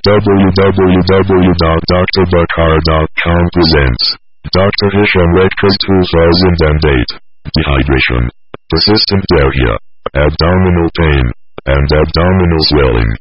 www.drbukhara.com presents Dr. Hisham Record 2008 Dehydration Persistent diarrhea Abdominal pain and abdominal swelling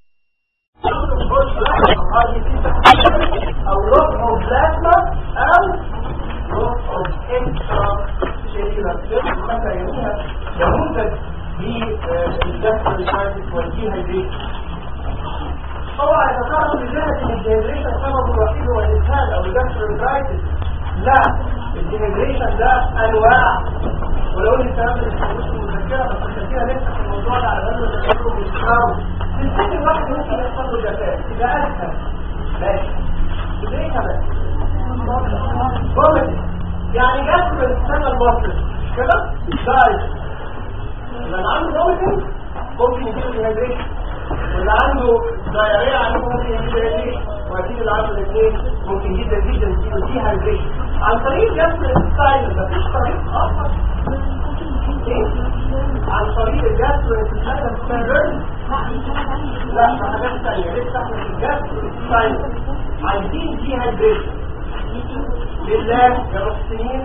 او روح او بلازما او روح او اكسترا سيلولار سيلز مثلا يسميها نموذج للجاسترولايتس والديهايدريشن طبعا يتطرق لجهة ان الديهايدريشن سببه الوحيد هو الاسهال او الجاسترولايتس لا الديهايدريشن ده انواع ولو ان الكلام ده مش مذكره بس التفكير لسه في الموضوع ده على بال ما تذكروا بالكراو تفتكر الواحد ممكن يحصل له جفاف يبقى اسهل ماشي ليه كمان فوميتنج يعني جسم السنة المصري كده دايت اللي عنده فوميتنج ممكن يجيله ديهايدريشن واللي عنده دايريا عنده ممكن يجيله ديهايدريشن واكيد اللي عنده الاثنين ممكن جدا جدا يجيله ديهايدريشن عن طريق جسم الستايل مفيش طريق اخر ايه؟ عن طريق الجسم الستايل لا حاجات ثانيه لسه احنا في الجسم الستايل عايزين ديهايدريشن لله يا محسنين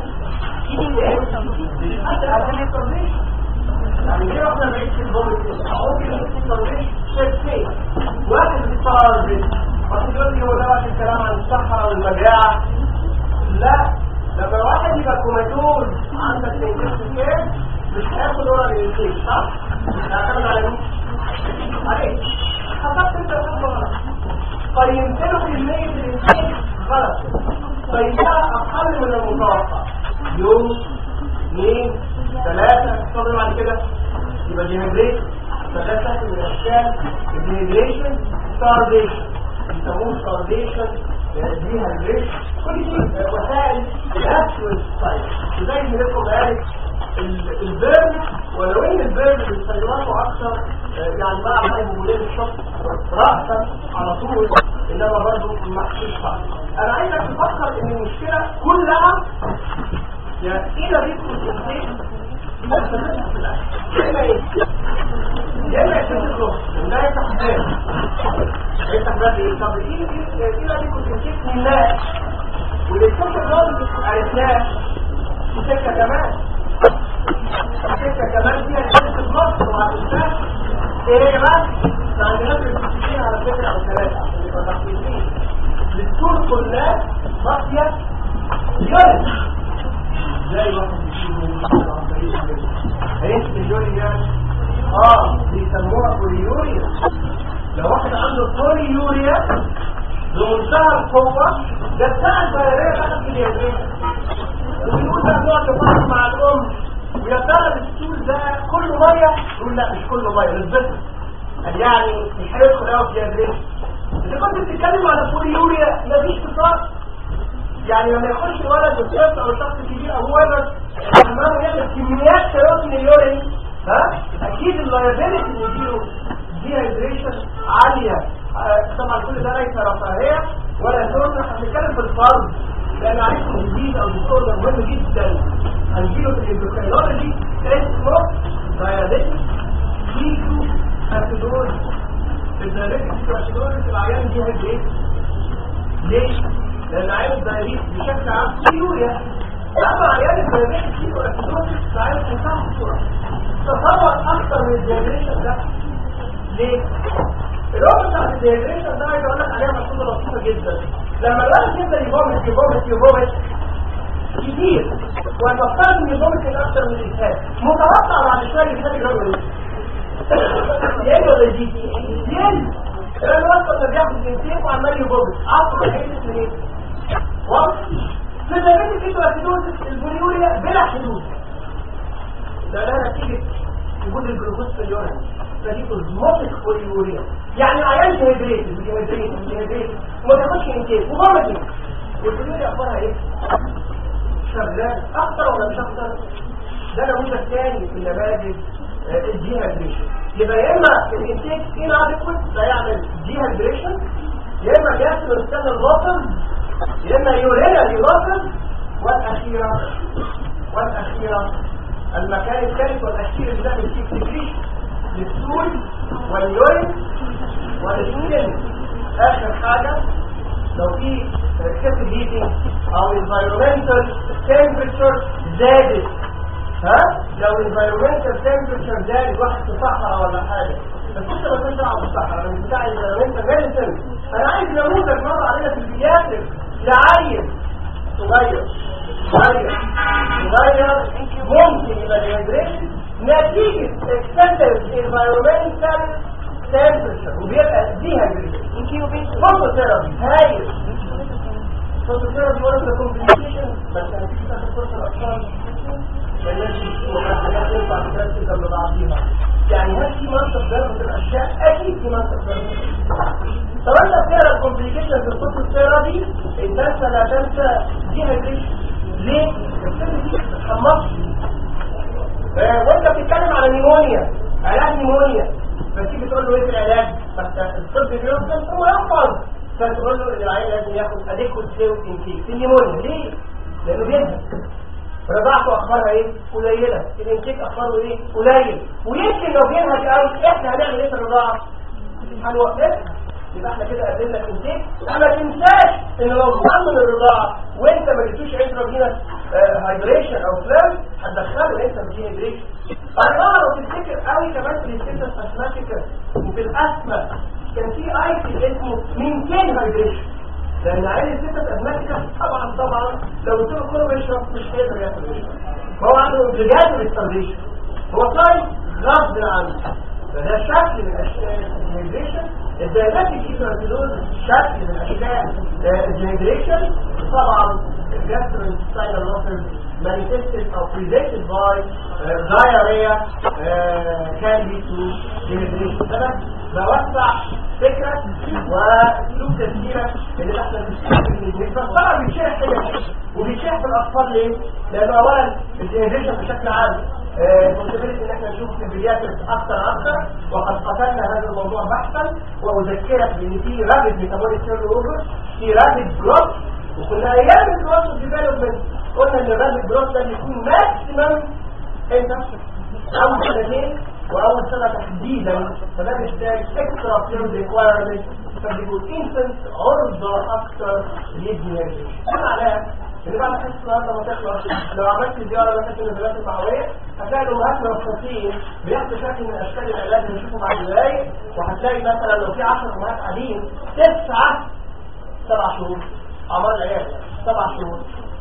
حتى عشان التنظيف يعني ليه واحنا بعيد في البومب ممكن التنظيف شيء واحد بيتعرض واحد يقول لي هو ده وقت الكلام عن الصحة والمجاعة لا لما واحد يبقى كوماتوز عندك انتيك كير مش هياخد ورا الانتيك صح؟ هيعتمد على مين؟ عليك حسبت انت الخطوة قيمت له كمية الانتيك غلط قيمتها اقل من المتوقع يوم اثنين ثلاثة تفضل بعد كده يبقى ديهيدريشن فده شكل من اشكال الديهيدريشن ستارديشن يسموه ستارديشن ديهيدريشن كل دي وسائل الاكشوال ستايل وزي ما لكم قالت البيرن ولو ان البيرن بيستخدموا اكثر يعني بقى على مولين الشخص رأسا على طول انما برضه محسوس انا عايزك تفكر ان المشكله كلها يا الى ريسك الانسان يا اما ايه يا اما يتفق ده يفتح باب يفتح باب ايه طب ايه الى ريسك الانسان لله والاستفسار ده عرفناه في سكه كمان سكه كمان فيها شركه مصر وعرفناه ايه بقى عندنا في على فكره او ثلاثه عشان يبقى تحديدين الدكتور كلها مافيا يوري زي واحد عرفت اليوريا اه بيسموها بوليوريا لو واحد عنده بوليوريا بمنتهى القوة ده بتاع الدائرية بقى في اليدين ويقول ده بيقعد يفرق مع الأم ويا ترى السول ده كله مية يقول لا مش كله مية نسبته يعني مش هيدخل قوي في اليدين إذا كنت بتتكلم على بوليوريا مفيش اتصال يعني لما يخش ولد وطفل او شخص كبير او ولد امامه يعمل كميات شياط من اليورين ها اكيد اللايبيلتي اللي يجيله ديهايدريشن عاليه آه طبعا كل ده ليس رفاهيه ولا سنه احنا بنتكلم في الفرض لان عليكم جديد او دكتور ده مهم جدا هنجيله في الاندوكرينولوجي اسمه دايابيتس كيتو اسيدوز الدايابيتس كيتو اسيدوز العيان ديهايدريشن ليش؟ لان عيان الدايابيتس بشكل عام يوريا اما عيان الدايابيتس كيتو اسيدوز عيان انتهى بسرعه تصور اكثر من الدايابيتس ده ليه؟ الوقت بتاعت الدايابيتس ده عايز اقول لك عليها مقصوده بسيطه جدا لما الواحد يبدا يبومت يبومت يبومت كتير وتفترض ان يبومت اكثر من الاسهال متوقع بعد شويه الاسهال يجرب يقل ولا يزيد؟ يقل لان الوقت ده بياخد جنسين وعمال يبومت عصر هيئه من ايه؟ واضح؟ في الدايابيتس كيتو اسيدوزس البوليوريا بلا حدود ده لا نتيجه وجود الجلوكوز في اليورين نتيجه اوزموتيك بوليوريا يعني عيان ديهيدريت ديهيدريت ديهيدريت وما بياخدش انتاج ومامتي والبوليوريا اخبارها ايه؟ شغال اكتر ولا مش اكتر؟ ده نموذج ثاني في النماذج الديهيدريشن يبقى يا اما الانتاج انادكوت ده يعمل ديهيدريشن يا اما بيحصل السنه الوصل يا اما يوريا لوصل والاخيره والاخيره المكان الثالث والاخير اللي بنعمل فيه سكريشن للسول واليورين والسكين اخر حاجه لو في كيف هيتنج او environmental temperature زادت ها لو environmental temperature زادت واحد في صحراء ولا حاجه بس انت ما كنتش دعوه بالصحراء انا مش بتاع environmental medicine انا عايز نموذج مر علينا في البياتريك لعيل صغير صغير صغير ممكن يبقى ديهيدريشن نتيجة excessive environmental temperature وبيبقى ديهيدريشن فوتوثيرابي هايل فوتوثيرابي one of the complications بس انا في تاخد فرصة الاطفال الناس بتقول حاجات ينفع تركز جنب بعضيها يعني هل في منطق ضربة الاشياء اكيد في منطق ضربة طب انت بتقرا الكومبليكيشن في الفوتوثيرابي انت تنسى لا تنسى ديهيدريشن ليه؟ الست دي بتتحمص وانت بتتكلم على نيمونيا علاج نيمونيا بس تيجي تقول له ايه العلاج بس الطب بيوصل هو يحفظ فتقول له ان العيان لازم ياخد اديكوت سيو انتيك في النيمونيا ليه؟ لانه بينهك رضاعته اخبارها ايه؟ قليله الانتيك اخباره ايه؟ قليل ويمكن لو بينهك قوي احنا هنعمل ايه في الرضاعه؟ هنوقفها يبقى احنا كده قدمنا الانتيك ما تنساش ان لو ضمن الرضاعه وانت ما جبتوش انترافينس هايدريشن او فلام هتدخله انت في هايدريشن طبعا لو تفتكر قوي كمان في الستيتس اسماتيكا وفي الاسما كان في ايتم اسمه مينتين هايدريشن لان عين الستيتس اسماتيكا طبعا طبعا لو قلت له كله بيشرب مش هيقدر ياكل ويشرب فهو عنده اوبليجاتو للستارفيشن هو طيب غصب عنه فده شكل من اشكال الهيدريشن الدايلاتيك هيدراتيلوز شكل من اشكال الهيدريشن طبعا الجاستروintestinal losses manifested or presented by uh, diarrhea uh, can lead to dehydration ده بوسع فكرة واسلوب تفكيرك اللي احنا بنشتغل بس طبعا بيتشرح كده وبيتشرح في الاطفال ليه؟ لانه اولا الديهيدريشن بشكل عام possibility ان احنا نشوف سلبياتك اكثر اكثر وقد قتلنا هذا الموضوع بحثا واذكرك بان في رابد ميتابوليك سيرل اوفر في رابد جروث وكنا ايام الجروث ديفلوبمنت قلنا ان الرابد جروث ده بيكون ماكسيمم امتى؟ اول سنتين واول سنه تحديدا فده محتاج اكسترا سيرل ريكوايرمنت فبيكون انفنت عرضه اكثر للديهيدريشن ده معناه اللي بعد حس النهارده ما تخلص لو عملت زياره مثلا للنزلات المعويه هتلاقي الامهات مرخصين بياخدوا شكل من اشكال العلاج اللي نشوفه بعد دقايق وهتلاقي مثلا لو في 10 امهات قاعدين تسعه سبع شهور اعمار العيال سبع شهور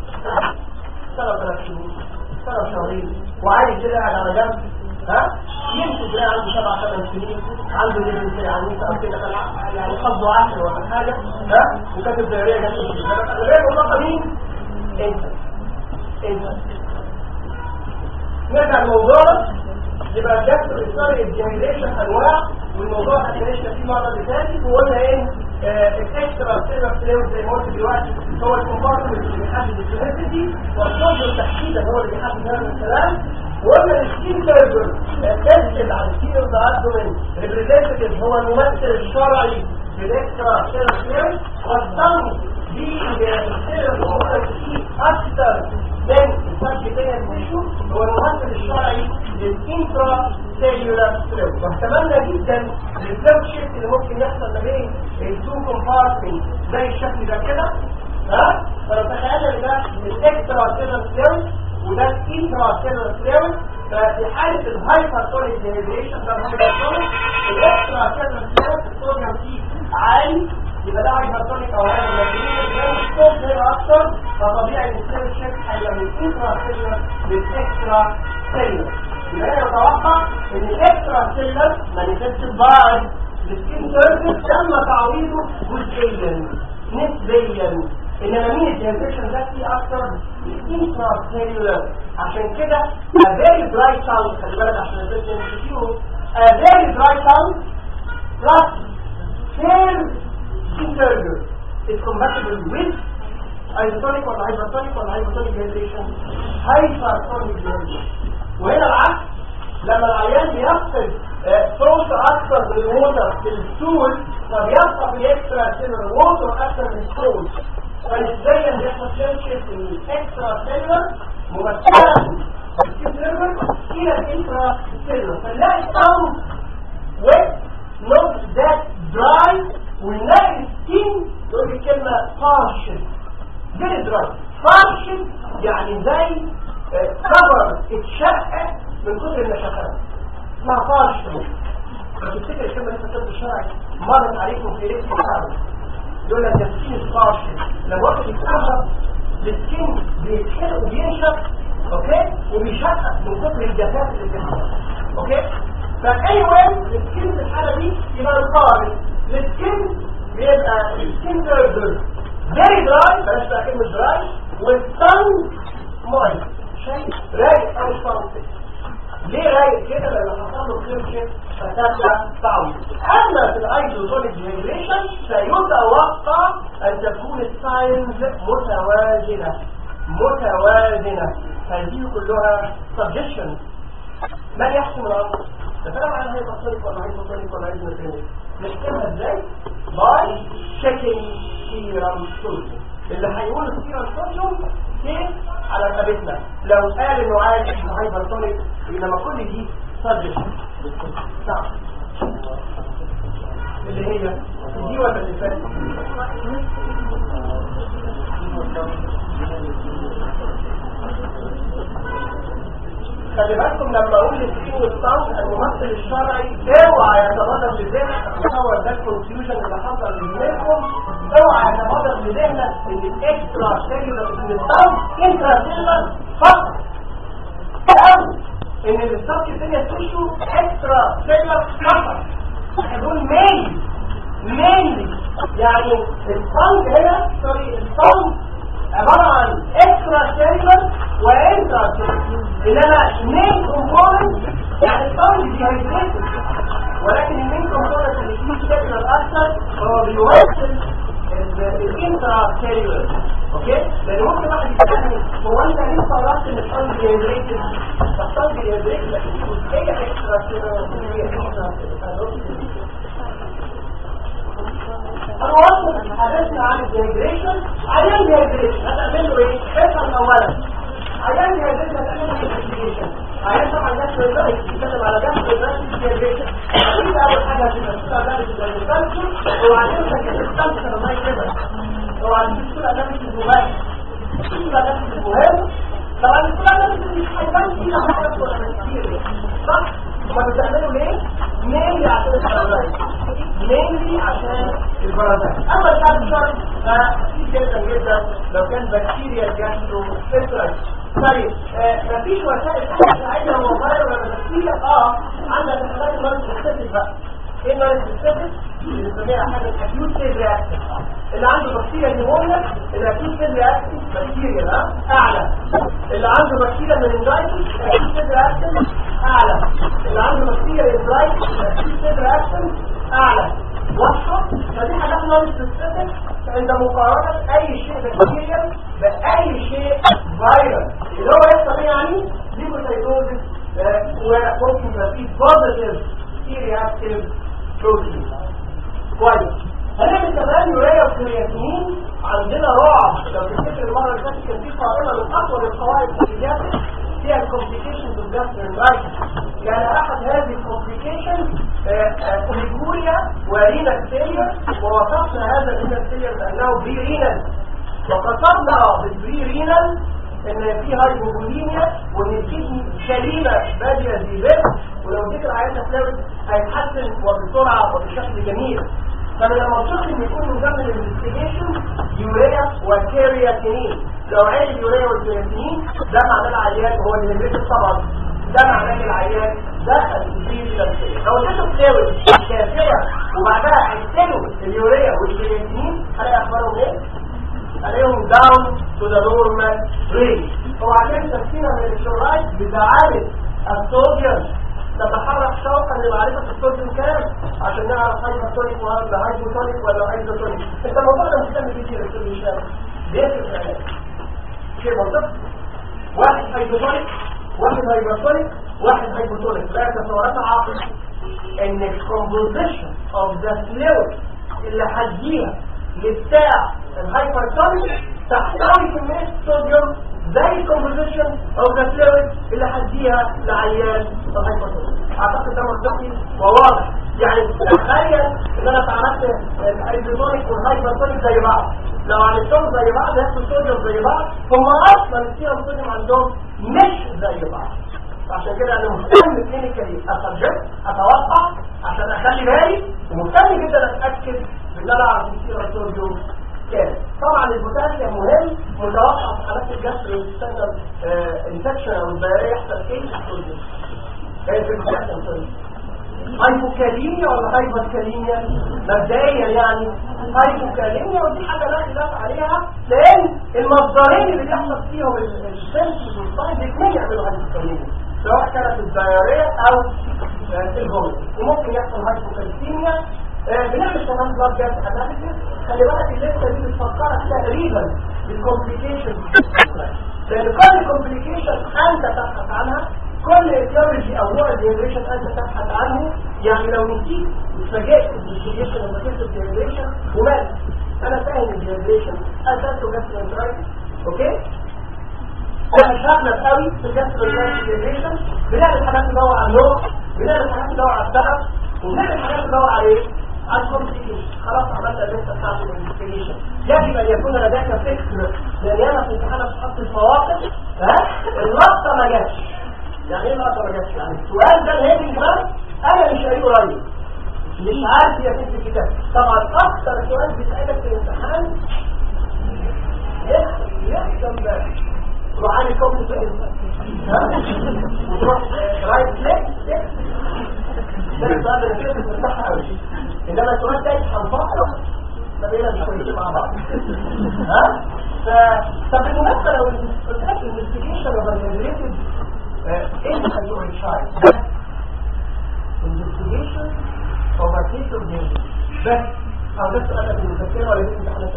سنه ثلاث شهور سنه وشهرين وعايز كده قاعد على جنب ها يمكن تلاقي عنده سبع ثمان سنين عنده ليفل يعني كده يعني قصده عشر ولا حاجه ها وكاتب دايريه جنب الغير والله مين انت انت نرجع لموضوعنا يبقى الجسد الإصراري الجهيليشن أنواع والموضوع اللي اتكلمنا فيه المرة اللي فاتت وقلنا إن الاكسترا سيلر فلويد زي ما قلت دلوقتي هو الكومبارتمنت اللي بيحدد الجينيسيتي والصوت تحديدا هو اللي بيحدد هذا الكلام وقلنا السكين سيرفر تسجل على السكين اوف ذا ابدومين ريبريزنتيف هو الممثل الشرعي بالاكسترا سيلر فلويد والصمت بالسيلر هو الكي اكثر من السبجكتية تيشو هو الممثل الشرعي للانترا سيلولار فلويد واحتملنا جدا الفلويد شيفت اللي ممكن يحصل ما بين التو كومبارتمنت زي الشكل ده كده ها فلو تخيلنا ان ده الاكسترا سيلولار فلويد وده الانترا سيلولار فلويد ففي حالة الهايبرتونيك ديهيدريشن ده الهايبرتونيك الاكسترا سيلولار فلويد الصوديوم فيه عالي يبقى ده هايبرتونيك او هايبرتونيك الصوت هنا اكتر فطبيعي ان السيل الشيك هيبقى من الانترا سيلولار للاكسترا سيلولار يبقى انا اتوقع ان الاكسترا سيلولار مانيفستد باي السكين سيرفيس تم تعويضه جزئيا نسبيا انما مين الديهيدريشن ده فيه اكتر الانترا سيلولار عشان كده a very dry sound خلي بالك عشان الفيديو نشوفه a very dry sound plus fair interior is compatible with isotonic ولا hypertonic ولا hypertonic dehydration hypertonic dehydration وهنا العكس لما العيان بيفقد صوت اكثر من الووتر في الستول فبيبقى في الاكسترا سيلر ووتر اكثر من الستول فنسبيا بيحصل شيفت من الاكسترا سيلر ممثلا السيلر الى الانترا سيلر فنلاقي الصوت wet not that dry ونلاقي partial very dry partial يعني زي كفر اتشقق من كتر النشفات اسمها partial فتفتكر الكلمة اللي في الطب الشرعي مرت عليكم في ريس الحرب يقول لك ده السكين partial لو واحد يتكهرب السكين بيتحرق وبينشف اوكي وبيشقق من كتر الجفاف اللي بيحصل اوكي فاي وين السكين في الحالة دي يبقى القابل السكين بيبقى السكين تيردر فيري دراي بلاش بقى كلمة دراي والتنج ماي شيء رايق او صامت ليه رايق كده لما حصل له كريمشن فتبقى طعم اما في الايزوتونيك جنريشن سيتوقع ان تكون الساينز متوازنه متوازنه هذه كلها سجشن من يحكم الامر تفهم عن هي تصريف ولا هي تصريف ولا هي تصريف نحكمها ازاي باي شيكينج سيرم سوليوم اللي هيقول السيرم سوليوم كيف على رقبتنا لو قال انه عايز هايبرتونيك انما كل دي سجشن صح اللي هي دي ولا اللي فاتت خلي بالكم لما اقول السين والصوت الممثل الشرعي اوعى يتبادر لذهنك اتصور ده الكونفيوجن اللي حصل منكم اوعى يتبادر لذهنك ان الاكسترا سيلولر ان الصوت انترا سيلولر فقط او ان الصوت الدنيا تشو اكسترا سيلولر فقط هنقول مين مين يعني الصوت هنا سوري الصوت عبارة عن اكسترا سيلولر وانترا سيلولر انما مين كومبوننت يعني الصوت ديهايدريتد ولكن المين كومبوننت اللي فيه سيلولر اكثر هو بيمثل الانترا سيلولر اوكي لان ممكن واحد يسالني هو انت ليه صرفت ان الصوت ديهايدريتد الصوت ديهايدريتد لكن في جزئيه اكسترا سيلولر هي اكسترا سيلولر الوصف حدثنا عن الديهيدريشن عيان ديهيدريشن هتعمل له ايه؟ افهم اولا عيان ديهيدريشن هتعمل له انفستيجيشن عيان طبعا جاست ريزايت بيتكلم على جاست ريزايت ديهيدريشن اكيد اول حاجه هتبقى تشتغل اناليسيس للريسيرش وبعدين تكتب تنسى لما يكتبها وبعدين تشتغل اناليسيس مباشر تشتغل اناليسيس مهم طبعا الكلام ده مش هيبان فيها حاجه ولا كتير صح؟ هما بتعملوا ليه؟ مينلي عشان البرازيل مينلي عشان البرازيل اما الكلام الشرعي فكتير جدا جدا لو كان بكتيريا جاسترو فيترس طيب آه مفيش وسائل ساعتها هو فايروس ولا بكتيريا اه عندك الحاجات المرض سبيسيفيك بقى ايه المرض سبيسيفيك؟ اللي بنسميها حاجه اكيوت سيل رياكشن اللي عنده بكتيريا نيمونيا الاكيوت سيل رياكشن بكتيريا ها اعلى اللي عنده بكتيريا مننجايتس الاكيوت سيل رياكشن اعلى اللي عنده بكتيريا انزايتس الاكيوت سيل رياكشن اعلى واضحه فدي حاجات نون سبيسيفيك عند مقارنه اي شيء بكتيريا باي شيء فيروس اللي هو يحصل ايه يعني ليكوسايتوزيس وممكن يبقى فيه بوزيتيف سي رياكتيف بروتين كويس هنعمل كمان يوريا وكرياتين عندنا رعب لو تفتكر المره اللي فاتت كان في قائمه من اقوى القواعد الفيزيائيه فيها الكومبليكيشنز اوف جاسترنتايتس يعني احد هذه الكومبليكيشنز اوليجوريا ورينا فيلير ووصفنا هذا الرينا فيلير بانه بري رينال وقصدنا بالبري رينال ان في هايبوبوليميا وان الكدني سليمه باديه زيبت ولو اديت العيان فلويد هيتحسن وبسرعه وبشكل جميل فانا لما قلت ان يكون من ضمن الانفستيجيشن يوريا وكرياتينين لو عين اليوريا والكرياتينين ده معناه العيان هو اللي بيلبس طبعا ده معناه العيان دخل في التمثيل لو اديته فلويد كافيه وبعدها عدتله اليوريا والكرياتينين هلاقي اخبارهم ايه؟ عليهم داون تو ذا نورمال رينج هو عشان تفسيرها من الشرايط بتعالج الصوديوم تتحرك شوقا لمعرفة الصوديوم كام عشان نعرف هايبرتونيك ولا هايبوتونيك ولا هايدروتونيك انت الموضوع ده مش بتعمل كتير الصوديوم شام بيفرق في العلاج شيء منطقي واحد هايدروتونيك واحد هايبرتونيك واحد هايبوتونيك لا تصورات عاقل ان الكومبوزيشن اوف ذا فلويد اللي هتجيها لبتاع الهايبرتونيك تحتوي كمية صوديوم زي الكومبوزيشن او ذا فلويد اللي هديها لعيان الهايبرتونيك اعتقد ده منطقي وواضح يعني تخيل ان انا تعرفت الهايبرتونيك والهايبرتونيك زي بعض لو عملتهم زي بعض ياخدوا صوديوم زي بعض هم اصلا السيرم صوديوم عندهم مش زي بعض عشان كده انا مهتم كلينيكالي اسجل اتوقع عشان اخلي بالي ومهتم جدا اتاكد ان انا اعرف السيرم صوديوم كام طبعا البوتاسيوم مهم متوقع في حالات الجسر انفكشن او البياريه يحصل ايه في الصوديوم كيف البوتاسيوم صوديوم هايبوكاليميا ولا هايبوكاليميا مبدئيا يعني هايبوكاليميا ودي حاجه لا خلاف عليها لان المصدرين اللي بيحصل فيهم السنس والصايد الاثنين يعملوا هايبوكاليميا سواء كانت الدايريه او الهومي وممكن يحصل هايبوكاليميا بنعمل كمان بلاد جاز اناليسيس خلي بالك الليسته دي بتفكرك تقريبا بالكومبليكيشن لان كل كومبليكيشن انت تبحث عنها كل ايديولوجي او نوع الديهيدريشن انت تبحث عنه يعني لو نسيت اتفاجئت بالديهيدريشن لما كنت الديهيدريشن ومال انا فاهم الديهيدريشن اساسه جاسترونترايتس اوكي انا مش هغلب قوي في الجاسترونترايتس ديهيدريشن بنعمل حاجات ندور على النوع بنعمل حاجات ندور على السبب وبنعمل حاجات ندور على ايه؟ على الكومبليكيشن خلاص عملنا الليسته بتاعت الانفستيجيشن يجب ان يكون لديك فكر لان انا في الامتحان بتحط في مواقف ها اللقطه ما جاتش يعني ايه ما درجات يعني السؤال ده الهيدنج بس انا مش قريب قريب مش عارف هي فين الكتاب طبعا اكتر سؤال بيسالك في الامتحان يحسن بقى تروح عالي كوم وتروح رايت كليك ده السؤال اللي كده بتفتحها قوي انما السؤال ده هنفكر ما بينا مش مع بعض ها طب بالمناسبه لو الانفستيجيشن ايفالويتد ايه اللي خلوه يشارك investigation of a case of danger بس او ده سؤال في المذكره ولا في امتحانات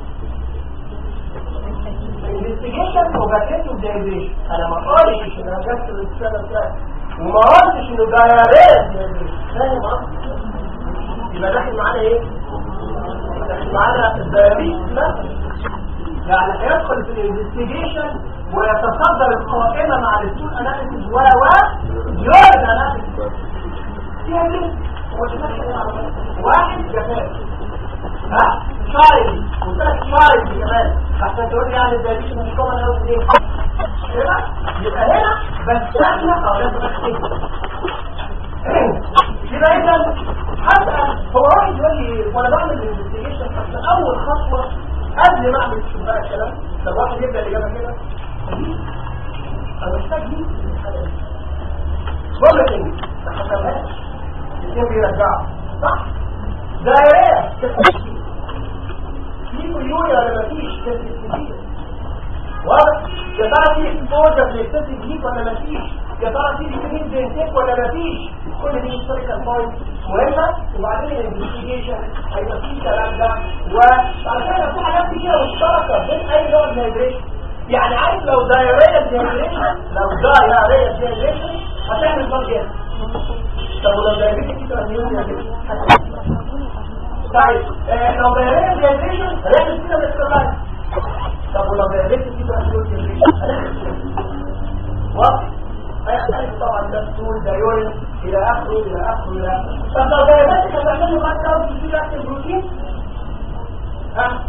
investigation of a case of danger انا ما قلتش ان انا جبت السنه بتاعتي وما قلتش انه دايرات فاهم قصدي يبقى داخل معانا ايه؟ داخل معانا الدايريت مثلا يعني هيدخل في الانفستيجيشن ويتصدر القائمة مع السوق اناليسيس و و يورد اناليسيس فيها كده واحد جفاف ها شايل وثلاث شايل كمان عشان تقول لي يعني ده دي مش كومن قوي ليه كده يبقى هنا بس احنا او لازم يبقى اذا حتى هو واحد يقول لي وانا بعمل الانفستيجيشن حتى اول خطوه قبل ما اعمل شوف بقى الكلام لو واحد يبدا الاجابه كده انا محتاج دي بقول لك ايه ما حسبهاش الاثنين بيرجعوا صح دايره في مليون ولا مفيش كتير واضح يا ترى في اكسبوجر للاكسسيف هيت ولا مفيش يا ترى في ديكريز بينتك ولا مفيش كل دي هيستوريكال بوينت مهمه وبعدين الانفستيجيشن هيبقى فيه الكلام ده وعلى فكره في حاجات كتيره مشتركه بين اي نوع من الهيدريشن يعني عارف لو دايريه ديهيدريشن لو دايريه ديهيدريشن هتعمل بلاد جاز طب ولو دايريه كده طيب آه لو دايريه ديهيدريشن هنعمل كده باستمرار طب ولو دايريه كده هنعمل واضح هيختلف طبعا ده السول ده يورين الى اخره الى اخره الى اخره طب لو دايريه كده هنعمل له بعد كده في اكل البروتين ها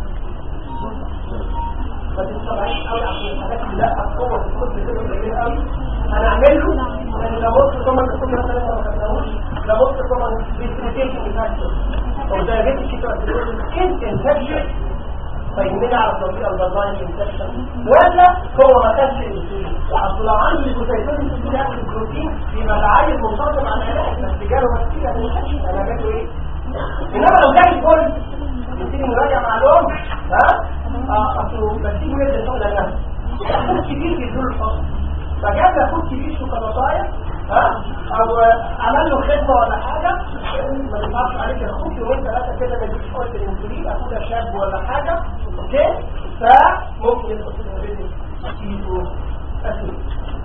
ما تستبعيش قوي عشان الحاجات اللي لا القوه في الكتب كده قليله قوي هنعمل له يعني لو بص طبعا الكتب مثلا ما خدناهوش لو بص طبعا ديستريبيوشن فاكتور او دايركت كده انت انفكشن فيهمنا على تطبيق البرنامج انفكشن ولا هو ما كانش الانسولين اصل لو عندي الجلوكوزيتون الانسولين ياكل البروتين يبقى العيل منتظم على العلاج بس جاله بكتيريا ما انا جاته ايه انما لو جاي كل يبتدي مراجعه مع الام ها اصله بسيبه يدي الفضل لنفسه ياخد كبير بيدور الفصل فجاب ياخد كبير شوكولاتايه ها او عمل له خدمه ولا حاجه ما ينفعش عليك اخوك يومين ثلاثه كده ما يجيش قلت الانسولين اخوك شاب ولا حاجه اوكي فممكن يدخل في الانسولين كيلو اكيد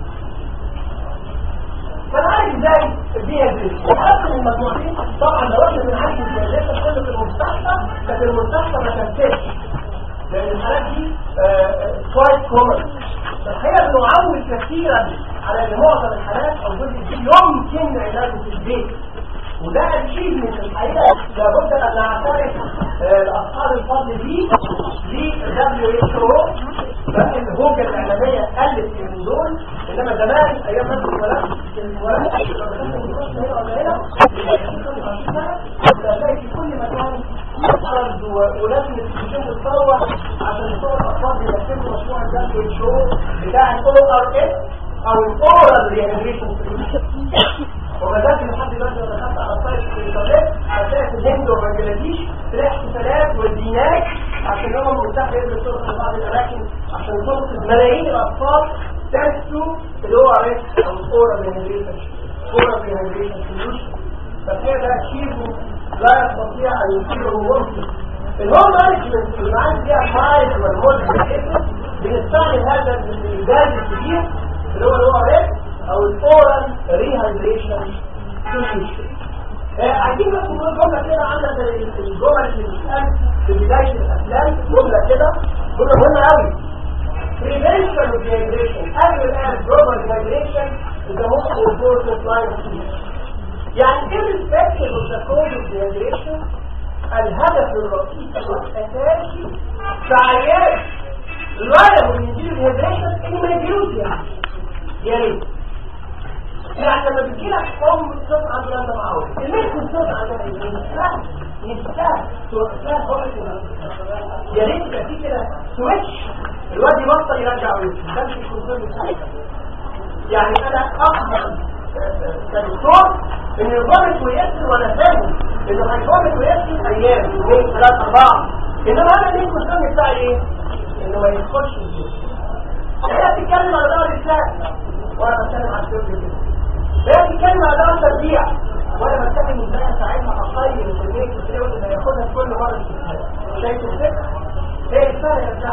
فنعالج ازاي الدي وحتى المجموعتين طبعا لو احنا بنعالج الديابيتس كله في المستشفى لكن المستشفى ما تنساش لان الحالات دي كويس كومن الحقيقه بنعول كثيرا على ان معظم الحالات او جزء دي يمكن علاجه في البيت وده اتشيفمنت الحقيقه لابد ان نعترف لاصحاب الفضل دي WHO بس الهوجة الإعلامية قلت من دول إنما زمان أيام ما كنت ولد هتلاقي في كل مكان أرض وناس اللي بتشوف تتصور عشان صور الأطفال بيرسموا مشروع الدم الشو بتاع الأو ار اس أو الأورال ريانيميشن وما زالت لحد دلوقتي لما دخلت على السايت في الانترنت هتلاقي في الهند وبنجلاديش تلاقي احتفالات والدينات عشان هم المتحدة يقدروا يوصلوا في بعض الأماكن عشان توصل ملايين الأطفال تنسوا اللي هو عرفت أو الأورال ريانيميشن أورال ريانيميشن سوليوشن فكده ده شيء لا يستطيع أن يصيره ممكن الهوم مانجمنت اللي عندي فيها المايل والمود بنستعمل هذا الإنجاز الكبير اللي هو اللي هو عرفت او الاورال ريهايدريشن سوليوشن عايزين بس نقول جمله كده عامله زي الجمل اللي بتتقال في بدايه الافلام جمله كده جمله مهمه قوي prevention of dehydration as well as global dehydration is the most important line of duty يعني irrespective of the cause of dehydration الهدف الرئيسي والاساسي في عيال الولد من يجيله dehydration انه ما يجيلوش يعني يا ريت يعني لما بتجي لك ام تسعى بلا انت معاهم الملك تسعى ده نفسها نفسها توقفها خالص يا ريت يبقى في كده سويتش الواد يبطل يرجع ويمشي ده مش الكونسيرن بتاعي يعني انا احمد كدكتور ان الضابط ويسر وانا فاهم انه هيضابط ويسر ايام يومين ثلاثه اربعه انما انا ليه الكونسيرن بتاعي ايه؟ انه ما يدخلش الجسم هي بتتكلم على دور الانسان وانا بتكلم على الشرب كده هي بتتكلم على دور التربيع وانا بتكلم ازاي ساعتها اقيم الكميه الفلوس اللي هياخدها في كل مره في الحياه شايف الفكره؟ هي الفرق يرجع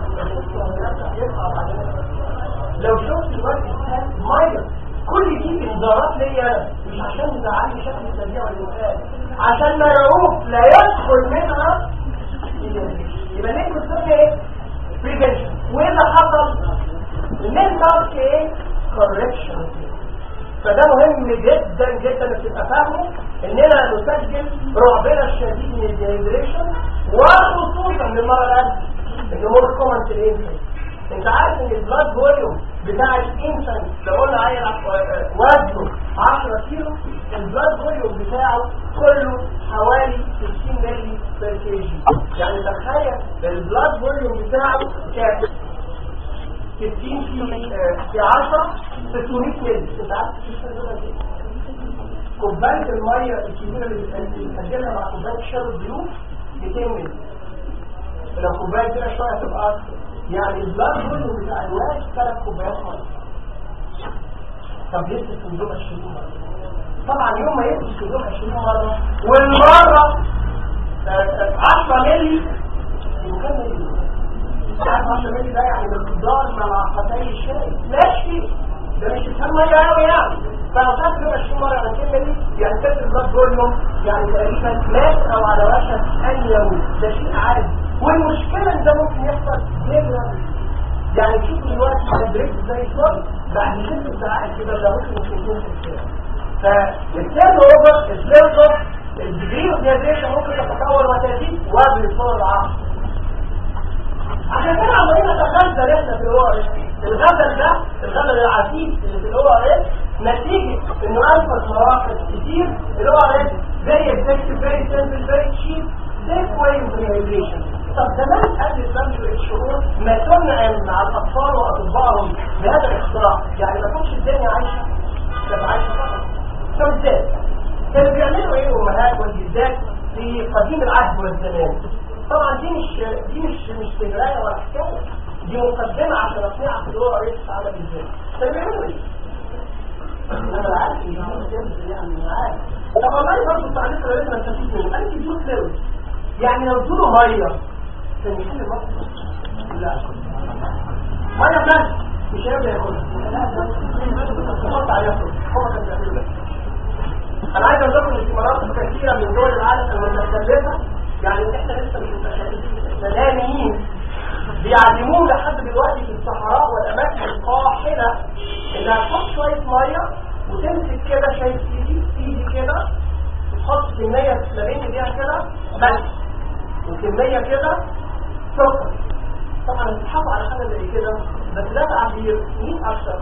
لو شفت الوقت الانسان ميه كل دي انذارات ليا مش عشان نزعلني شكل التربيع والانسان عشان مرعوب لا يدخل منها يبقى ليه كنت ايه؟ prevention وايه اللي حصل mental ايه correction فده مهم جدا جدا انك تبقى فاهمه اننا نسجل رعبنا الشديد من الديهيدريشن وخصوصا للمره الان اللي هو الكومنت الانفنت انت عارف ان البلاد فوليوم بتاع الانفنت لو قلنا عيل وزنه 10 كيلو البلاد فوليوم بتاعه كله حوالي 60 مللي بير كي جي يعني تخيل البلاد فوليوم بتاعه كام 60 في في 10 600 مللي انت عارف كوبايه الميه الكبيره اللي بتسجلها مع كوبايه شرب ديوب 200 مللي لو كوبايه كده شويه تبقى اكتر يعني البلاد فوليوم بتاع الواد ثلاث كوبايات ميه طب يدرس الصندوق 20 مره طبعا يوم ما يدرس الصندوق 20 مره والمره 10 مللي وكم مللي عارف 10 مللي ده يعني مقدار ملعقتي الشاي ماشي ده مش كتير ميه قوي يعني فلو خدت 20 مره على 2 مللي يعني كسر البلاد فوليوم يعني تقريبا مات او على وشك ان يموت ده شيء عادي والمشكله ان ده ممكن يحصل جدا يعني تشوف دلوقتي على بريك زي الفل بعد ست ساعات كده ده ممكن يكون في الشارع فالتيرن اوفر الفلتر الديجري اوف ديهيدريشن ممكن تتطور وتزيد وزن الصور العصر عشان كده عمالين نتغزل احنا في الاو ار الغزل ده الغزل العتيد اللي في الاو ار نتيجه انه انفذ مواقف كتير الاو ار زي الفيكتيف فيري سمبل فيري تشيب سيف واي اوف ريهابيليشن طب زمان قبل الدم الشهور ما تنعم مع الاطفال واطبائهم بهذا الاختراع يعني ما كانتش الدنيا عايشه كانت عايشه فقط طب ازاي؟ كانوا بيعملوا ايه الامهات والجدات في قديم العهد والزمان طبعا دي مش دي مش مش تجربه ولا حكايه دي مقدمه عشان اقنعك في الورقه ايه بتتعمل ازاي كانوا بيعملوا ايه؟ انا عارف يعني عارف طب والله برضه التعليق اللي لازم استفيد منه انا تديله فلويد يعني لو اديله ميه كان يحل الموقف لا ميه بس مش هيقدر ياكلها على ياكل هو كان بيعمل ده انا عايز اقول لكم استمارات كثيره من دول العالم المتكلفه يعني احنا لسه مش متكلمين بيعلموه لحد دلوقتي في الصحراء والاماكن القاحله ان هتحط شويه ميه وتمسك كده شايف ايدي ايدي كده وتحط كميه ما بين ايديها كده بس وكميه كده سكر طبعا اتحطوا على حاجه زي كده بس ده تعبير مين اكثر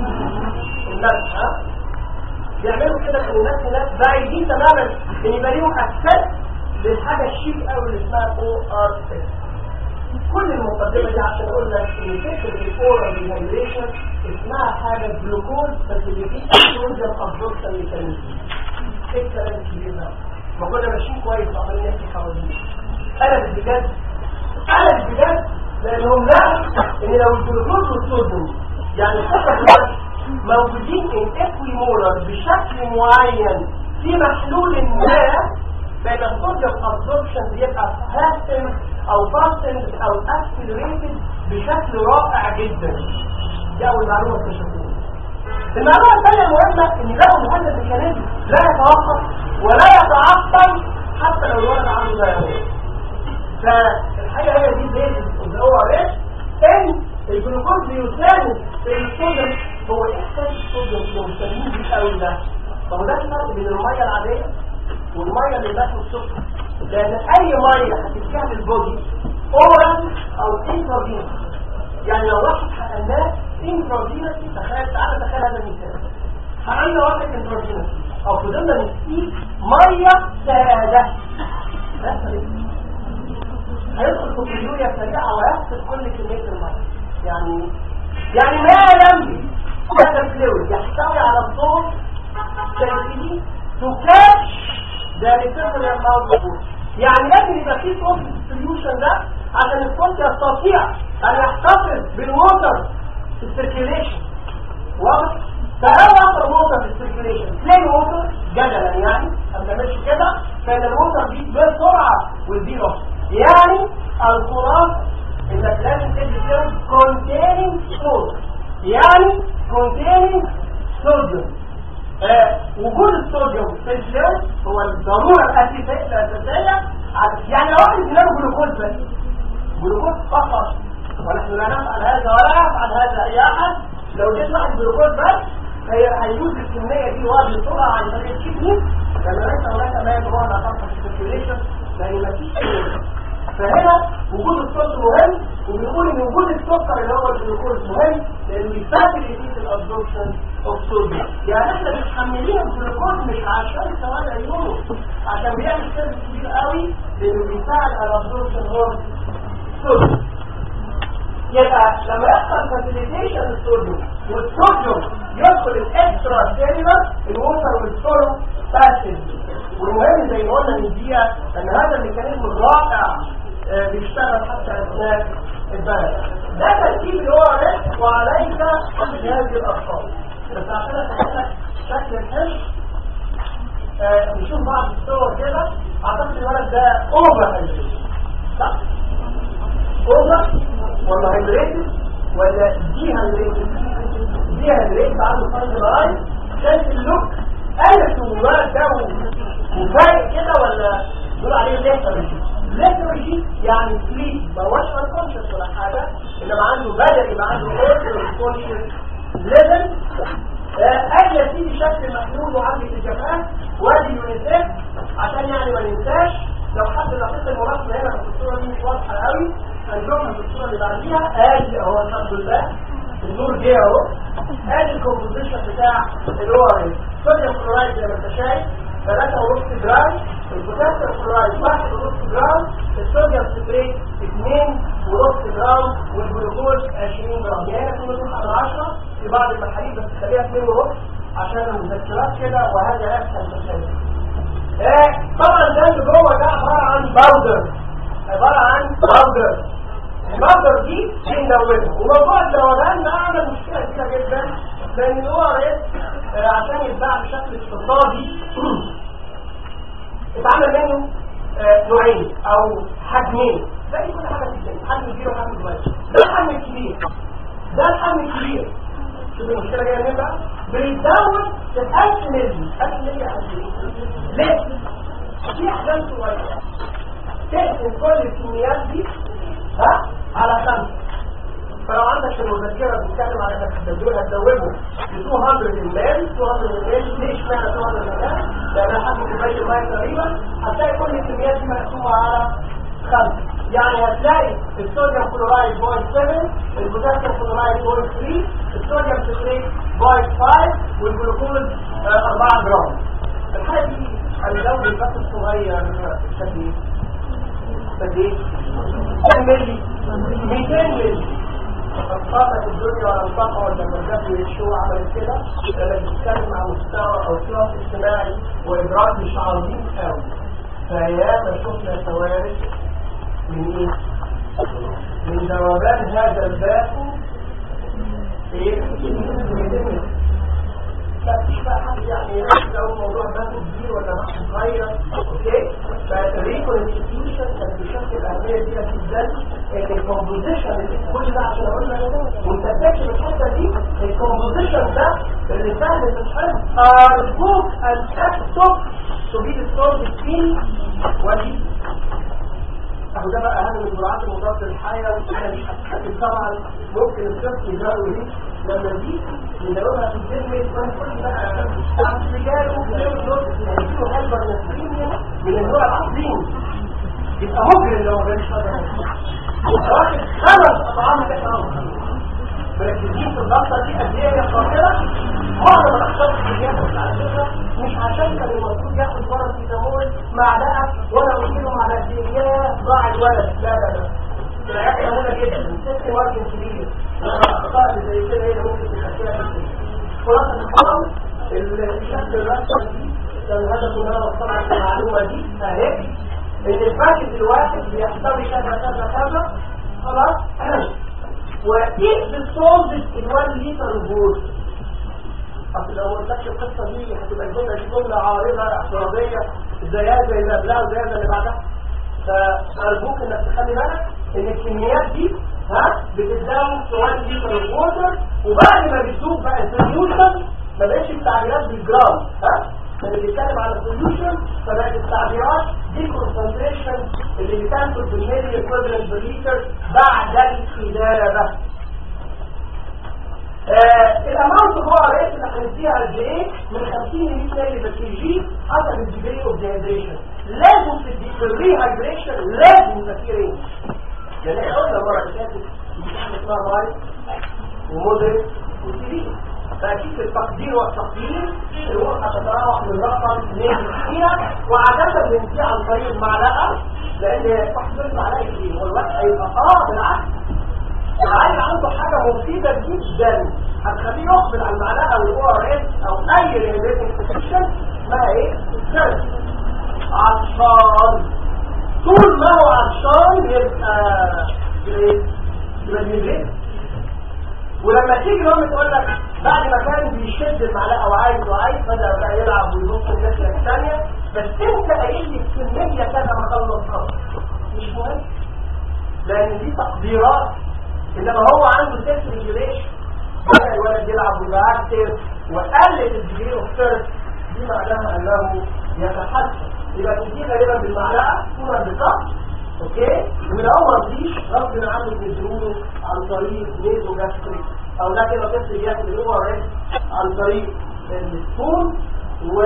الناس ها بيعملوا كده ان الناس هناك بعيدين تماما ان يبقى ليهم اكسس للحاجه الشيك قوي اللي اسمها او ار 6 كل المقدمه دي عشان اقول لك ان فكره الاورال ديهايدريشن اسمها حاجه جلوكوز بس اللي فيه اكسجين ابزوربشن ميكانيزم ايه الكلام الكبير ده ما كنا ماشيين كويس وعمالين نحكي حوالين قلبت بجد قلبت بجد لانهم لقوا ان لو الجلوكوز والصوديوم يعني الصوديوم موجودين ان اكوي مولر بشكل معين في محلول ما فإن الصوديوم ابزوربشن بيبقى هاستن او فاستن او اكسلريتد بشكل رائع جدا دي اول معلومه اكتشفوها المعلومه الثانيه المهمه ان لقوا هذا الميكانيزم لا يتوقف ولا يتعطل حتى لو الولد عنده دايابيت فالحقيقه هي دي بيزنس اللي هو ايه ان الجلوكوز بيساند في الصوديوم هو احساس الصوديوم اللي بنسميه بيه قوي ده طب ده الفرق بين الميه العاديه والميه اللي داخل السكر لان اي ميه هتتكهل البودي اورال او انترفينس يعني لو واحد حقناه انترفينس تخيل تعالى تخيل هذا المثال حقنا واحد انترفينس او فضلنا نسقيه ميه ساده بس هيدخل في كيلوريا سريعه ويفقد كل كميه الميه يعني يعني ما يملك هذا الفلويد يحتوي على الصوت كالسيدي تكاتش ده لتفضل الموضوع يعني لازم يبقى في صوت السوليوشن ده عشان الصوت يستطيع ان يحتفظ بالووتر في السيركيليشن واضح فهو اكتر ووتر في السيركيليشن بلاي ووتر جدلا يعني ما بنعملش كده فان الووتر دي بسرعه والدي لوس يعني الخلاصه انك لازم تدي فيهم containing salt يعني containing sodium آه وجود الصوديوم في الجو هو الضروره الاساسيه الاساسيه يعني لو واحد بينام جلوكوز بس جلوكوز فقط ونحن لا نفعل هذا ولا يفعل هذا اي احد لو اديت واحد جلوكوز بس هي هيوز الكميه دي واحد بسرعه عن طريق الكدني لان ليس هناك ما يدعو على طرف السيركيليشن لان مفيش فهنا وجود الصوت مهم وبيقول ان وجود السكر اللي هو الجلوكوز مهم لانه بيفاسيليتيت الابزوربشن اوف صوديوم يعني احنا متحملين الجلوكوز مش عشان ثواني عيونه عشان بيعمل سيرفيس كبير قوي لانه بيساعد على الابزوربشن اوف صوديوم يبقى لما يحصل فاسيليتيشن للصوديوم والصوديوم يدخل الاكسترا سيلولر الووتر والسولو باسج والمهم زي ما قلنا من دقيقه ان هذا الميكانيزم الرائع آه بيشتغل حتى اثناء البلد ده تركيب اللي هو ريسك وعليك هذه الاشخاص بس عشان اتخيلك شكل الحلم آه نشوف بعض الصور كده اعتقد الولد ده اوفر هيدريشن صح؟ اوفر ولا هيدريتد ولا دي هيدريتد دي هيدريتد عنده فرد راي شايف اللوك قالت الولد ده وفايق كده ولا دول عليه ليترجي ليترجي يعني سليب ما هوش انكونشس ولا حاجه انما عنده بدا يبقى عنده اورتر كونشس ليفل اجي يا سيدي شكل محلول وعندي في الجفاف وادي يونيسيف عشان يعني ما ننساش لو حد لاحظ المراسمه هنا في الصوره دي مش واضحه قوي هنشوفها في الصوره اللي بعديها ادي اهو الحمد لله النور جه اهو ادي الكومبوزيشن بتاع الاورنج صوديوم كلورايد زي ما انت شايف 3.5 جرام البوتاسيوم كلورايد 1.5 جرام الصوديوم ستريت 2.5 جرام والجلوكوز 20 جرام يعني كل دول على 10 في بعض المحاليل بس خليها 2.5 عشان المذكرات كده وهذا اسهل تشابه آه طبعا ده اللي جوه ده عباره عن باودر عباره عن باودر الباودر دي بندونها وموضوع الدوران ده عمل مشكله كبيره جدا لان هو آه عشان يتباع بشكل اقتصادي اتعمل منه آه نوعين او حجمين زي كل حاجه في الدنيا حجم كبير وحجم صغير ده الحجم الكبير ده الحجم الكبير شوف المشكله جايه منين بقى بيتزود في 1000 مللي 1000 مللي يعني ليه؟ في احجام صغيره تقسم كل الكميات دي ها على خمسه فلو عندك المذكرة بتتكلم على انك هتدوبه هتدوبه ب 200 مل 200 مل ليش معنى 200 مل؟ لان حجم كوباية المية تقريبا هتلاقي كل الكميات دي مقسومة على خمسة يعني هتلاقي الصوديوم كلورايد 0.7 البوتاسيوم كلورايد 0.3 الصوديوم سيتريت 0.5 والجلوكوز 4 جرام الحاجه دي هنزود الباك الصغير الشكل قد ايه؟ كام ملي؟ 200 ملي أنطاقة الدنيا ولا أنطاقة ولا مرجع الشو عمل كده لما بتتكلم عن مستوى أو كلاس اجتماعي وإدراك مش عظيم قوي فياما شفنا كوارث من إيه؟ من ذوبان هذا الباقي إيه؟ مفيش بقى حد يعني لو الموضوع ده كبير ولا بحث صغير اوكي فالريكونستيوشن كانت بشكل اهميه فيها جدا ان الكومبوزيشن كل ده عشان اقول لك وانت تكتب الحته دي الكومبوزيشن ده اللي سهل تتحفظ ارجوك ان تكتب تبيد الصوت الكيمي ودي اهو ده بقى اهم من جرعات المضاد للحياه واحنا مش هتحكم طبعا ممكن الطفل يجرب ليه لما دي نلاقوها في الجسم يكون كل بقى بتاع الرجال وبيعمل دول هيجيبوا هايبر نفسيا من النوع العظيم يبقى مجرم لو ما كانش واخد خمس اطعام كده مركزين في الضغطه دي قد ايه هي خطيره معظم الاخطاء اللي بياخد على فكره مش عشان كان المفروض ياخد باراسيتامول معلقه وانا قلت له معلقتين ياه ضاع الولد لا لا لا العيال مهمه جدا الست وزن كبير الاخطاء اللي زي كده هي اللي ممكن تخليها في خلاصه الحرام الشكل الرسمي دي كان الهدف ان انا اوصل لك المعلومه دي اهي ان الباكت الواحد بيحتوي كذا كذا كذا خلاص وكيف بالصوت الوان لتر بول اصل لو ما قلتلكش القصه دي هتبقى الجمله دي جمله عارضه اعتراضيه زيها زي اللي قبلها وزيها زي اللي بعدها فارجوك انك تخلي بالك ان الكميات دي ها بتتداوم في 1 لتر ووتر وبعد ما بتدوب بقى السوليوشن ما بقتش التعبيرات بالجرام ها اللي بيتكلم على السوليوشن فبقت التعبيرات دي كونسنتريشن اللي بتنتج بالملي ايكويفالنت بالليتر بعد الاداره الاماونت هو ريت اللي هنديها قد ايه من 50 ل 100 مللي بس جي حسب الديجري اوف ديهيدريشن لازم تدي في الريهايدريشن لازم يبقى في رينج يعني احنا قلنا المره اللي فاتت في حاجه اسمها ماي ومودريت وسيرين فاكيد في التقدير والتقييم الروح هتتراوح من رقم 2 فيها وعاده بنمشي عن طريق المعلقه لان تحضير المعلقه كتير هو الوقت هيبقى اه بالعكس العيل عنده حاجه مفيده جدا هتخليه يقبل على المعلقه والاو ار اس او اي ريهابيليتنج سيشن اسمها ايه؟ سيرش عطشان طول ما هو عطشان يبقى ايه؟ يبقى بيجري ولما تيجي ماما تقول لك بعد ما كان بيشد المعلقه وعايز وعايز بدا بقى يلعب ويبص الناحيه الثانيه بس انت قايل لي الكميه كذا ما خلص مش مهم لان دي تقديرات انما هو عنده سيلف ريجوليشن بدا الولد يلعب ويبقى وقلل الديجري اوف ثيرست دي معناها انه يتحسن يبقى تدي غالبا بالمعلقه صوره بالضغط اوكي ولو ما رضيش غصب عنه بنديله عن طريق نيزو جاستريك او لكن لو طفل بياكل الاوفر عن طريق السبون و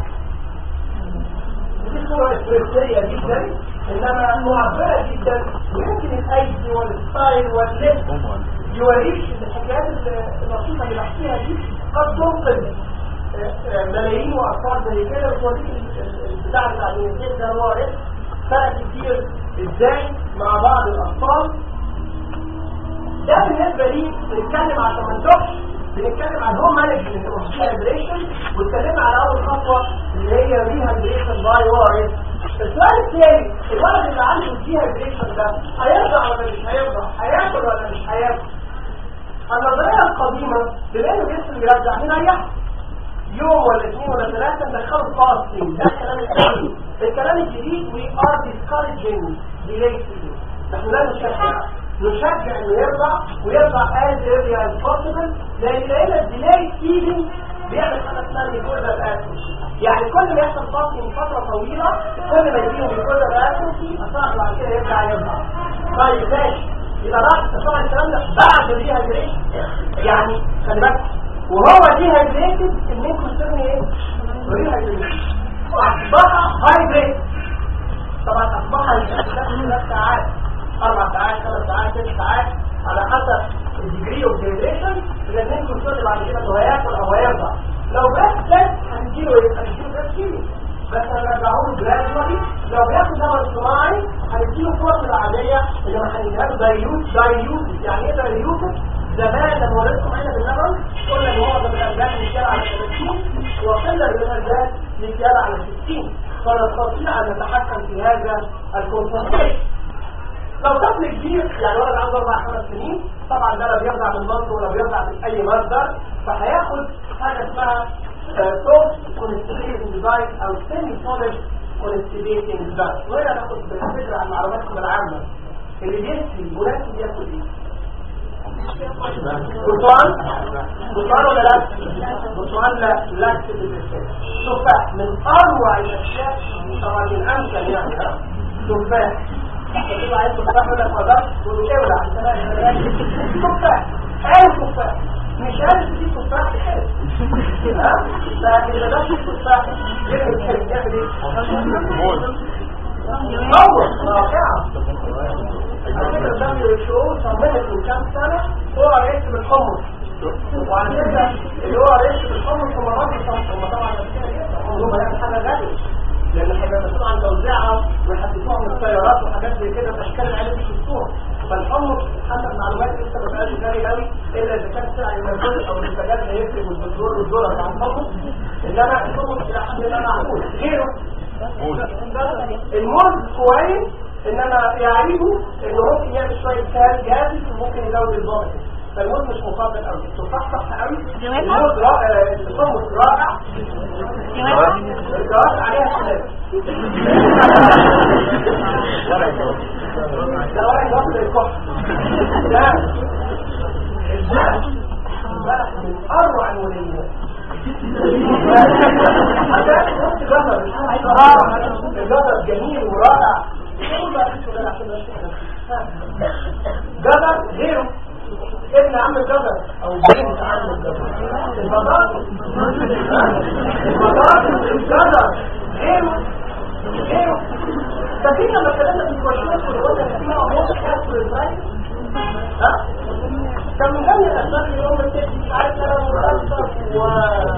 دي صورة اسبريسية جدا انما معبرة جدا ويمكن الايدي والستايل واللب يوريك الحكايات اللطيفة اللي بحكيها دي قد تنقذ ملايين واطفال زي كده وتوريك البتاع بتاع الانسان ده هو ايه فرق كتير ازاي مع بعض الاطفال ده بالنسبه لي بنتكلم عشان ما نتوهش بنتكلم عن هوم مانجمنت اوف ديهايدريشن واتكلمنا على اول خطوه اللي هي ريهايدريشن باي وارث السؤال الثاني الولد اللي عنده الديهايدريشن ده هيرضع ولا مش هيرضع هياكل ولا مش هياكل النظريه القديمه بما انه جسم يرجع هنا يوم ولا اثنين ولا ثلاثه ندخله فاستنج ده الكلام القديم الكلام الجديد وي ار ديسكارجينج ديلي نحن لا نشجع نشجع انه يرضع ويرضع as early as possible لان لقينا الديلي فيلينج بيعمل حاجه اسمها ميكوزا الاكل يعني كل ما يحصل فاستنج فتره طويله كل ما يجيله ميكوزا الاكل اصلا بعد كده يرجع يرضع طيب ماشي يبقى بعد طبعا الكلام ده بعد الريهايدريشن يعني خلي بالك وهو ديهايدريتد المين كونسيرن ايه؟ ريهايدريشن واصبح هايدريت طبعا اصبح الاسئله ثلاث ساعات ست ساعات على حسب الديجري اوف ديليشن الاثنين كورسات بعد كده هو هياكل او هيرضع لو بس بس هنديله ايه؟ هنديله بس كيلو بس هنرجعه له جرادولي لو بياخد دواء صناعي هنديله الفورم العاديه اللي ما هنديها له دايلوت دايلوت يعني ايه دايلوت؟ زمان لما ولدتم عينه باللبن قلنا ان معظم الارجاء مكيال على 30 وقله من الارجاء مكيال على 60 فنستطيع ان نتحكم في هذا الكونسنتريشن لو طفل كبير يعني ولد عنده اربع خمس سنين طبعا ده لا بيرجع من مصر ولا بيرجع من اي مصدر فهياخد حاجه اسمها سوفت كونستيبيتنج ديفايس او سيمي سوليد كونستيبيتنج ديفايس وهنا ناخد بالفكره عن معلوماتكم العامه اللي بيسقي المناسب ياكل ايه؟ برتقال برتقال ولا لا برتقال لا لا تفاح من اروع الاشياء طبعا الامثل يعني ها تفاح تبقى عايز تفاح ولا فضل وتولع تفاح اي تفاح مش عارف تجيب تفاح حلو ها لكن اذا ده تفاح يعمل ايه يعمل ايه نور رائعه على فكره الدبليو اتش او صممت من كام سنه هو رئيس بالحمص وعلى فكره اللي هو رئيس بالحمص هم راضي هم طبعا هم يعني حاجه غاليه لان احنا مسؤول عن توزيعها ويحدثوها من السيارات وحاجات زي كده باشكال العلم في الصور فالحمص حسب معلوماتي لسه ما بقاش غالي قوي الا اذا كان سعر المنزل او المنتجات هيفرق من البترول والدولار عن الحمص انما الحمص الى حد ما معقول غيره الموز كويس انما يعيبه انه ممكن يعمل شويه كال جاهز وممكن يزود الضغط فالموز مش مفضل قوي التفاح صح قوي الموز رائع الحمص رائع الجواب عليها خلاف ده واحد واخد الكحل ده البلح البلح من اروع الموليات الجزر جميل ورائع جزر غيره ابن عم الجزر او بنت عم الجزر البطاطس البطاطس الجزر غيره غيره ففي لما اتكلمنا في الكواشيات والغدة فيها موت كاسر ازاي ها كان من ضمن الاسباب اللي هم الست عايز كلام مرتب و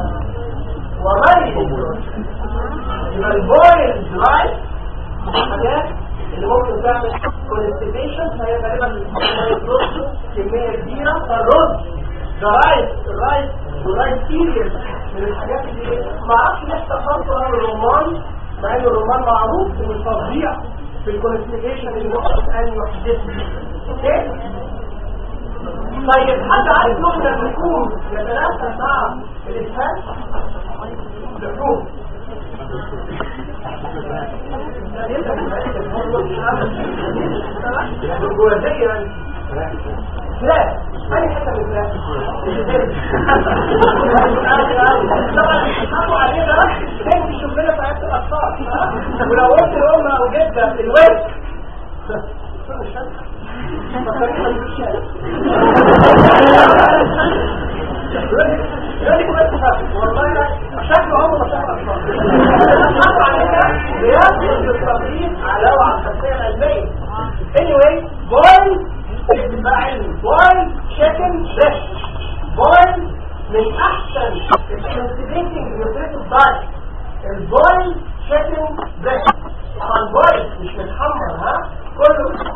ومري يبقى البويل درايف حاجات اللي ممكن تعمل كونستيبيشن فهي غالبا يطلب كميه كبيره فالرز درايف الرايس والرايس سيريال من الحاجات اللي ما اعرفش ليه استخدمت انا الرمان مع ان الرمان معروف انه فظيع في الكونستيبيشن اللي ممكن ان يحدثه اوكي طيب حد عارف ممكن الركوب يتناسب مع الإسهال؟ الركوب الجوازية لا أي حتى من لا طبعا الحقوا عليه ده كان في شغلنا في عيادة الأطفال ولو قلت لهم أو جدة الواد والله شكله هو مشاكل اطفال علينا بياخد التطبيق على وعى الخلفيه العلميه anyway boil بقى علم boil chicken breast boil من احسن الكونسيديتنج نيوتريتيف دايت البويل chicken breast طبعا boil مش متحمر ها كله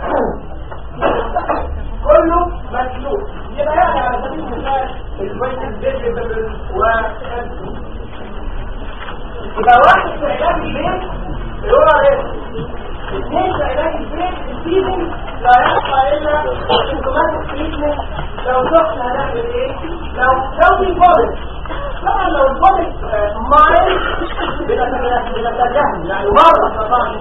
كله مسلوق يبقى يعني على سبيل المثال البيت الفيجيتابل و يبقى واحد في علاج البيت اللي هو ايه؟ اثنين في علاج البيت السيزن لا يبقى الا سيمتوماتيك تريتمنت لو شخص هنعمل ايه؟ لو لو في بوليس طبعا لو البوليس مايل بنتجاهل يعني مرة طبعا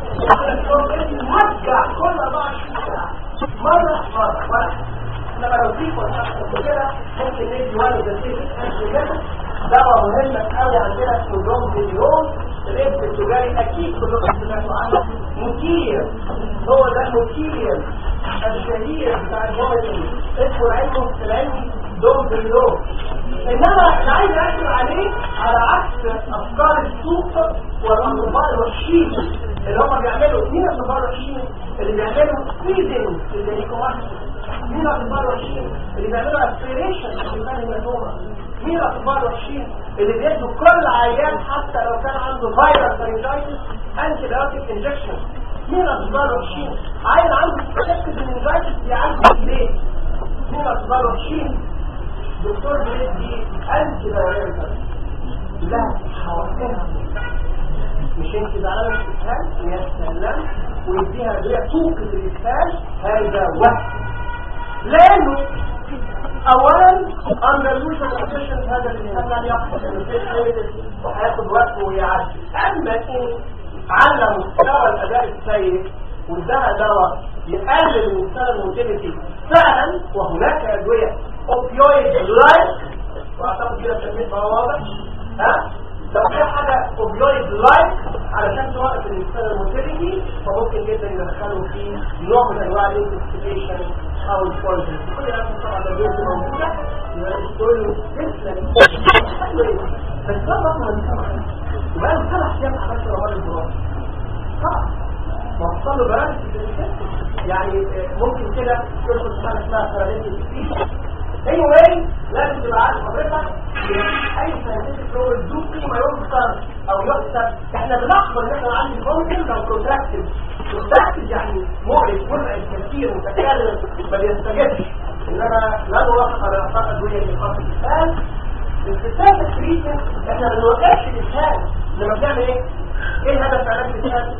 نرجع كل 24 ساعة مرة مرة مرة انما لو فيك ولا كده ممكن ندي والد الفيك كده دواء مهمة قوي عندنا في كلهم في اليوم الابن التجاري اكيد كلكم سمعتوا عنه موتير هو ده الموتير الشهير بتاع الفويتين اسمه العلم العلمي دوم باليوم انما انا عايز اشكر عليه على عكس افكار السوق والاطباء الوحشين اللي هم بيعملوا مين الاطباء الوحشين اللي بيعملوا فيدنج للهيكومات مين الاطباء الوحشين اللي بيعملوا اسبيريشن للهيماتوما مين الاطباء الوحشين اللي بيدوا كل عيان حتى لو كان عنده فيروس فارنجايتس انتي بايوتيك انجكشن مين الاطباء الوحشين عيل عنده سبيكتيف انجايتس بيعالجه ليه مين الاطباء الوحشين دكتور بيدي انتي بايوتيك لها حواسها مش انت زعلان من الاسهال يا سلام ويديها ادويه توقف الاسهال هذا وهم لانه اولا under usual conditions هذا الانسان لن يحصل انه في حيث وهياخد وقت ويعدي اما ان علم مستوى الاداء السيء واداها دواء يقلل مستوى الموتيليتي فعلا وهناك ادويه اوبيويد لايك واعتقد كده التكليف بقى واضح ها لو في حاجة اوبيويد لايك علشان توقف الانسان الموتيليتي فممكن جدا يدخلوا فيه نوع من انواع الانتستيشن او البويزن كل هذه طبعا الادويه دي موجوده يقول له تسلم بس ده بطنه دي وبقى له سبع ايام ما عملش رمضان الجراحي طبعا ما وصل له برامج يعني ممكن كده تدخل حاجه اسمها سيراليتي anyway لازم تبقى عارف حضرتك اي ساينتفك رول دو قيمه يذكر او يحسب احنا بنقبل ان احنا نعلي الكونتنت لو بروتراكتد بروتراكتد يعني مؤلم مرعب كثير متكرر ما بيستجبش انما لا نوافق على اعطاء ادويه لخاص الاسهال الاستثناء التكريسي احنا ما بنوقفش الاسهال لما بنعمل ايه؟ ايه هدف علاج الاسهال؟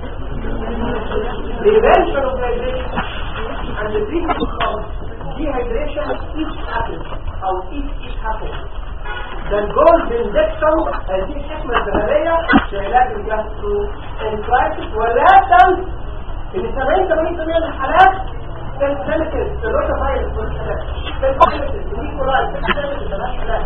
prevention of dehydration and the treatment of dehydration each happens او each each happens ده الجولد انجكشن هذه الحكمة الذهبية في علاج الجاسترو انترايتس ولا تنس ان 70 80% من الحالات سنسلكت الروتا فايروس والحالات سنسلكت النيكولاي سنسلكت ملهاش علاج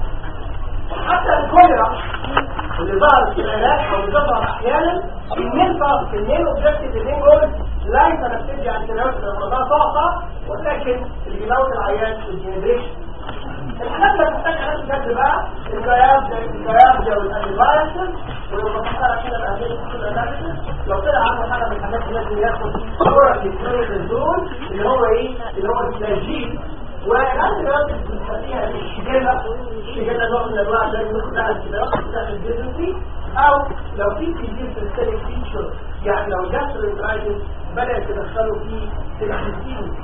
حتى الكوليرا اللي ظهرت في العلاج او اللي ظهر احيانا المين طاقة المين اوبجكتيف المين جول ليس نبتدي عن تناول رمضان طاقة ولكن اللي بيموت العيان الجنريشن الحاجات اللي بتحتاج علاج بجد بقى الجياب الجياب والانفايرسز ولو بتحتاج كده الأهلية كل الأناليسيس لو طلع عنده حاجة من الحاجات اللي لازم ياخد صورة للكلينيكال دول اللي هو ايه اللي هو التسجيل والعلاج الرياضي بنسميها الشجلة الشجلة نوع من انواع زي مثلا الشجلات بتاعت الديزنسي او لو في كتير سيستميك فيتشر يعني لو جاسترنترايتس بدأ يتدخلوا في الانسين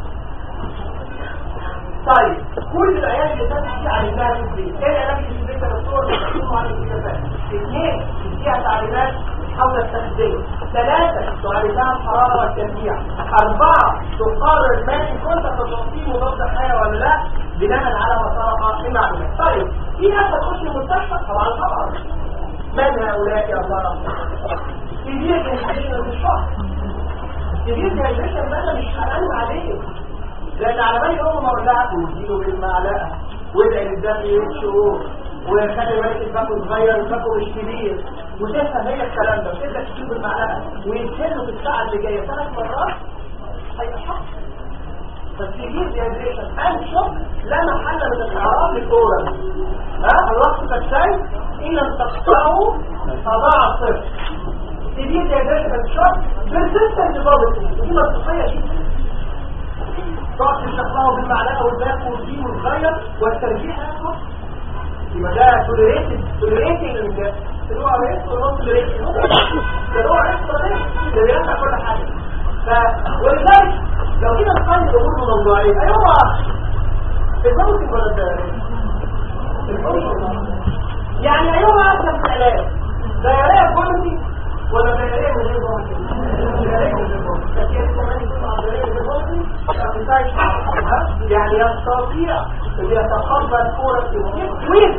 طيب كل العيال اللي فاتت دي عالجناها في البيت ايه العلاج اللي في البيت يا دكتور بتحكموا على الكتابات اثنين تديها تعليمات حول التخزين ثلاثة تعالجها الحرارة والتنبيع أربعة تقرر ماشي كنت تضغطيه مضاد حيوي ولا لا بناء على ما سبق المعلومات طيب في ناس هتخش المستشفى طبعا طبعا من هؤلاء يا الله كبير جنسيشن مش شهر كبير جنسيشن ده مش حلال عليه لان على بالي هم مرجعت واديله بالمعلقه وادعي للدم يوم شهور وخلي بالك الباكو صغير الباكو مش كبير وتفهم هي الكلام ده وتبدا تشوف بالمعلقه ويتشيله في الساعه اللي جايه ثلاث مرات هيبقى شخص بس يجيب ديهايدريشن اند شوك لا محل من الاعراض للاورال ها الوقت كالشاي ان لم تقطعه فضاع صفر تجيب ديهايدريشن شوك بيرسيستنت بوبلتي ودي منطقيه جدا تقعد تشرحه بالمعلقه والباك والجيم والصغير والترجيح ياخد يبقى ده توليريتد توليريتنج اللي هو ريس والنص توليريتنج اللي هو ريس ده بيرفع كل حاجه ف ولذلك لو جينا نقارن الامور بموضوعين ايوه الموسم ولا الدائري الموسم يعني ايوه احسن في العلاج دائريه بوليسي ولا دائريه من غير بوليسي دائريه من غير بوليسي لكن كمان يكون دائريه من غير بوليسي يعني يستطيع ان يتقبل كورة الويت ويت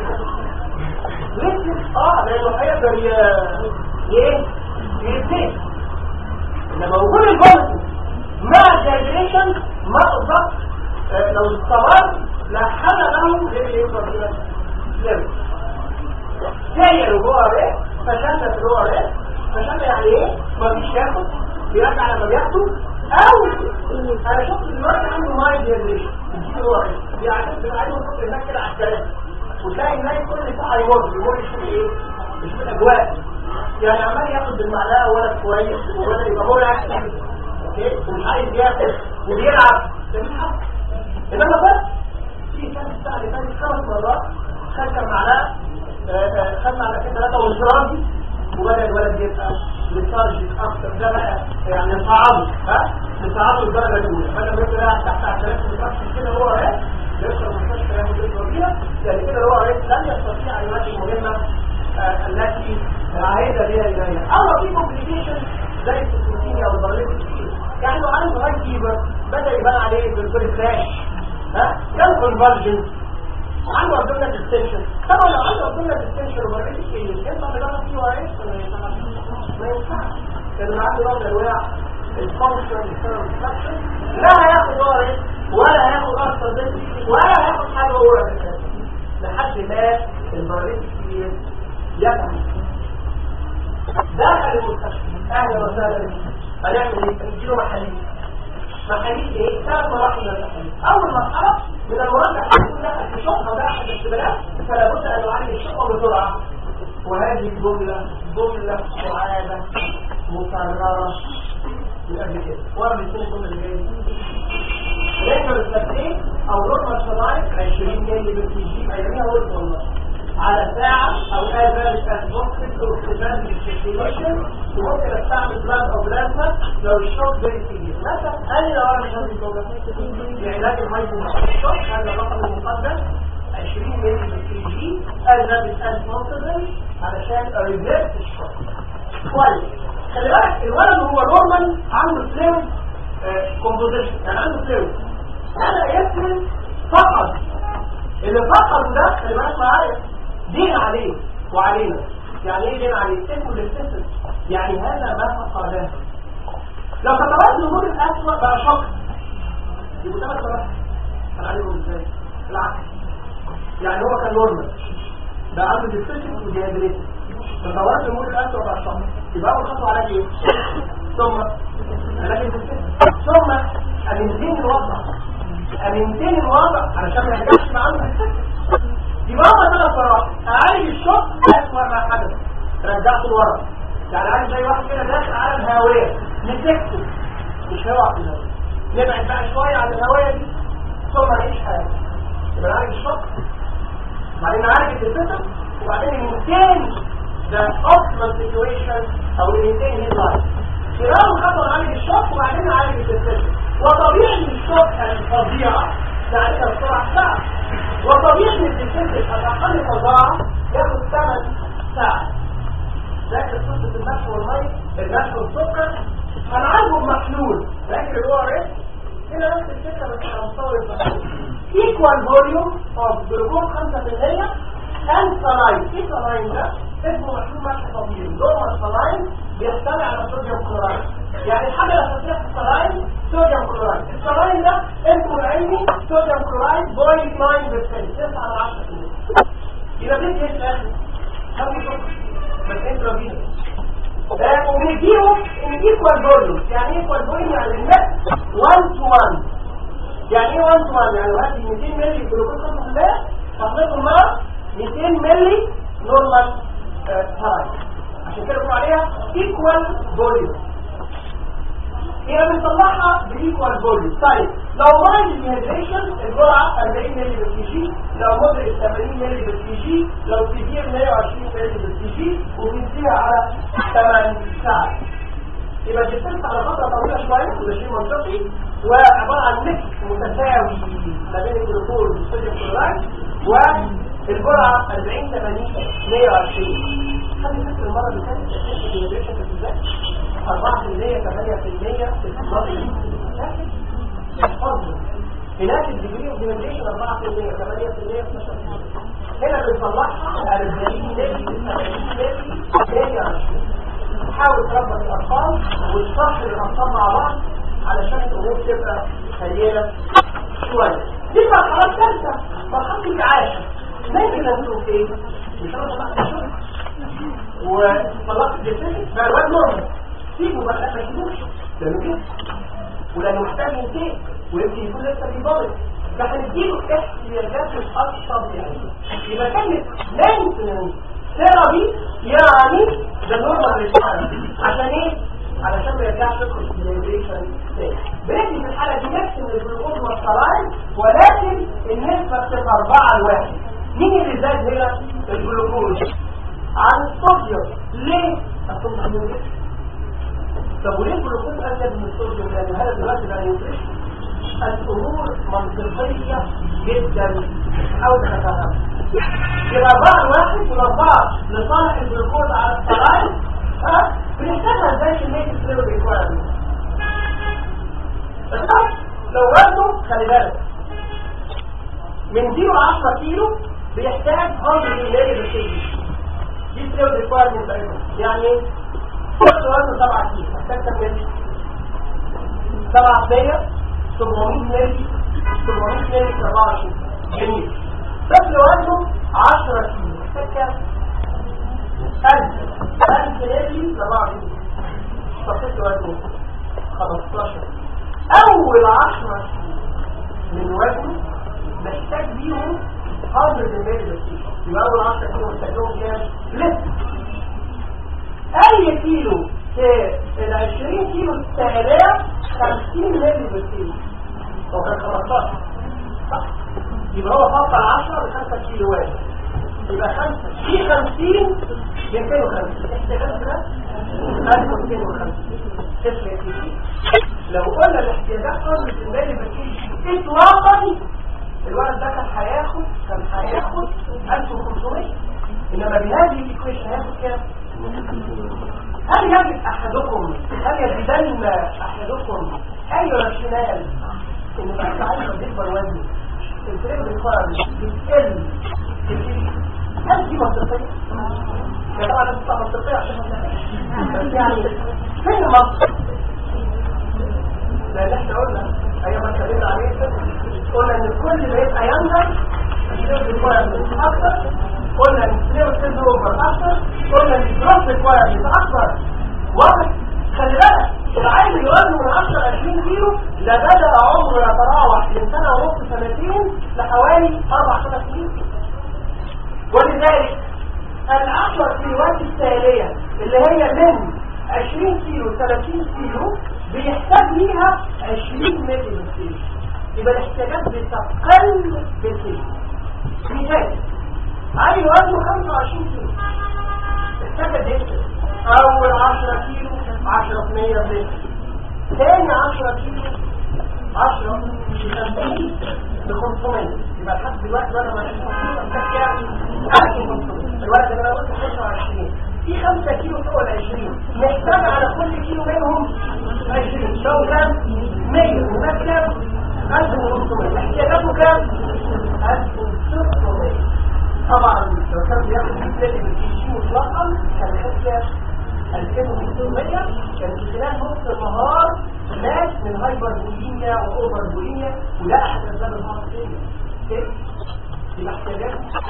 اه لانه هيقدر ايه يرتاح انما وجود البوليسي مع الجايريشن ما اقدر لو استمر لا حل له غير اللي يوصل الى السلم ساير وهو ايه فشلت وهو ايه فشلت يعني ايه ما فيش ياخد بيرجع لما بياخده او انا شفت دلوقتي عنده مايند ديهيدريشن يعني بتعينه الصبح هناك كده على الكلام وتلاقي الناس كل ساعه يمر يمر يشوف ايه يشوف الاجواء يعني عمال ياخد بالمعلقه ولا كويس ولا يبقى هو عكس اوكي ومش عايز ياكل وبيلعب ده مش حق انما بس في كان الساعه اللي فاتت خمس مرات خد كام معلقه آه، آه، خد معلقتين ثلاثه وانفرادي وبدا الولد يبقى للتارجت اكتر ده بقى يعني نصعده ها نصعده الدرجه الاولى بدل ما يبقى قاعد تحت عشان يتركز كده هو اهي يدخل المستشفى ياخد يدخل فيها يعني كده هو اهي لن يستطيع ان يؤدي المهمه آه، التي عايزه بها اليها اما في كومبليكيشن زي السكوتينيا او البرليت يعني لو عنده هاي فيبر بدا يبان عليه بالكل فلاش ها يدخل فالجن عنده ابدومينال ديستنشن طبعا لو عنده ابدومينال ديستنشن وبريد الكيس ينفع نجرب فيه وعيش ولا ما ينفعش ما ينفعش لان عنده نوع من انواع الفانكشن الفانكشن لا هياخد وعيش ولا هياخد اكتر بس ولا هياخد حاجه هو لحد ما البريد الكيس يفهم دخل المستشفى اهلا وسهلا بك هنعمل ايه؟ نديله محاليل محاليل ايه؟ ثلاث مراحل من المحاليل اول مرحله من المراجعه يكون دخل في شقه ده احد الاختبارات فلا بد ان نعالج الشقه بسرعه وهذه الجمله جمله معاده مكرره من قبل كده ورا الاثنين الجمله اللي جايه ريكتور التسليم او نورمال سلايد 20 مللي بالكي جي اياميها قلت والله على ساعة أو ذلك أسبوكسيك أو اختبار للسيركيليشن وممكن أستعمل بلاد أو بلازما لو الشوك فيري كبير مثلا أنا لو أنا مش هذه الجملة علاج الميكرو الشوك هذا الرقم المقدس 20 مللي بالكي جي ذلك أسبوكسيك علشان أريفيرس الشوك كويس خلي بالك الولد هو نورمال عنده فلويد كومبوزيشن يعني عنده فلويد هذا يفرق فقط اللي فقط ده خلي بالك معايا دين عليه وعلينا يعني ايه دين عليه اسمه للسيستم يعني هذا ما فقده لو خطوات الامور الاسوأ بقى شك يبقى ده مثلا كان عليهم ازاي العكس يعني هو كان نورمال ده عنده ديستيشن وديابريتس خطوات الامور الاسوأ بقى شك يبقى اول خطوه علاج ايه ثم علاج الديستيشن ثم الانزيم الوضع الانزيم الوضع علشان ما يرجعش معاه الديستيشن يبقى هو ثلاث مراحل اعالج الشوك اسوأ ما حدث رجعته لورا يعني عارف زي واحد كده داخل على الهاويه مسكته مش هيقع في الهاويه نبعد بقى شويه عن الهاويه دي ثم نعيش حياتنا يبقى نعالج الشوك بعدين نعالج الديسيشن وبعدين نمتين ذا اوبتيمال سيتويشن او نمتين هيد لايف يبقى اول خطوه نعالج الشوك وبعدين نعالج الديسيشن وطبيعي الشوك الفظيعه نعالجها بسرعه ساعه وطبيعي ان الديسيشن الاقل فظاعه ياخد 8 ساعات لكن قصه الملح والمي الملح والسكر هنعالجه بمحلول لكن اللي هو ريس هنا نفس الفكره بس على مستوى المحلول ايكوال فوليوم اوف جلوكوز 5% and saline ايه saline ده؟ اسمه محلول ملح طبيعي نورمال saline بيحتوي على صوديوم كلورايد يعني الحاجه الاساسيه في السلاين صوديوم كلورايد السلاين ده اسمه العلمي صوديوم كلورايد بوينت 9% 9 على 10% يبقى بيدي ايه في الاخر؟ خلي سكر بس انترافينوس وبيديهم ايكوال فوليوم يعني ايكوال فوليوم يعني النت 1 تو 1 يعني ايه 1 تو 1 يعني لو هاتي 200 مللي جلوكوز 5% تخلطهم مع 200 مللي نورمال سلاين عشان كده بنقول عليها ايكوال فوليوم هي بنطلعها بايكوال فوليوم طيب لو مايل ديهيدريشن الجرعه 40 مللي بالكي جي لو مودريت 80 مللي بالكي جي لو سيفير 120 مللي بالكي جي وبنسيها على 8 ساعات يبقى الديستنس على فتره طويله شويه وده شيء منطقي وعباره عن ميكس متساوي ما بين الجلوكوز والصوديوم كلورايد والجرعه 40 80 120 خلي فكر المره اللي فاتت الديهيدريشن في ازاي 4% 8% في المرض هناك الديجري اوف ديميشن 4% 8% 12% هنا بنصلحها 40 ملي 70 ملي 120 حاول تربط الارقام وتصحح الارقام مع بعض علشان الامور تبقى سيئه شويه دي مرحله ثالثه مرحله العاشه ممكن نشوف ايه مش انا طلعت الشغل وطلعت الديسيشن بقى الواد نورمال سيبه بقى لا ما تسيبوش لانه كده ولانه محتاج ينتهي ويمكن يكون لسه بيضارب فهنديله احتياجات الاشطب يعني يبقى كلمه مينتنس ثيرابي يعني ده نورمال ريسبيراتوري عشان ايه؟ علشان ما يرجعش يدخل في الهيدريشن تاني بندي في الحاله دي نفس من الجلوكوز والسلاين ولكن النسبه بتبقى 4 لواحد مين اللي زاد هنا الجلوكوز عن الصوديوم ليه؟ أصل ما طب وليه الجلوكوز ازيد من الصوديوم لان هذا دلوقتي بقى نيوتريشن الامور منطقيه جدا حاول تتفهم يبقى أربعة واحد والأربعة لصالح الجلوكوز على السراير ها بنحتاجها ازاي كمية الفلويد ريكوايرمنت لو وزنه خلي بالك من 0 ل 10 كيلو بيحتاج 100 ملي بالكيلو دي فلويد ريكوايرمنت يعني ايه؟ كل وزنه 7 كيلو محتاج كام ملي؟ 7 100 700 ملي 700 ملي في 24 جميل بس لو وزنه 10 كيلو محتاج كام؟ 1000 1000 ملي في 24 فقط وزنه 15 اول 10 كيلو من وزنه محتاج بيهم 100 ملي بس يبقى اول 10 كيلو محتاج لهم كام؟ لتر اي كيلو في ال 20 كيلو التالية 50 ملي بالكيلو هو كان 15 صح يبقى هو فضل 10 ل 5 كيلو واحد يبقى 5 في 50 ب 250 احتياجات ده 1250 تفرق كتير لو قلنا الاحتياجات قرب المالي بالكيلو اطلاقا الولد ده كان هياخد كان هياخد 1500 انما بهذه الايكويشن هياخد كام؟ هل يجد احدكم هل يجدن احدكم اي راشونال ان بعد عايز يكبر وزنه الفريق بالفرد بتقل كتير هل دي منطقية؟ يا طبعا لازم تبقى منطقية عشان ما بس يعني فين المنطق؟ لان احنا قلنا ايام ما اتكلمنا عليه قلنا ان الكل بيبقى ينزل الفريق بالفرد اكتر قلنا ان الفلير سيلز اوفر اكتر قلنا ان الجروس ريكوايرمنت اكتر واضح خلي بالك العيل اللي وزنه من 10 ل 20 كيلو ده بدا عمره يتراوح من سنه ونص سنتين لحوالي 4 5 سنين ولذلك العشر كيلوات التاليه اللي هي من 20 كيلو 30 كيلو بيحتاج ليها 20 مللي بالكيلو يبقى الاحتياجات بتقل بالكيلو مثال عيل وزنه 25 كيلو محتاج قد ايه اول 10 كيلو 10 في 100 بلتر ثاني 10 كيلو 10 في 50 ب 500 يبقى لحد دلوقتي وانا ما محتاج كام 1500 الوقت اللي انا قلت 25 في 5 كيلو فوق ال 20 محتاج على كل كيلو منهم 20 لو كام 100 وده كام 1500 احتياجاته كام 1600 طبعا لو كان بياخد بالتالي بالكيشي مطلقا كان يخسر 2500 كان في خلال نص النهار مات من هايبر بوليميا واوفر بوليميا وده احد اسباب الهارت فيلير يبقى احتياجات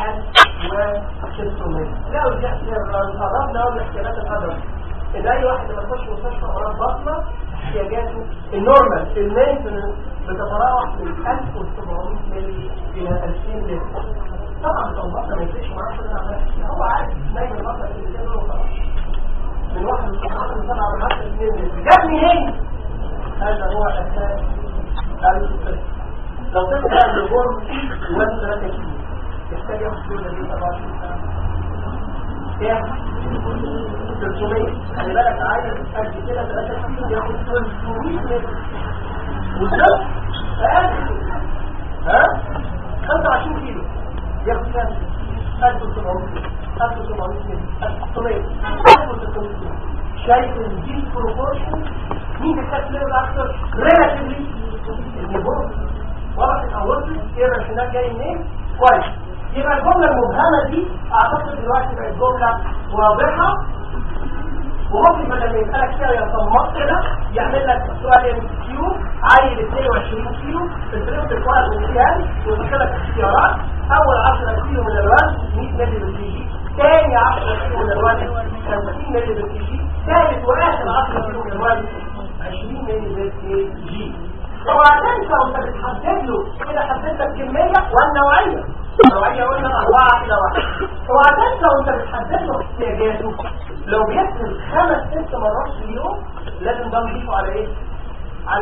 1600 لا ورجعت قربنا اول احتياجات القدر ان اي واحد لما يخش مستشفى امراض بطنه احتياجاته النورمال المينتنس بتتراوح من 1700 مللي الى 2000 لتر طبعا لو بطل ما يفرقش معاه كل ده هو عارف نايم البطل اللي كده وخلاص من واحد من سبعة من سبعة من عشرة اثنين جاب منين؟ هذا هو اساس الفكر لو تبقى الجرم وزن 3 كيلو يحتاج ياخد دول دي 24 ساعة كام؟ 300 خلي بالك عايز قد كده 3 كيلو ياخد 300 متر والصف اقل ها 25 كيلو ياخد كام 1700 1700 1600 1600 شايف الديس بروبورشن مين بيحتاج ليفل اكتر ريلاتيفلي النبوغ واضح الاول ايه الراشونال جاي منين كويس يبقى الجمله المبهمه دي اعتقد دلوقتي بقت جمله واضحه وممكن بدل ما يسألك كده يصمت كده يعمل لك سؤال ام كيو عايل 22 كيلو الفريق الكوارث من الكيان ويحط لك اختيارات اول 10 كيلو من الوزن 100 مللي بالكيجي ثاني 10 كيلو من الوزن 50 مللي بالكيجي ثالث واخر 10 كيلو من الوزن 20 مللي بالكيجي اوعى تنسى وانت بتحدد له كده حددت الكميه والنوعيه النوعيه قلنا اربعه الى واحد اوعى تنسى وانت بتحدد له احتياجاته لو بياكل خمس ست مرات في اليوم لازم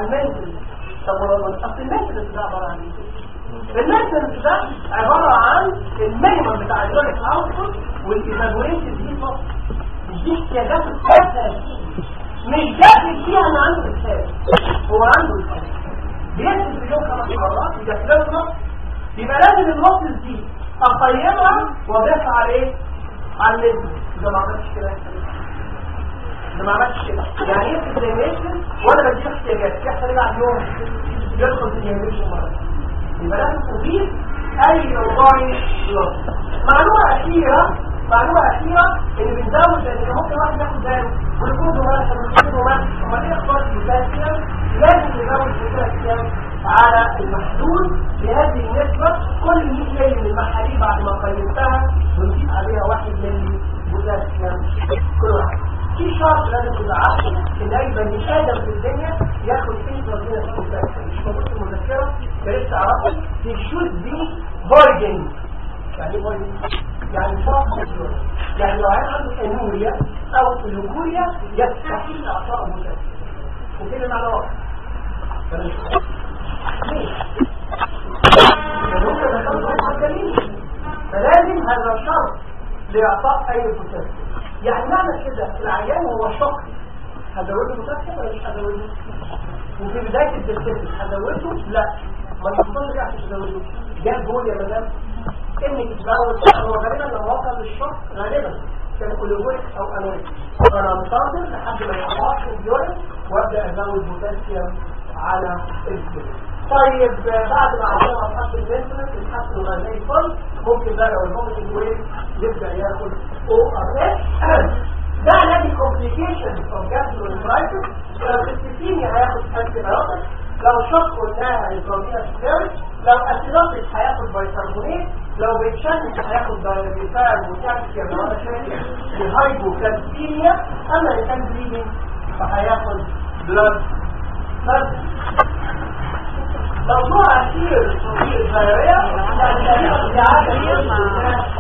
المنتل طب ولما اصل المنتل ده عباره عن ايه؟ المنتل ده عباره عن المينيمم بتاع اليونت اوتبوت والايفالويشن دي فقط دي احتياجات اساسيه مش داخل فيها انا عنده احساس هو عنده احساس بيكتب في اليوم خمس مرات يدخلها النص يبقى لازم النص دي اقيمها واضيفها على ايه؟ على الليزم ده ما عملتش كده ده ما عملتش كده يعني ايه اكزاميشن وانا بديله احتياجات في احتياج على اليوم يدخل في الاكزاميشن مره يبقى لازم تضيف اي اونلاين لوس معلومه اخيره معلومه اخيره ان بنزود لان ممكن واحد ياخد باله والجلوكوز وملح والجلوكوز وملح امال ايه اخبار البوتاسيوم لازم نزود البوتاسيوم على المحدود بهذه النسبة كل 100 مللي من المحاليل بعد ما قيمتها بنضيف عليها 1 مللي بوتاسيوم كل واحد في شرط لازم تبقى عارفه ان اي بني ادم في الدنيا ياخد انترافينوس بوتاسيوم مش موجود في المذكره يا ريت تعرفوا he should be voiding يعني ايه voiding؟ يعني شرط مجنون يعني لو عيل عنده انوريا او لوكوريا يستحيل اعطاء بوتاسيوم وكده معنى واحد فلازم هذا الشرط لإعطاء أي بوتاسيوم يعني معنى كده العيان هو شقي هزوده بوتاسيوم ولا مش هزوده؟ وفي بداية الدكتور هزوده؟ لا ما يحصلش ليه عشان تزوده جاب جول يا مدام انك تزود هو غالبا لما وصل للشق غالبا كان كوليجوريك او انوريك فانا منتظر لحد ما يحصلش اليورين وابدا ازود بوتاسيوم على الكلى طيب بعد ما عملنا مرحله الانسولين الحسن الغذائي الفل ممكن بقى لو الهومين ويت يبدا ياخد او ار اس ده علاج الكومبليكيشن اوف جاسترونترايتس لو السيستيميا هياخد انتي بايوتكس لو شق قلناها هيدروجينا ستيرويد لو اسيدوتيك هياخد بايكربونات لو بيتشنج هياخد دايبيتال وكالسيوم لو انا شايف الهايبوكالسيميا اما اللي كان بليدنج فهياخد بلاد بس موضوع أخير في الفيروية يعني تاريخ إعادة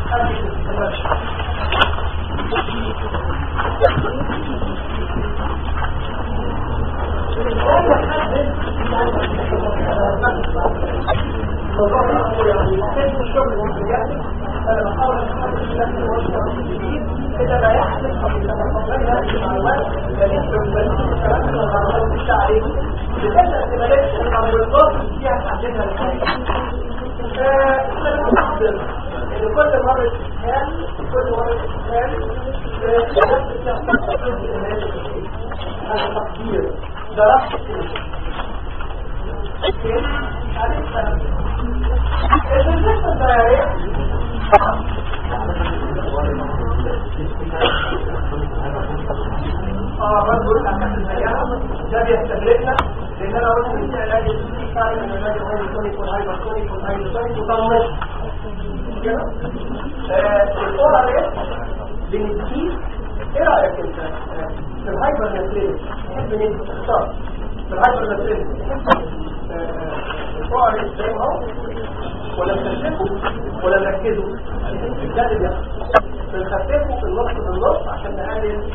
انا بحاول اتحدث بشكل مباشر كده لا يحدث او يتفضل هذه المعلومات لكن بالنسبه للكلام اللي المعلومات مش عليه بتبدا احتمالات المعلومات فيها تحديدها الحقيقه احنا بنحضر ان كل مره استثناء كل مره استثناء نفس الشخص هذا تقدير دراسه بالنسبه للدرارات اه برضه الاحكام السيئه ده بيستغلنا لان انا قلت ان علاج السي فرق بين العلاج الهايبرتونيك والهايبرتونيك والهايبرتونيك وطنش كده الاورال ايه بنديه ايه رايك انت في الهايبر ناتريز تحب ان انت تختار في الهايبر ناتريز تحب الاورال زي ما هو ولا نخففه ولا نركزه ده اللي بيحصل بنخففه في النص بالنص عشان نقلل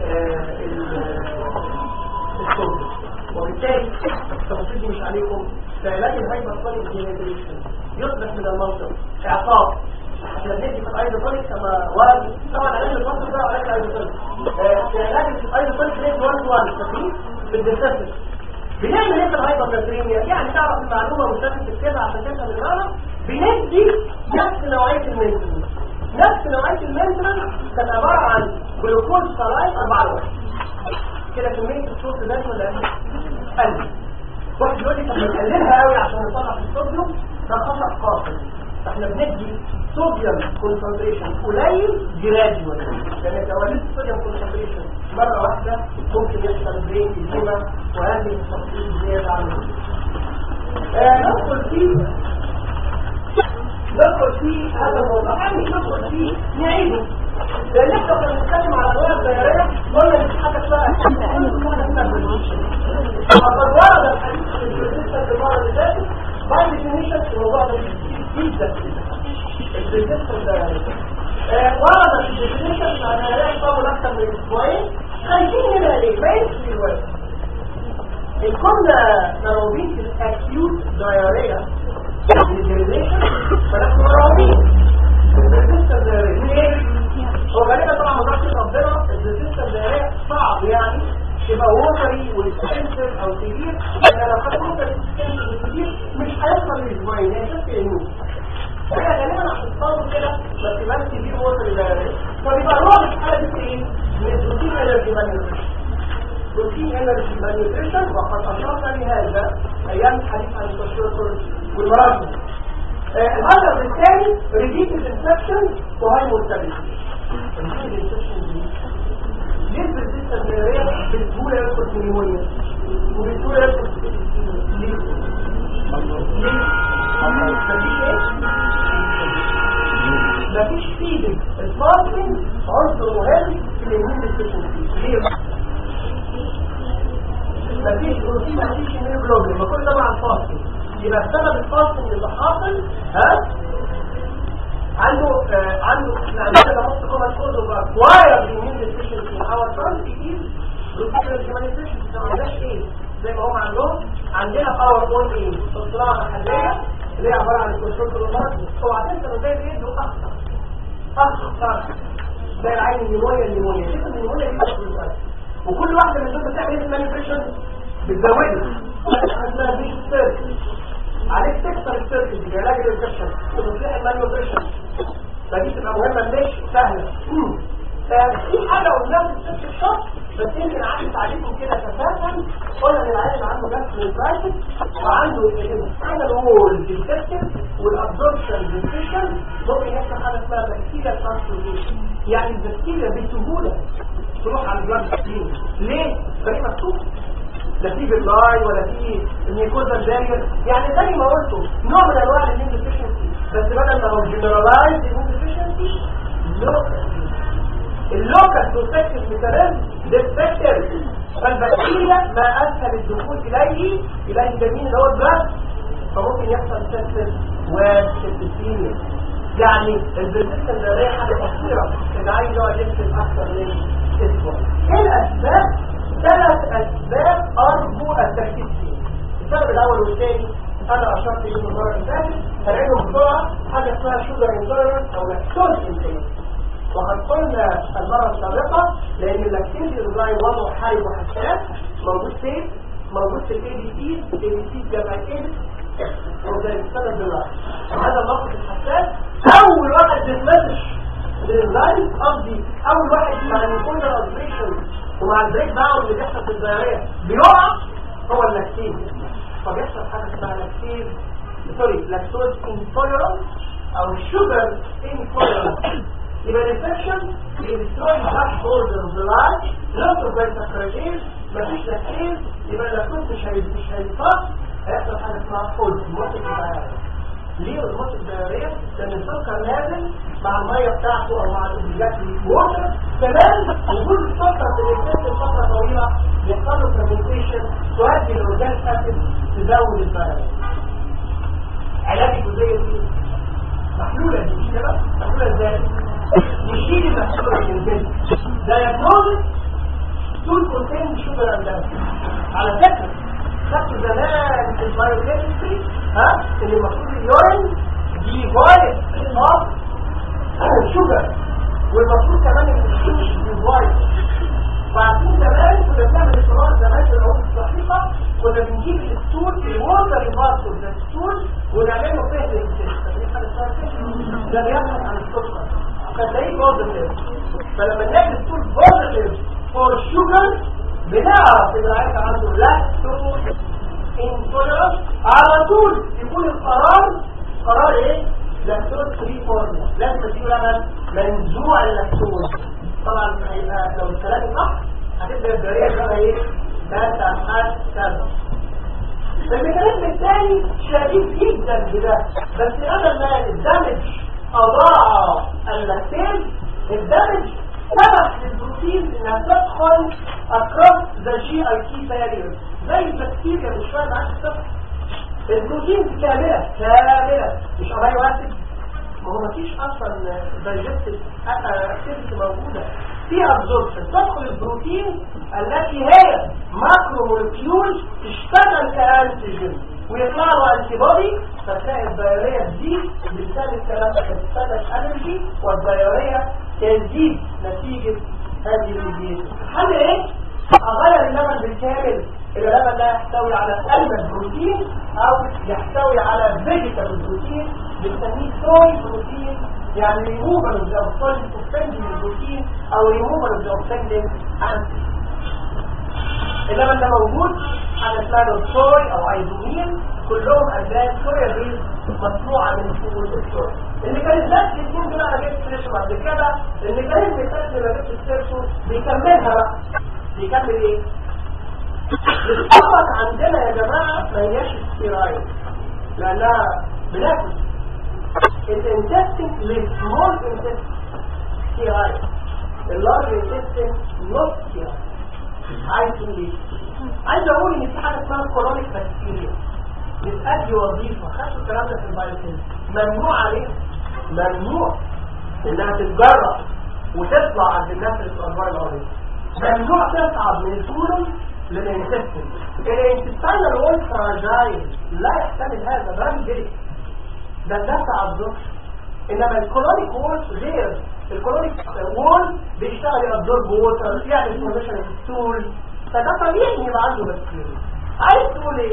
الصوت وبالتالي التفاصيل دي مش عليكم في علاج الهايبرتونيك ديهيدريشن يصبح من المنطق اعطاء احنا بندي في الايدوتونيك كما ورد طبعا علاج المنطق ده علاج الايدوتونيك في علاج الايدوتونيك بندي 1 1 تفريق بالديسيبل بنعمل ايه في الهايبرناتريميا يعني تعرف المعلومه وتثبت كده عشان تفهم المعنى بندي نفس نوعيه المنتنس نفس نوعيه المنتنس كان عباره عن جلوكوز سلايد 4 لوحد كده كميه الصوت ده ولا قل واحد يقول لي طب نقللها قوي عشان نطلع في الصوديوم ده خطا قاتل فاحنا بندي صوديوم كونسنتريشن قليل جراديوال لان تواليد الصوديوم كونسنتريشن مره واحده ممكن يحصل برين اديما وهذه التفاصيل زياده عن ندخل فيه ندخل فيه هذا الموضوع يعني ندخل فيه نعيده لان احنا كنا بنتكلم على الادويه الدائريه قلنا ان حاجه اسمها فقد ورد الحديث في الريزيستنس المره اللي فاتت باي ديفينيشن الموضوع ده جدا الريزيستنس الدائريه ورد في الديفينيشن مع العلاج طول اكثر من اسبوعين خايفين هنا ليه؟ ما يمشي دلوقتي ان كنا acute diarrhea dehydration فنحن مرعوبين الريزيستنت diarrhea ليه؟ هو غالبا طبعا من رحمة ربنا الريزيستنت diarrhea صعب يعني يبقى ووتري واكستنسيف او كبير لان لو خدت ووتري واكستنسيف وكبير مش هيوصل لاسبوعين هي شفت يموت هي غالبا هتتصور كده بس يبقى كبير ووتري diarrhea فبيبقى الوضع في حاله ايه؟ من البروتين انرجي مانيوتريشن بروتين انرجي مانيوتريشن وقد اشرنا لهذا ايام الحديث عن الكوليسترول والمرض المرض الثاني ريديتد انفكشن وهايموستابيليتي الريديتد انفكشن ليه الريزيستنس دايريه بسهوله يدخل في النيمونيا وبسهوله يدخل في ليه؟ ليه؟ مفيش ايه؟ مفيش فيدنج الفاستنج عنصر مهم في الاميون ديفيشنسي ليه؟ مفيش بروتين مفيش هيموجلوبين ما كل ده مع الفاستنج يبقى السبب الفاستنج اللي حاصل ها عنده آه عنده احنا عندنا نص كومن كود اوف اكواير اميون ديفيشنسي ان اور فرونت كتير بروتين مانيفيشنز ما عندناش ايه زي ما هم عندهم عندنا باور بوينت ايه الصناعه المحليه اللي هي عباره عن الكنترول كلومات اوعى تنسى انه زي الايد اخطر اخطر زي العين النيمونيا النيمونيا شوف النيمونيا دي بتاخد وكل واحده من دول بتعمل ايه مانيفيشن بتزودها عندنا بيش سيركل عليك تكسر السيركل دي علاج الانفكشن وتصليح المانيوتريشن فدي تبقى مهمه مش سهله ففي حاجه قلناها في الست الشهر بس يمكن عدت عليكم كده كفافا قلنا ان العيال عنده نفس البرايتس وعنده الانسانال وول ديفكتيف والابزوربشن ديفكشن ممكن يحصل حاجه اسمها بكتيريا ترانسفورميشن يعني البكتيريا بسهوله تروح على البلاد ستريم ليه؟ فهي مكتوب لا في باللاي ولا في الميكوزا البارير يعني زي ما قلتوا نوع من انواع الاميون ديفيشنسي بس بدل ما هو جنرالايز اميون ديفيشنسي اللوكال بروتكتيف ميكانيزم ديفكتيف فالبكتيريا ما اسهل الدخول اليه الى الجميل اللي هو البلاد فممكن يحصل سيستم وسيستيميا يعني البرزيستنت ده حاجه خطيره اللي عايز يقعد يكتب اكثر من اسبوع ايه الاسباب ثلاث اسباب ارجو التركيز فيها السبب الاول والثاني انا اشرت اليه المره اللي فاتت هنعيدهم بسرعه حاجه اسمها شوجر انتولرنس او لاكتوز انتولرنس وقد قلنا المره السابقه لان اللاكتين ديزاين وضعه حارب وحساس موجود فين؟ موجود في الاي بي سي الاي بي سي جمع ايدس وزي السبب بالله هذا الموقف الحساس اول واحد بيتمسش بالانزايم قصدي اول واحد مع الكولر اوبريشن ومع البريك داون اللي بيحصل في الدائريه بيقع هو اللاكتين فبيحصل حاجه اسمها لاكتين سوري لاكتوز انتوليرانس او شوجر انتوليرانس يبقى الانفكشن بيدستروي الهاش بوردر اوف ذا لايف لوس بيتا كراجين مفيش لاكتين يبقى اللاكتوز مش هي مش هينفع هيحصل حاجه اسمها فود موت الدائريه ليه الموت الدائريه؟ لان السكر نازل مع الميه بتاعته او مع الاوبليجات ووتر كمان وجود السكر في الانسان فتره طويله يحصل له فرمنتيشن تؤدي الاورجانيك اسيد تزود الدائريه علاج الجزئيه دي محلوله دي مش كده؟ محلوله ازاي؟ نشيل المحلوله من الجلد دايجنوزس طول كونتين شوجر اند على فكره خدت زمان في البايوكيمستري ها اللي المفروض اليورين دي فايت اوف شوجر والمفروض كمان ان الشوش دي فايت فعارفين زمان كنا بنعمل اختبار زمان في العروض الصحيحه كنا بنجيب الستول الووتر ريفارسل ده الستول ونعمل له فيه ده بيبحث عن السكر فتلاقيه بوزيتيف فلما نلاقي الستول بوزيتيف فور شوجر بنعرف ان العيال عنده لاكتوز انتولرانس على طول يكون القرار قرار ايه لاكتوز فري فورمولا لازم تجيب لبن منزوع اللاكتوز طبعا هيبقى لو الكلام صح هتبدا الجريئه بقى ايه تتحسن الميكانيزم الثاني شديد جدا بده بس بدل ما الدمج اضاع اللاكتين الدمج سمح للبروتين انها تدخل across the GIT barrier زي البكتيريا مش فاهم معاك الصفر البروتين كاملة كاملة مش امينو اسيد ما هو مفيش اصلا دايجستيف اكتيفيتي موجودة في ابزوربشن تدخل البروتين التي هي ماكرو مولكيول تشتغل كانتيجين ويطلع له انتي بودي فتلاقي الدايريه تزيد بسبب الكلام ده بتستهلك انرجي والدايريه تزيد نتيجه هذه الجيش الحل ايه؟ اغير اللبن بالكامل اللبن ده يحتوي على المن بروتين او يحتوي على فيجيتال بروتين بنسميه سوي بروتين يعني ريموفر اوف ذا اوفندنج بروتين او ريموفر اوف ذا اوفندنج انتي اللبن ده موجود حاجه اسمها الصوي او ايزومين كلهم البان سوريا بيز مصنوعه من فول الصويا الميكانيزمات الاثنين دول انا جبت سيرشو بعد كده الميكانيزم الثالث اللي ما جبتش سيرشو بيكملها بقى بيكمل ايه؟ الصفت عندنا يا جماعه ما هياش ستيرايد لانها بناكل الانتستين للسمول انتستين ستيرايد اللارج انتستين نوت ستيرايد عايز تقول ايه؟ عايز اقول ان في حاجه اسمها كورونيك بكتيريا بتأدي وظيفه خدتوا الكلام ده في البايوكيمستري ممنوع عليه ممنوع انها تتجرب وتطلع عند الناس اللي بتوع الارضيه ممنوع تصعد من الكولون للانتستين الانتستين وول فراجايل لا يحتمل هذا ده راجل ده دفع الضغط انما الكولونيك وول غير الكولونيك وول بيشتغل يابزورب ووتر يعمل انفورميشن في الستول فده طبيعي ان يبقى عنده بكتيريا عايز تقول ايه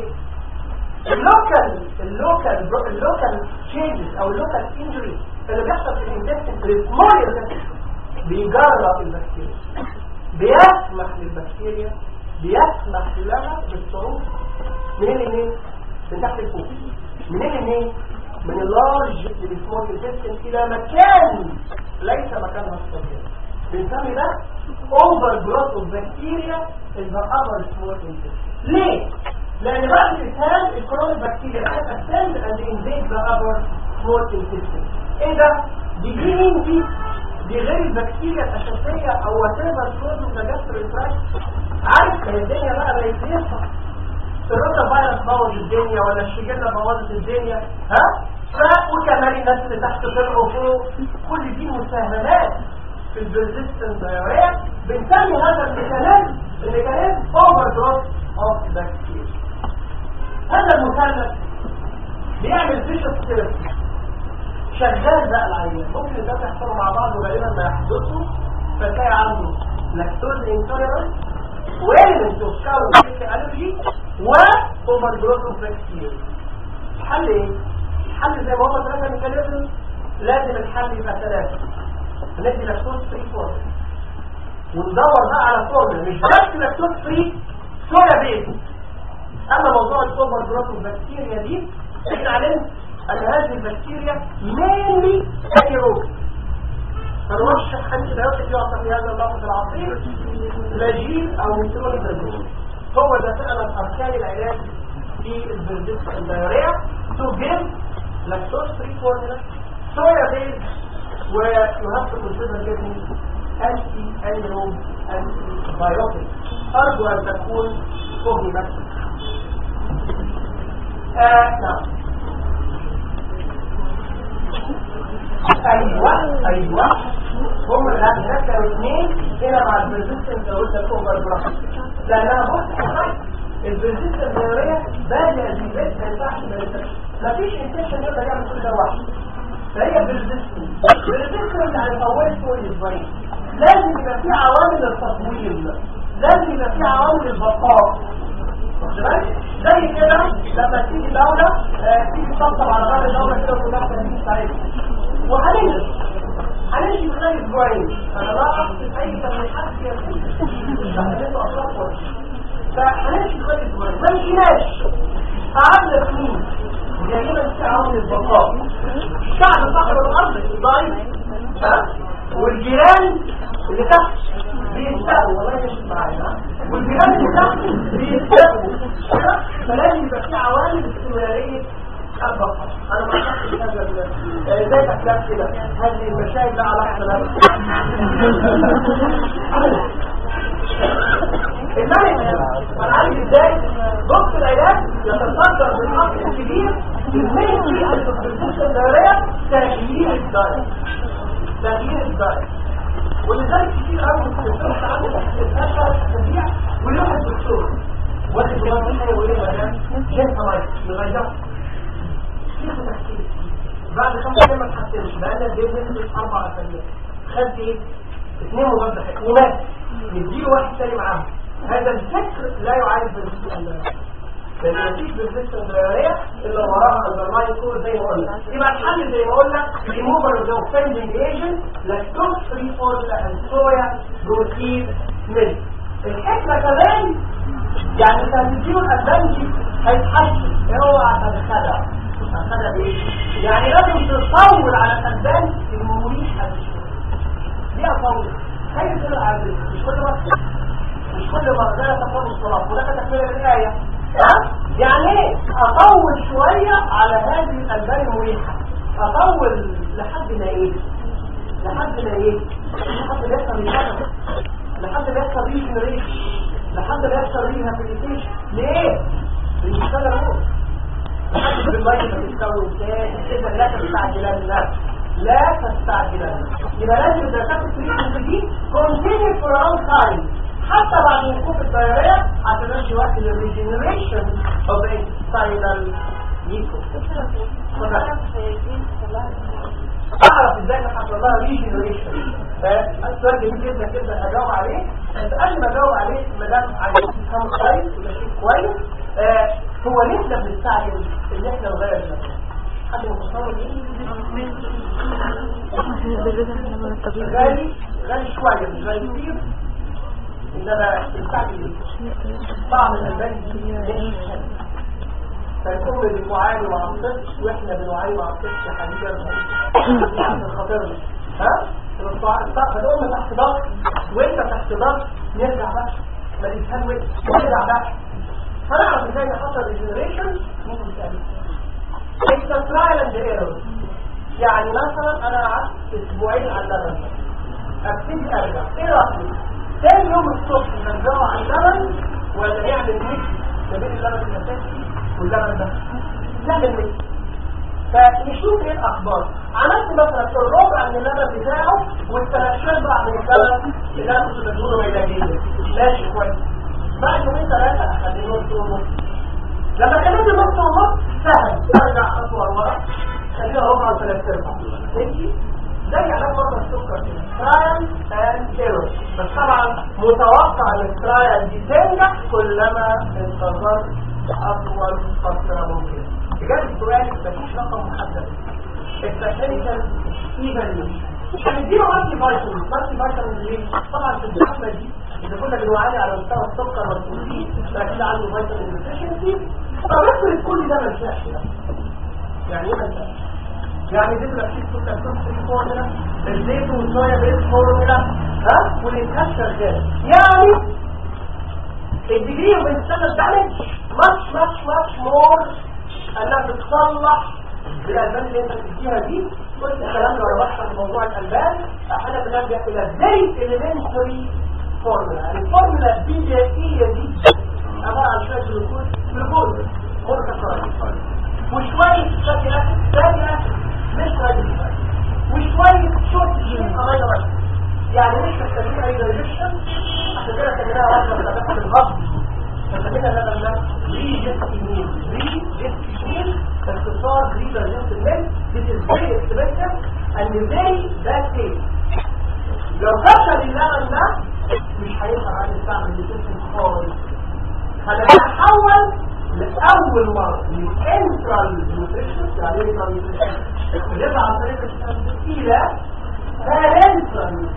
اللوكال اللوكال اللوكال تشينجز او اللوكال انجري اللي بيحصل في الانتستين في السمول بيجرب البكتيريا بيسمح للبكتيريا بيسمح لها بالصعود منين لمين؟ من تحت الفوق منين لمين؟ من اللارج للسمول انتستين الى مكان ليس مكانها الطبيعي بنسمي ده اوفر جروث اوف بكتيريا in the upper small intestine ليه؟ لان بعد الاسهال الكورونيك بكتيريا ascend and invade the upper small intestine ايه ده؟ دي دي مين دي؟ دي غير البكتيريا الاساسيه او whatever cause of the gastrointestinal عارف هي الدنيا بقى بقت يصحى الروتا فيروس بوظ الدنيا ولا الشجنة بوظت الدنيا ها؟ ف وكمان الناس اللي تحت طلعوا فوق كل دي مساهمات في البرزيستنت دايريا بنسمي هذا الميكانيزم الميكانيزم اوفر جروث اوف بكتيريا هذا المثلث بيعمل فيشوس ثيرابي شغال بقى العيان ممكن ده تحصلوا مع بعض وغالبا ما يحدثوا فتلاقي عنده لاكتوز انتوليرنس ويلمنت اوف كاروتيك الرجي واوفر جروث اوف بكتيريا الحل ايه؟ الحل زي ما هو ثلاثه ميكانيزم لازم الحل يبقى ثلاثه ندي لاكتوز فري فورمولا وندور بقى على فورمولا مش بس لاكتوز فري صويا بيبي اما موضوع الاوفر جروث اوف بكتيريا دي احنا علمنا ان هذه البكتيريا مينلي ايروب فنرشح انتي بايوتيك يعطى في هذا اللفظ العصير لاجين او ميترونيكال هو ده فعلا اركان العلاج في البرزيست الدايريا تو جيف لاكتوز فري فورمولا صويا بيز ويهب consider getting anti anaerobe antibiotic أرجو أن تكون فهمت آه نعم أيوة أيوة هم الأساسة الاثنين هنا مع البرزيستنس لو قلت الأوفر جراف لأنها بص البرزيستنس الدورية بادئة زيبات ما ينفعش ما فيش انتشن يقدر يعمل كل ده واحد فهي بالريزيستنس بالريزيستنس يعني طولت فوق الاسبوعين لازم يبقى في عوامل التطويل لازم يبقى في عوامل البقاء زي كده لما تيجي دولة آه، تيجي تطبطب على باب الدولة كده وتدخل تنين سعيد وهننزل هنمشي خلال اسبوعين انا لا اقصد اي تمريحات سياسية هنبقى اطلاق فهنمشي خلال اسبوعين ما مشيناش قعدنا سنين جايبا في عوامل البقاء الشعب صاحب الارض ضعيف ها والجيران اللي تحت بيستقوا والله مش معايا والجيران اللي تحت بيستقوا فلازم يبقى في عوامل استمراريه البقاء انا ما اعرفش هذا ال- زي الافلام كده هذه المشاهد لا علاقه لها المانجمنت انا عايز ازاي بص العلاج يتصدر بالاصل الكبير المين في الكونستيتيوشن الدائريه تغيير الدايت تغيير الدايت ولذلك كتير قوي بتتصل عنده الاشهر التبيع ويروح الدكتور ولا جوه مش هيقول ايه ولا شايفها ميه يغيرها شيخ تحكيم بعد خمس ايام ما تحسنش بقى لنا دي نزلت اربع اسابيع خدت ايه؟ اثنين مضاد حيوي ومات نديله واحد تاني معاهم هذا الفكر لا يعالج بالريسيستنس لان مفيش ريزيستنس دايريه الا وراها اندرلاين كور زي ما قلنا يبقى الحل زي ما قلنا ريموفر اوف اوفندنج ايجنت لاكتوز فري فورمولا اند صويا بروتين ميلك الحكمه كمان يعني انت هتديله الادفانتج هيتحسن اوعى تتخدع تتخدع بايه؟ يعني لازم تطول على الادفانتج المريحه ليه اطول؟ خايف كده العادل مش كل مره مش كل مرة لا تقوم الصلاة ولا تكمل الآية ها؟ يعني ايه اطول شوية على هذه الألبان المريحة اطول لحد ما ايه لحد ما ايه لحد ما يحصل ريكفر لحد ما يحصل ريجنريشن لحد ما يحصل ريهابيليتيشن ليه؟ للمشكلة الأولى لحد بالمية ما تتكون تاني إذا لا تستعجلن لا تستعجلن يبقى لازم إذا كانت التريتمنت دي continue for a long time حتى بعد وقوف الدائرية عشان نمشي وقت للريجنريشن of the spinal نيكو اعرف ازاي ان حصل لها ريجنريشن فالسؤال جميل جدا جدا اجاوب عليه بس قبل ما اجاوب عليه ما دام عايزين تفهموا كويس وده شيء كويس آه هو ليه احنا بنستعجل ان احنا نغير المكان حد متصور غالي غالي شويه مش غالي كتير انما التعليم بعض الالبان فالام بتعاني مع الطفل واحنا بنعاني مع الطفل حبيبا عشان خاطرنا ها فالام تحت ضغط وانت تحت ضغط نرجع بقى ما تتهوش نرجع بقى فنعرف ازاي حصل ريجنريشن ممكن تقابل It's a trial and error يعني مثلا انا قعدت اسبوعين على اللبن ابتدي ارجع ايه رايك تاني يوم الصبح نرجعه على اللبن ولا نعمل ميكس ما بين اللبن الاساسي واللبن ده نعمل ميكس فنشوف ايه الاخبار عملت مثلا الربع من اللبن بتاعه والثلاث ارباع من اللبن اللي انا كنت بدوره علاجيه ماشي كويس بعد يومين ثلاثه اخليه نص ونص لما كلمت نص ونص سهل ارجع خطوه ورا خليها ربع وثلاث ارباع ماشي زي علاج مرضى السكر ترايل اند ايرور بس طبعا متوقع ان الترايل دي تنجح كلما انتظرت اطول فتره ممكنه اجابه السؤال مفيش رقم محدد التكنيكال ايفاليوشن هنديله مالتي فيتامين مالتي فيتامين ليه؟ طبعا في الزحمه دي اذا كنا بنعاني على مستوى السكر والبروتين فاكيد عنده فيتامين ديفيشنسي طب افرض كل ده ما نفعش يعني ايه ما نفعش؟ يعني دي تركيز سكر كل فورمولا الزيت والصويا بيز فورمولا ها والانتاج شغال يعني الديجري اوف انستنس دامج ماتش ماتش ماتش مور انها بتصلح الالبان اللي انت بتديها دي كل الكلام ده لو بحث موضوع الالبان احنا بنرجع الى فيري اليمنتري فورمولا يعني الفورمولا البدائيه دي عباره عن شويه جلوكوز جلوكوز مركز وشويه فاتي اسيد فاتي اسيد مش راجل وشوية شورت جين امينو اسيد يعني مش محتاجين اي دايجيشن عشان كده سميناها وجبه بتاعت الغضب فسمينا اللبن ده ري جيستيمين ري جيستيمين باختصار ري جيستيمين this is very expensive and very bad taste لو فشل اللبن ده مش هينفع عن نستعمل الجسم خالص هنتحول لأول مرة من انترال نيوتريشن يعني انترال نيوتريشن بنبقى عن طريق الشمس إلى بارنترال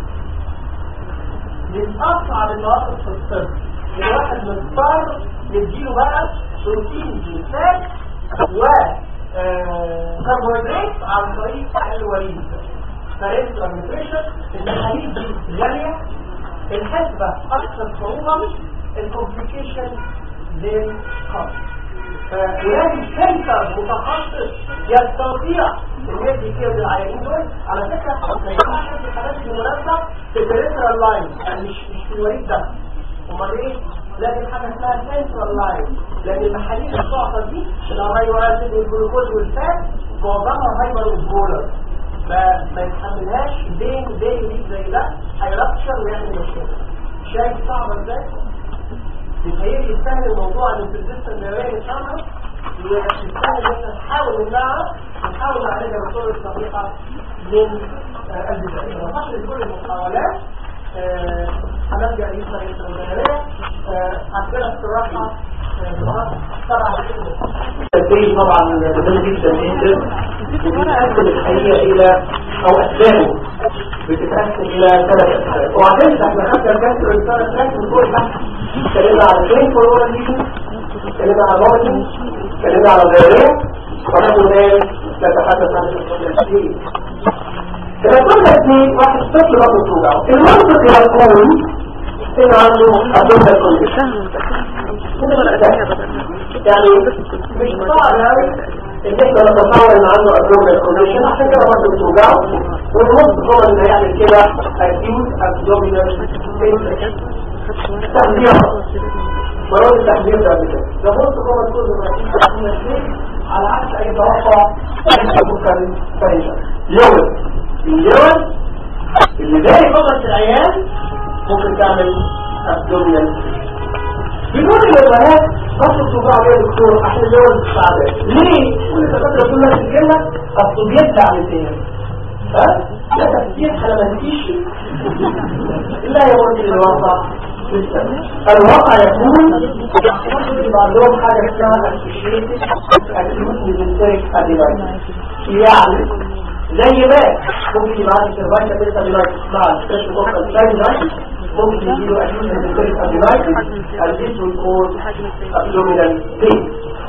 من أصعب المواقف في الطب الواحد مضطر يديله بقى بروتين جنسات و كربوهيدرات عن طريق الوريد بارنترال نيوتريشن التحاليل دي غالية الحسبة أكثر صعوبة الكومبليكيشن للخط ولازم سنتر متخصص يستطيع ان يدي كده للعيانين دول على فكره ما ينفعش في الحالات المناسبه في البريفرال لاين يعني مش مش في الوريد ده امال ايه؟ لازم حاجه اسمها سنترال لاين لان المحاليل الصعبه دي الامينو اسيد والجلوكوز والفات معظمها هايبر وبولر فما يتحملهاش بين بين زي ده هيرابشر ويعمل مشكله شايف صعبه ازاي؟ بيتهيألي يستاهل الموضوع ان الريزيستنس النوويه نفهمها ويستاهل ان احنا نحاول نمنعها ونحاول نعالجها بالطرق الصحيحه من آه، البدايه. ونحصل كل المحاولات آه، هنرجع ليسنا الاسكندريه عندنا استراحه طبعا التدريب طبعا مهم جدا جدا وبيتقسم الحقيقه الى او اسبابه بتتقسم الى ثلاث اسباب وبعدين احنا خدنا الكسر الثلاث اسباب من كل بحث اتكلمنا على فين فورورد اتكلمنا على ماركتنج اتكلمنا على الدائريه ونحن ذلك نتحدث عن التفاصيل لما كنا اثنين واحد طفل رب توجعه المنطق يقول ان عنده ادوله كونديشن يعني مش صعب قوي ان احنا نتصور ان عنده ابدومينال كونديشن عشان كده برضه بتوجعه والمنطق هو ان هيعمل كده اكيوت ابدومينال تحذير مرات التحذير ده قبل كده ده منطق هو كل ما يكون تحذير على عكس اي توقع ممكن فريشة يوم اليوم اللي جاي فقط العيان ممكن تعمل ابدومينال بدون الولايات بس توقع عليها دكتور عشان اليوم تعبان ليه؟ كل الدكاتره كل نفس الكلمه اصله بيدعم الدنيا ها؟ ده تفسير حلمانتيشي لا يمكن الواقع الواقع يكون يبقى عندهم حاجة اسمها associated acute mesenteric adenitis يعني زي ما ممكن يبقى عندي cervical adenitis مع stress vocal adenitis ممكن يجيله acute mesenteric adenitis and this will cause abdominal pain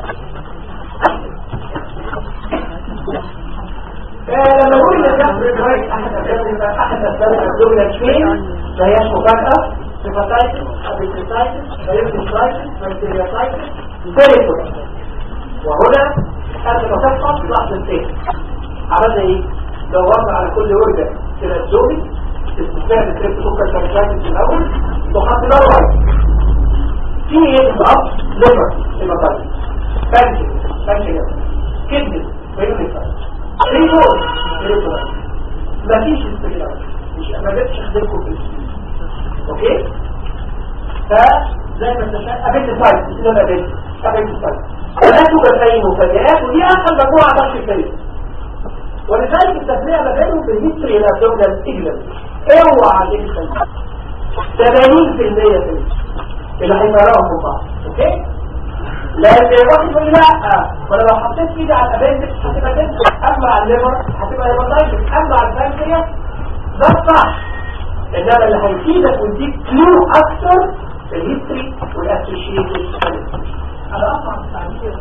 لما نقول ان كسر الجرايد احد اسباب احد اسباب الابدومينال بين ما هياش مفاجاه هيباتايتس ابيتايتس هيباتايتس بكتيرياتايتس فيريكولا وهنا انا بتفقط لحظتين عملنا ايه؟ دورنا على كل ورده في الابدومين استثناء الكريبتوكال كاركتايتس الاول وحط له رايت في ايه بالظبط ليفر هيباتايتس بانكياس بانكياس كدني فيريكولا ريبورت ريبورت مفيش استقرار مش ما جبتش اخدمكم في اوكي فزي ما انت شايف قابلت سايت بس انا قابلت قابلت سايت ولا توجد اي مفاجآت ودي اصلا مجموعه ضغط الكريم ولذلك التسميه ما بينهم بالهيستوري الابدومينال سيجنال اوعى تنسى 80% في اللي هيفرقهم من بعض اوكي لان واحد يقول لي لا وانا لو حطيت ايدي على الابندكس هتبقى تنسى اما على الليفر هتبقى هيباتايتس اما على البنكرياس ده الصح انما اللي هيفيدك ويديك كلو اكتر الهيستوري والاسوشيتد انا اصلا تعبير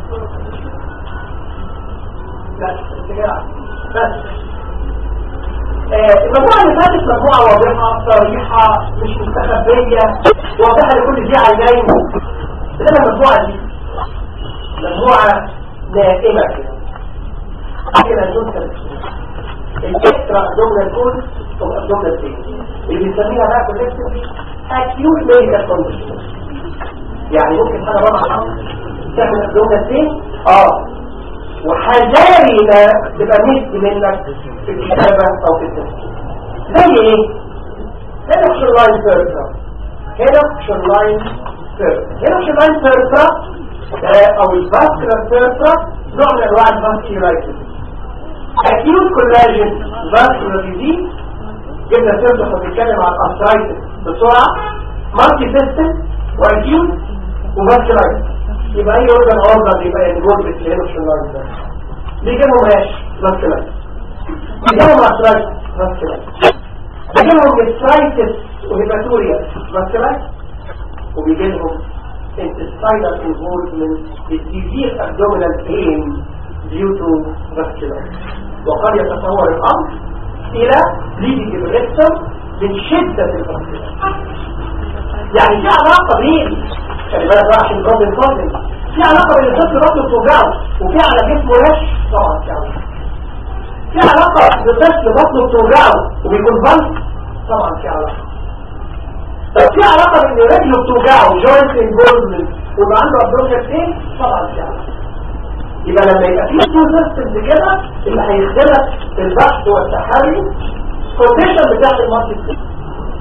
لا اتجاه بس المجموعة اللي فاتت مجموعة واضحة صريحة مش مستخبية واضحة لكل ذي عينين انما المجموعة دي مجموعة نائمة كده كده ننسى الاكسترا ابدومينال كول والابدومينال بين اللي بنسميها بقى كولكتيف اكيوت ميديكال كونديشن يعني ممكن حاجه رابعه تعمل ابدومينال بين اه وحذاري ما تبقى نسي منك في الكتابه او في التسجيل زي ايه؟ هنا شرلاين سيرفر هنا شرلاين سيرفر هنا شرلاين سيرفر او الفاسكولار سيرفر نوع من انواع الفاسكولايتس اكيوت كولاجين فاسكولار ديزيز جبنا سيرفر بيتكلم عن الارثرايتس بسرعه مالتي سيستم واكيوت وفاسكولايتس يبقى اي اورجن اورجن يبقى ينجور بالكلينوشنال ده بيجي لهم ايش فاسكولايتس بيجي لهم ارثرايتس فاسكولايتس بيجي لهم جسترايتس وهيباتوريا فاسكولايتس وبيجي لهم intestinal involvement with severe abdominal pain due to vascular وقد يتصور الأمر إلى bleeding الريكتر من شدة الفاسكولار يعني في علاقة بين خلي بالك بقى عشان الرد الفاضل في علاقة بين الطفل رد توجعه وفي على جسمه رش طبعا في علاقة في علاقة بالطفل بطنه بتوجعه وبيكون بلط طبعا في علاقة طب في علاقة بين رجله بتوجعه جوينت انفولمنت ويبقى عنده ابدومينال بين طبعا في علاقة يبقى لما يبقى في تو سيستمز كده اللي هيخدمك في البحث والتحري كونديشن بتاعت المالتي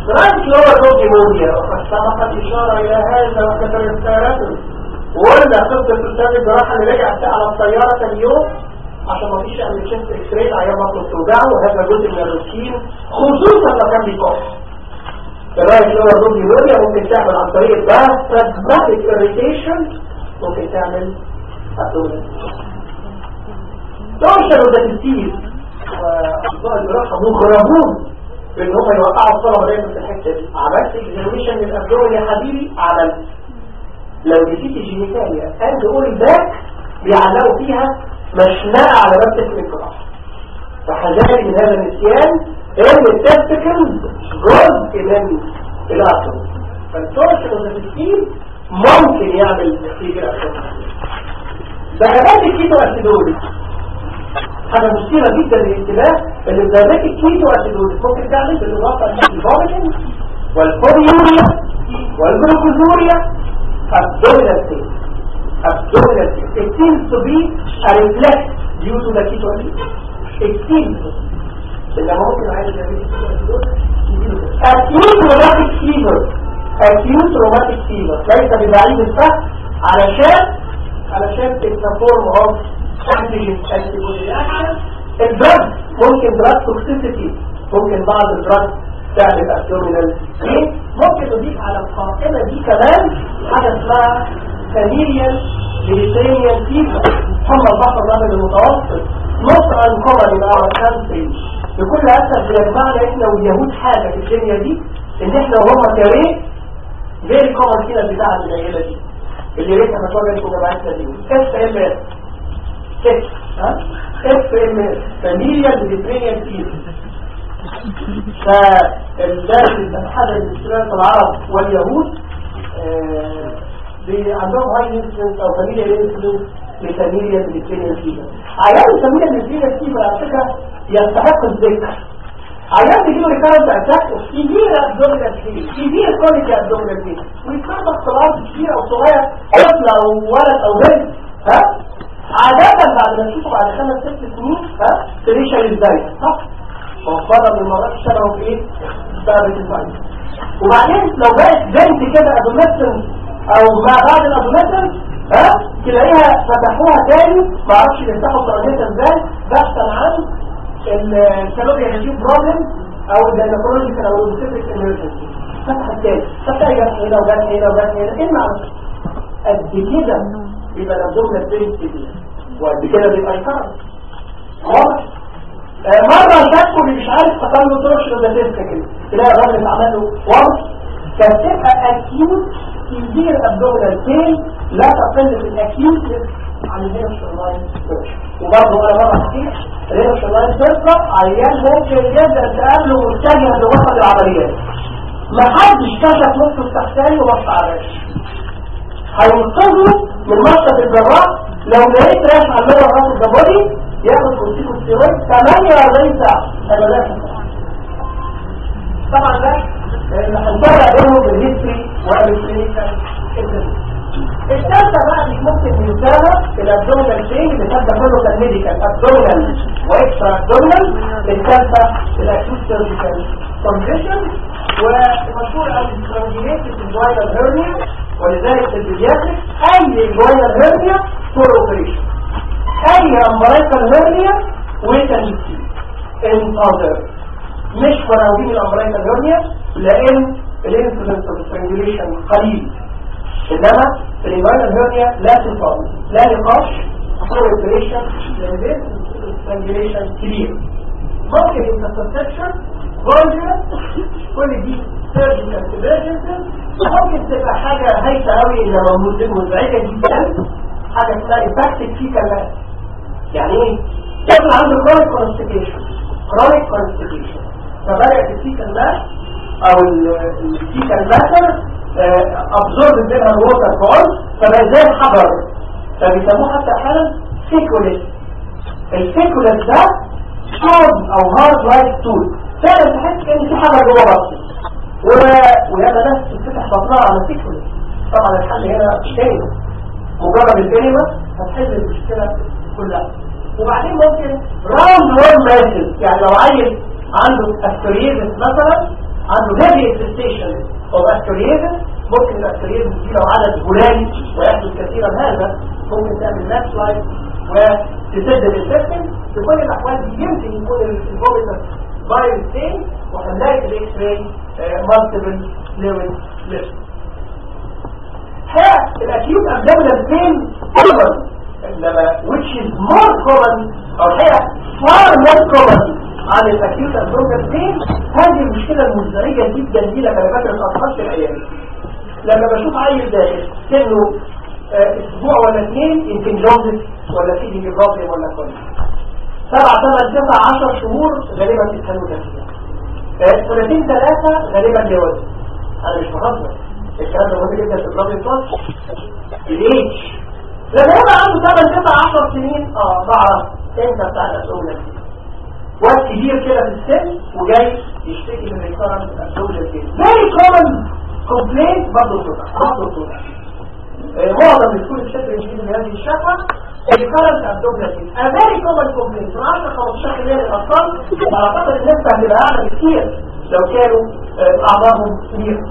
رانش لور نيمونيا وقد سبقت إشارة إلى هذا وكثر السيارات وقلنا قصة الأستاذ الجراحة اللي رجع على الطيارة ثاني يوم عشان ما فيش قبل شفت اكس راي العيان بطنه بتوجعه وهذا جزء من الروتين خصوصا لو كان بيكح الرايت لور روم نيمونيا ممكن تعمل عن طريق الباث irritation ممكن تعمل ابدومين توشر وداتيتيز واصدقاء الجراحة مغرمون بان هم يوقعوا الطلبة دايما في الحتة دي عملت اكزاميشن للابدومين يا حبيبي عملت لو نسيت الجينيتاليا اند اول باك بيعلقوا فيها مشنقة على باب تكن الجراحة فحذاري من هذا النسيان ان التستكل جزء من الأطل فالتورشن والتسكين ممكن يعمل تخريج الأطل ذهبات الكيتو أسيدولي حاجة مثيرة جدا للانتباه ان ذهبات الكيتو أسيدولي ممكن تعمل بالإضافة للفولين والفوريوريا والجلوكوزوريا abdominal pain abdominal pain it seems to be a reflex due to the keto it seems إنما ممكن عايز تعمل acute rheumatic fever acute rheumatic fever ليس ببعيد الفهم علشان علشان تبقى فورم اوف antigen antibody reaction الدرج ممكن دراج توكسيسيتي ممكن بعض الدراج تعمل abdominal pain ممكن نضيف على القائمة دي كمان حاجة اسمها familial mediterranean fever هم البحر الرمل المتوسط not uncommon in our country بكل أسف بيجمعنا احنا واليهود حاجة في الدنيا دي ان احنا وهم كاريه very common كده بتاع العيلة دي اللي ريتها متواجد في جماعتنا دي اف ام اس اف ها اف ام اس familial mediterranean fever فالناس اللي بتحدد الاسترات العرب واليهود آه عندهم هاي انسلنس او فاميليا انسلنس لفاميليا بالكينيا فيبر عيان الفاميليا بالكينيا فيبر على فكره يستحق الذكر عيان بيجيله ريكارنت اتاك كبير ابدومينال فيل كبير كونيك ابدومينال فيل ويتصاب اختلاط كبير او صغير طفل او ولد او بنت ها عادة بعد ما تشوفه بعد خمس ست سنين ها تريشة ازاي صح؟ وفضل من المرات اشتغلوا في ايه؟ اشتغلت الفايل وبعدين لو بقت بنت كده ادوميسنس او ما بعد الادوميسنس ها تلاقيها فتحوها تاني ما اعرفش يفتحوا الترانيتا ازاي بحثا عن الكالوريا هيجيب بروبلم او الجينيكولوجيكال او السيبريك امرجنسي فتحت تاني فتحت جت هنا وجت هنا وجت هنا ايه المعنى؟ قد كده يبقى الابدومينال بين كبير وقد كده بيبقى يكرر واضح مرة شكوا اللي مش عارف قتل له ترش ولا تسكة كده تلاقي الراجل اللي عمل له ورش كانت تبقى اكيوت كبير ابدومينال بين لا تقل في الاكيوت عن الهيرشولاين ترش وبرضه انا مرة حكيت الهيرشولاين ترش عيان ممكن جدا تقابله متجه لوسط العمليات ما حدش كشف نصه التحتاني وبص على الرش هينقذه من مشهد الجراح لو لقيت راش على اللور راس الجباري ياخد كورتيكوستيرويد 48 ساعة انا لا طبعا ده هنفرق بينهم بالهيستوري والكلينيكال الثالثة بقى مش ممكن ننساها الابدومينال بين اللي كان ده كله كان ميديكال ابدومينال واكسترا ابدومينال الثالثة الاكيوت سيرجيكال كونديشن ومشهور قوي سترانجينيتد الجوينال هيرنيا ولذلك في البيدياتريك اي جوينال هيرنيا فور اوبريشن اي امبرايكال هيرنيا ويكن سي ان اذر مش مراودين الامبرايكال هيرنيا لان الانسيدنس اوف سترانجيليشن قليل انما الامبرايكال هيرنيا لا تصاب لا نقاش فور اوبريشن لان سترانجيليشن كبير ممكن الانترسبشن فولجر كل دي سيرجيكال ايمرجنسيز ممكن تبقى حاجه هايفه قوي انما مزعجه جدا حاجه اسمها افكتيف فيكال يعني ايه طفل عنده كرونيك كونستيبيشن كرونيك كونستيبيشن فبدات الفيكال ماس او الفيكال ماتر ابزورب منها الووتر فول فبقى زي الحجر فبيسموه حتى احيانا فيكوليس الفيكوليس ده صوب او هارد لايك تول فعلا تحس كان في حاجه جوه راسه و... وياما ناس تفتح بطنها على فيكوليس طبعا الحل هنا كلمه مجرد الكلمه هتحل المشكله كلها وبعدين ممكن راوند وورم ماسل يعني لو عيل عنده استريزس مثلا عنده heavy infestation of ascariasis ممكن الاسكاريزم دي لو عدد هلالي ويحدث كثيرا هذا ممكن تعمل ماتش لايف وتسد الانفكشن في كل الاحوال دي يمكن يكون الفوبيتر فايروس تاني وهنلاقي في الاكس راي مالتيبل فلويد ليفت ها الاكيوت ابدومينال بين common انما which is more common او هي far more common عن الاكيوت ابدومينال بين هذه المشكله المزعجه جدا دي لما فاكر الاطفال في الايام لما بشوف عيل داخل سنه آه، اسبوع ولا اثنين يمكن جوزف ولا فيدنج بروبلم ولا كل سبعة ثمان تسع عشر شهور غالبا بيتخانقوا كتير آه، سنتين ثلاثة غالبا جواز انا مش بهزر الكلام ده مهم جدا في الراجل الطفل ليش؟ لما يبقى عنده 8 9 10 سنين اه بعرف انت بتاع الاسئله دي واد كبير كده في السن وجاي يشتكي من ريكارنت الاسئله دي فيري كومن كومبلينت برضه صوتك برضه صوتك معظم الكل بشكل الانجليزي من هذه الشكوى الكرنت ابدومينال a very common complaint من 10 15% من الاطفال اعتقد النسبه هتبقى اعلى بكتير لو كانوا آه، اعمارهم كبيره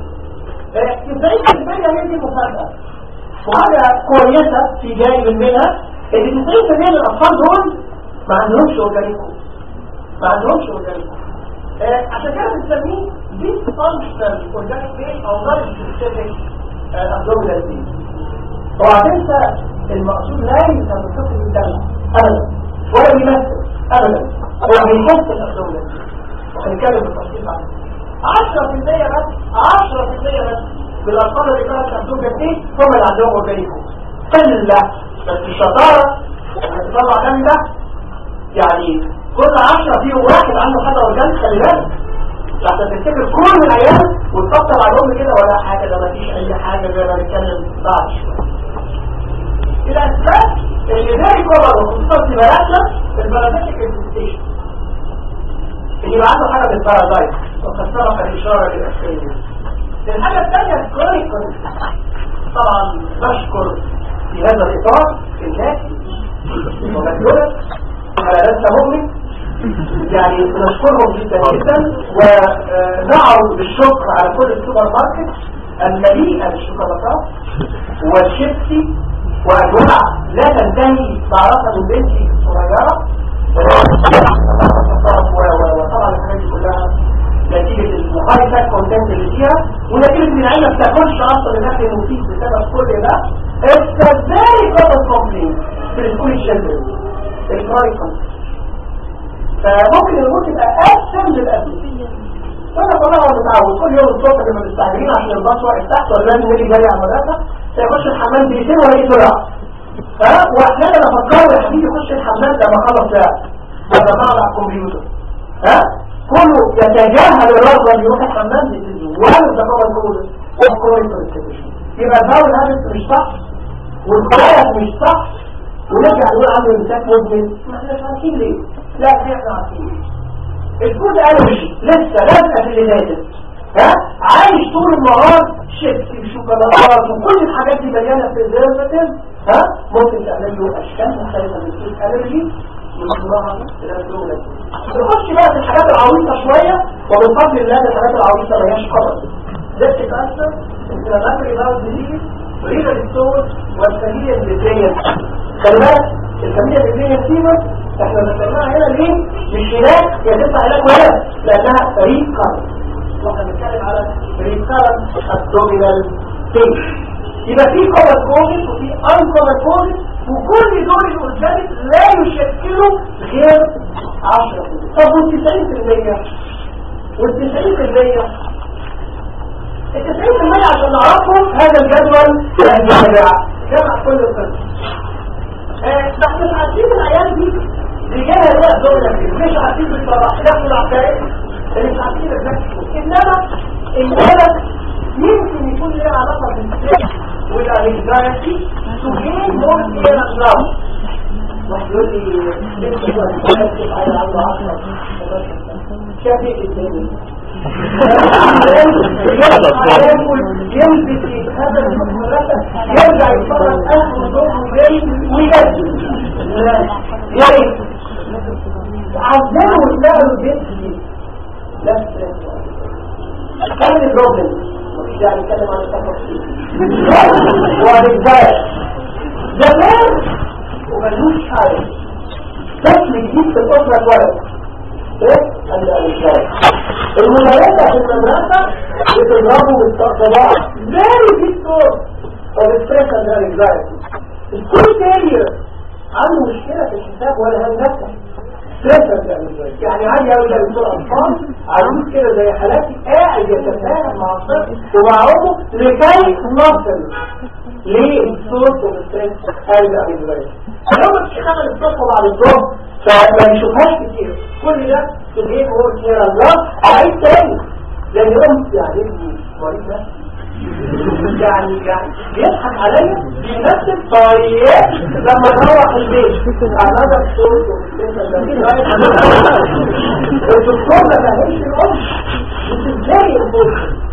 90% هي دي مفاجاه وحاجه كويسه في جانب منها ان 90% من الاطفال دول ما عندهمش اورجانيكوم ما عندهمش اورجانيكوم آه، عشان كده بنسميه dysfunctional organic base او non specific abdominal base وهتنسى المقصود لا ينسى الطفل بالدلع ابدا ولا بيمثل ابدا ولا بيحس الابدومينال وهنتكلم بالتفصيل عنه 10% بس 10% بس من الاطفال اللي كانت الابدومينال بيس هم اللي عندهم اورجانيكوم قله بس الشطاره انك تطلع دم ده يعني كل 10 فيهم واحد عنده حاجه اورجانيك خلي بالك لحتى تفتكر كل العيال وتفضل عليهم كده ولا حاجه ده مفيش اي حاجه زي ما نتكلم بعد شويه الاسباب اللي زي كبر وخصوصا في بلدنا البارازيتيك انفستيشن اللي يبقى عنده حاجه بالبارازايت وقد سبق الاشاره للاسئله الحاجه الثانيه الكرونيك طبعا نشكر في هذا الاطار الناس ومجهوله على نفسه مؤمن يعني نشكرهم جدا جدا ودعوا بالشكر على كل السوبر ماركت المليئة بالشوكولاتات والشيبسي وأنواع لا تنتهي بعرفة من بنتي الصغيرة وطبعا الحاجات دي كلها نتيجة الهاي فات كونتنت اللي فيها ونتيجة ان العيلة ما بتاكلش اصلا الاكل المفيد بسبب كل ده It's a very common complaint في السكول children الكرايك فممكن الموت يبقى أسهل للأسف فأنا طبعا هو متعود كل يوم الصبح لما مستعجلين عشان الباص واقف تحت ولا لازم يجي جاي على المدرسة سيخش الحمام دقيقتين ولا بسرعة ها واحيانا افكر يا حبيبي يخش الحمام لما خلص ساعة لما معه على الكمبيوتر ها كله يتجاهل الرغبة اللي يروح الحمام ولا ده طبعا كله يبقى الباول هذا مش صح والقراءة مش صح ونرجع نقول عنده انسان مدمن ما احنا عارفين ليه لا احنا عارفين الفود الرجي لسه لازقه في اللي نازل ها عايش طول النهار شيبسي وشوكولاتات وكل الحاجات دي مليانه بريزرفاتيف ها ممكن تعمل له اشكال مختلفه من الفود الرجي ونصنعها للدوله نخش بقى في الحاجات العويصه شويه ومن فضل الله الحاجات العويصه ما هياش خبر ذات كانسر انفلاماتوري باول ديزيز رينال ستون والفاميليا البيتريال خلي بالك الفاميليا البيتريال فيبر احنا ذكرناها هنا ليه مش هناك هي تدفع علاج ولا لانها فريق قرن واحنا بنتكلم على فريق قرن ابدومينال بين يبقى في كومن كوزز وفي ان كومن كوزز وكل دول الاورجانيك لا يشكلوا غير 10% طب وال 90% وال 90% التسعين في المية عشان نعرفهم هذا الجدول الجامع جمع كل القسم بس مش عارفين العيال دي رجالها ليه الدولة دي مش عارفين بالصراحة ياخدوا العقائد اللي مش عارفين الزكي انما الولد يمكن يكون ليه علاقة بالسيح والانكزايتي to gain more fear and love واحد يقول لي لسه هو الانكزايتي على عنده 10 شاف ايه الدنيا يلبس هذا الحكم يرجع يتفرج أهل وضوء وجاي ويجد يا ريت عزلوا واشتغلوا بيت لا كان البروبلم مش داعي نتكلم عن التفاصيل وبالذات زمان وملوش حاجة طفل جديد في الأسرة اتولد ايه؟ قال لي الإنسان المدرسة في المدرسة بتضربه بالطباع very big source of stress and anxiety الكل failure عنده مشكلة في الحساب ولا هندسة يعني عادي قوي ده بتوع اطفال عايزين كده زي حالاتي قاعد يتفاهم مع الطفل ومع امه لكي نصل للصوت والستريس هذا الانفايرمنت لو بتشتغل الطفل بعد الظهر فما يشوفهاش كتير كل ده تجيب هو كتير الله عايز تاني لان يوم يعني ابني مريض ده يعني يعني بيضحك عليا بيمثل طريقات لما نروح البيت انا ده الصوت الدكتور ما فهمش الام مش ازاي الام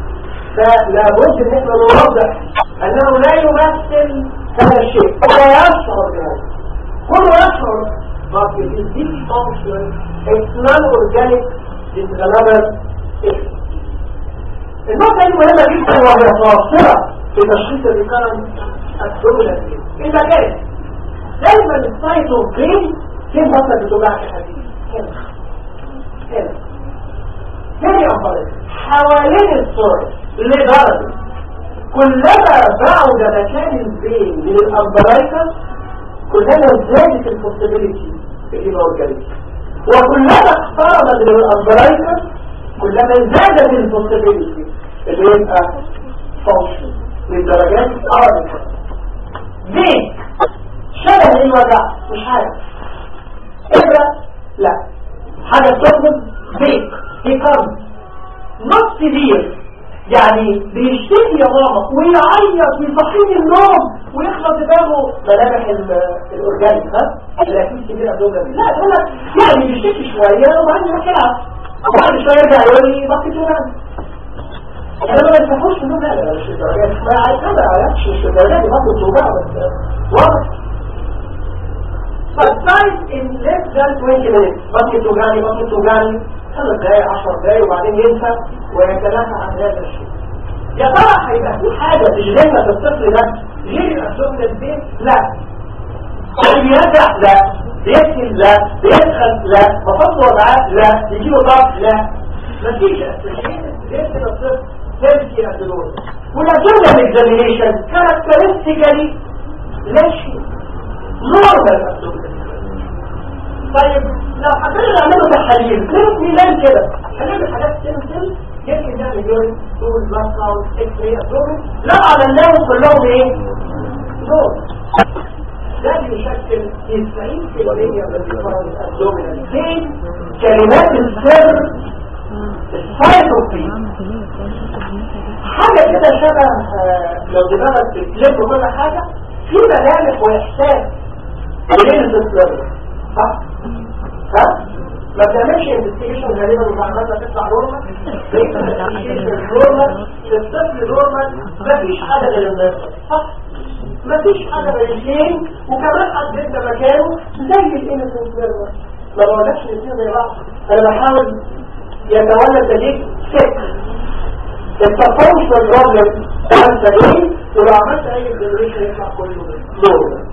فلابد ان احنا نوضح انه لا يمثل هذا الشيء ولا يشعر بهذا كله يشعر but it is dysfunction it's non-organic is another issue النقطة دي مهمة جدا وهي فاصلة في تشخيص الريكارنت الدولة إذا كان دايما السايتوكين فين بطلة بتوجعك يا حبيبي هنا هنا هنا يا أفضل حوالين الصورة لدرجة كلما بعد مكان البين من الأمبرايكس كلما زادت البوسيبيليتي في الإيمورجاليتي وكلما اقترب من الأمبرايكس كلما زادت البوسيبيليتي اللي يبقى فانكشن للدرجات الأرض ليه؟ شبه الوجع مش حاجة إبرة لا حاجة بتخدم بيك بيكرم نص كبير يعني بيشتكي يا ماما ويعيط ويصحيني النوم ويخلط دماغه ملامح الاورجانيك ها الاكيد كبير ابدومين لا يقول لك يعني بيشتكي شويه وبعدين يروح يلعب وبعد شويه يرجع يقول لي بطيت ونام انا ما بنفعوش منهم لا لا مش الدرجات ما عايز كده مش مش الدرجات دي برضه بتوجع بس واضح فالسايز in less than 20 minutes بطيت توجعني بطيت توجعني خمس دقايق 10 دقايق وبعدين ينسى ويتلافى عن هذا الشيء يا ترى هيبقى في حاجة تشغلها في الطفل ده غير الأسلوب البيت؟ لا يعني بيرجع لا بيكتب لا بيدخل لا بفضل وضعات لا يجيله ضغط لا مفيش اسوشيشن بيكتب الطفل تمشي أدلون والأدلون الاكزامينيشن كاركترستيكالي لا شيء نورمال أسلوب طيب لو حبينا نعمله تحاليل كيف ميلان كده هنعمل حاجات سيمتم يمكن نعمل يورين طول بلاك كاونت اكس راي ابدومين لو عملناهم كلهم ايه؟ دول ده بيشكل 90% من الفرد الابدومين ليه؟ كلمات السر السايتوبين حاجة كده شبه لو دماغك بتلف كل حاجة في ملامح واحساس غير السر صح؟ ها؟ ما بتعملش انفستيجيشن غالبا ومعلومات تطلع نورمال بقيت الانفستيجيشن نورمال الطفل نورمال مفيش حاجه غير الناس صح مفيش حاجه غير الاثنين وكمان حددنا مكانه زي الانسنت نورمال ما بقولكش الاثنين زي بعض انا بحاول يتولد تجيب فكر التفاوش والبروبلم انت ايه ولو عملت اي اكزامينيشن يطلع كله نورمال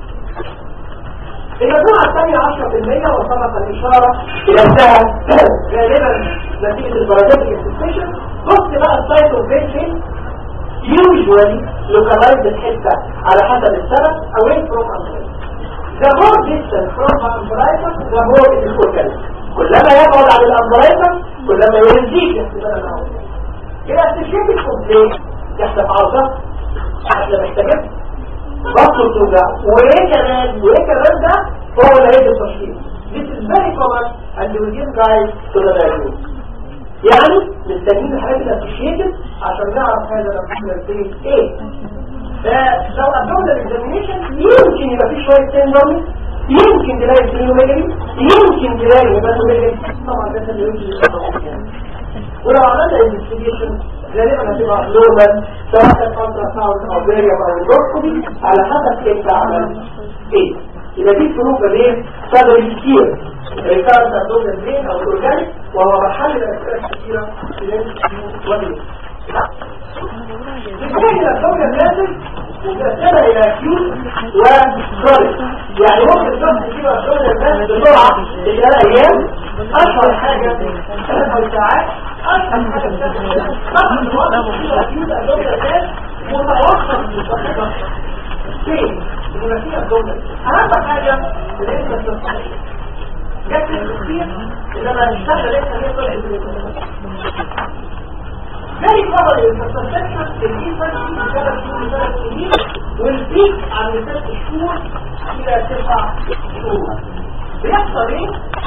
المجموعة الثانية 10% وسبق الإشارة إلى أنها غالبا نتيجة الدرجات الاكسبشن بص بقى السايت اوف بيتشن usually localized الحتة على حسب السبب away from umbilical the more distant from umbilical the more it is organic كلما يبعد عن الامبرايكل كلما يزيد احتمال الأول يبقى استشهاد الكومبلين يحدث عرضة احنا محتاجين بطل توجع وايه كمان وايه كمان ده هو اللي هيدي التشخيص This is very common and we give guys to the diagnosis يعني نستجيب الحاجات الاسوشيتد عشان نعرف هذا الابدومينال بين ايه فلو ابدومينال اكزامينيشن يمكن يبقى فيه شويه تندرمي يمكن تلاقي سينوميجري يمكن تلاقي هيباتوميجري طبعا ده اللي يمكن يعني ولو عملنا انفستيجيشن غالبا هتبقى نورمال سواء كان فتره ساوند او فيريوم او اندوسكوبي على حسب كيف عمل ايه يبقى دي فروق بين صدر كتير ريكارد ابدومينال بين او الاورجانيك وهو محل الاسئله الكثيره في الانسان بتنتهي الى الدولة النازل وتأثيرها الى اكيوت وكرونيك يعني ممكن تروح تجيب الدولة النازل بسرعة تلاقي ايام اشهر حاجة ثلاث او ساعات اشهر حاجة طبعا الوقت في اكيوت الدولة النازل متوقف من فين؟ يبقى فيها الدولة اهم حاجة اللي انت بتستطيع جت التفكير انما نشتغل لسه هي طلعت زي خبر الانفراستراكشر الانفراستراكشر من ثلاث شهور لثلاث سنين والبيك عن ست شهور الى تسع شهور بيحصل ايه؟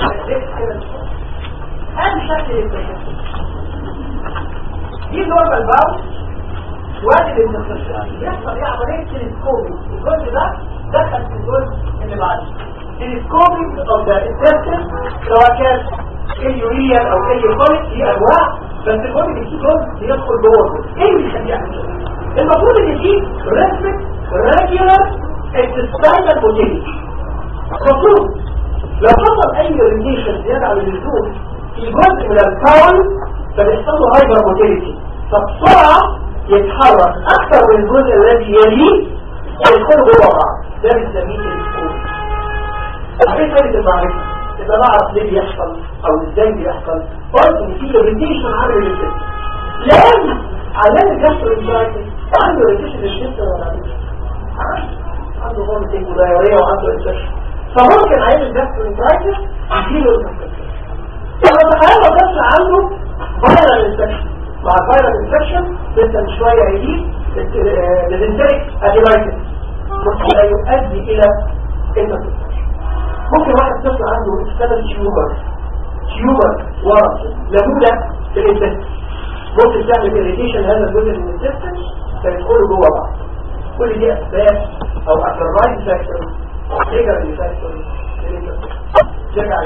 هذا شكل التشخيص دي نورمال باوس وادي الانفراستراكشر بيحصل ايه عمليه تلسكوبي الجزء ده دخل في الجزء اللي بعده تلسكوبي اوف ذا انتستين سواء كان اليوريا او اي كوليك دي انواع بس الكوليك دي جزء بيدخل جوه ايه اللي يخليه يعمل كده؟ المفروض ان دي ريسمك ريجولار انتستينال موتيليتي المفروض لو حصل اي ريليشن زياده عن اللزوم في جزء من الكون فبيحصل له هايبر موتيليتي فبسرعه يتحرك اكثر من الجزء الذي يليه ويدخل جوه بعض ده بنسميه تلسكوب ايه فايدة المعرفة؟ إذا بعرف ليه بيحصل أو إزاي بيحصل قلت إن في ريتيشن عامل للجسم لأن علام الجسم الإنجايتي عنده ريتيشن للجسم ولا عنده؟ عنده فوميتنج ودايريا وعنده انفكشن فممكن عين الجسم الإنجايتي يجيله الانفكشن لما تخيل لو جسم عنده فايرال انفكشن مع الفايرال انفكشن لسه من شوية يجيب للانتريك ادينايتس ممكن يؤدي إلى انفكشن ممكن واحد طفل عنده ثلاث تيوبر تيوبر ورا لمودة في الانتست ممكن تعمل irritation هذا الجزء من الانتست فيدخلوا جوه بعض كل دي اسباب او اكرايد فاكتور او تريجر فاكتور نرجع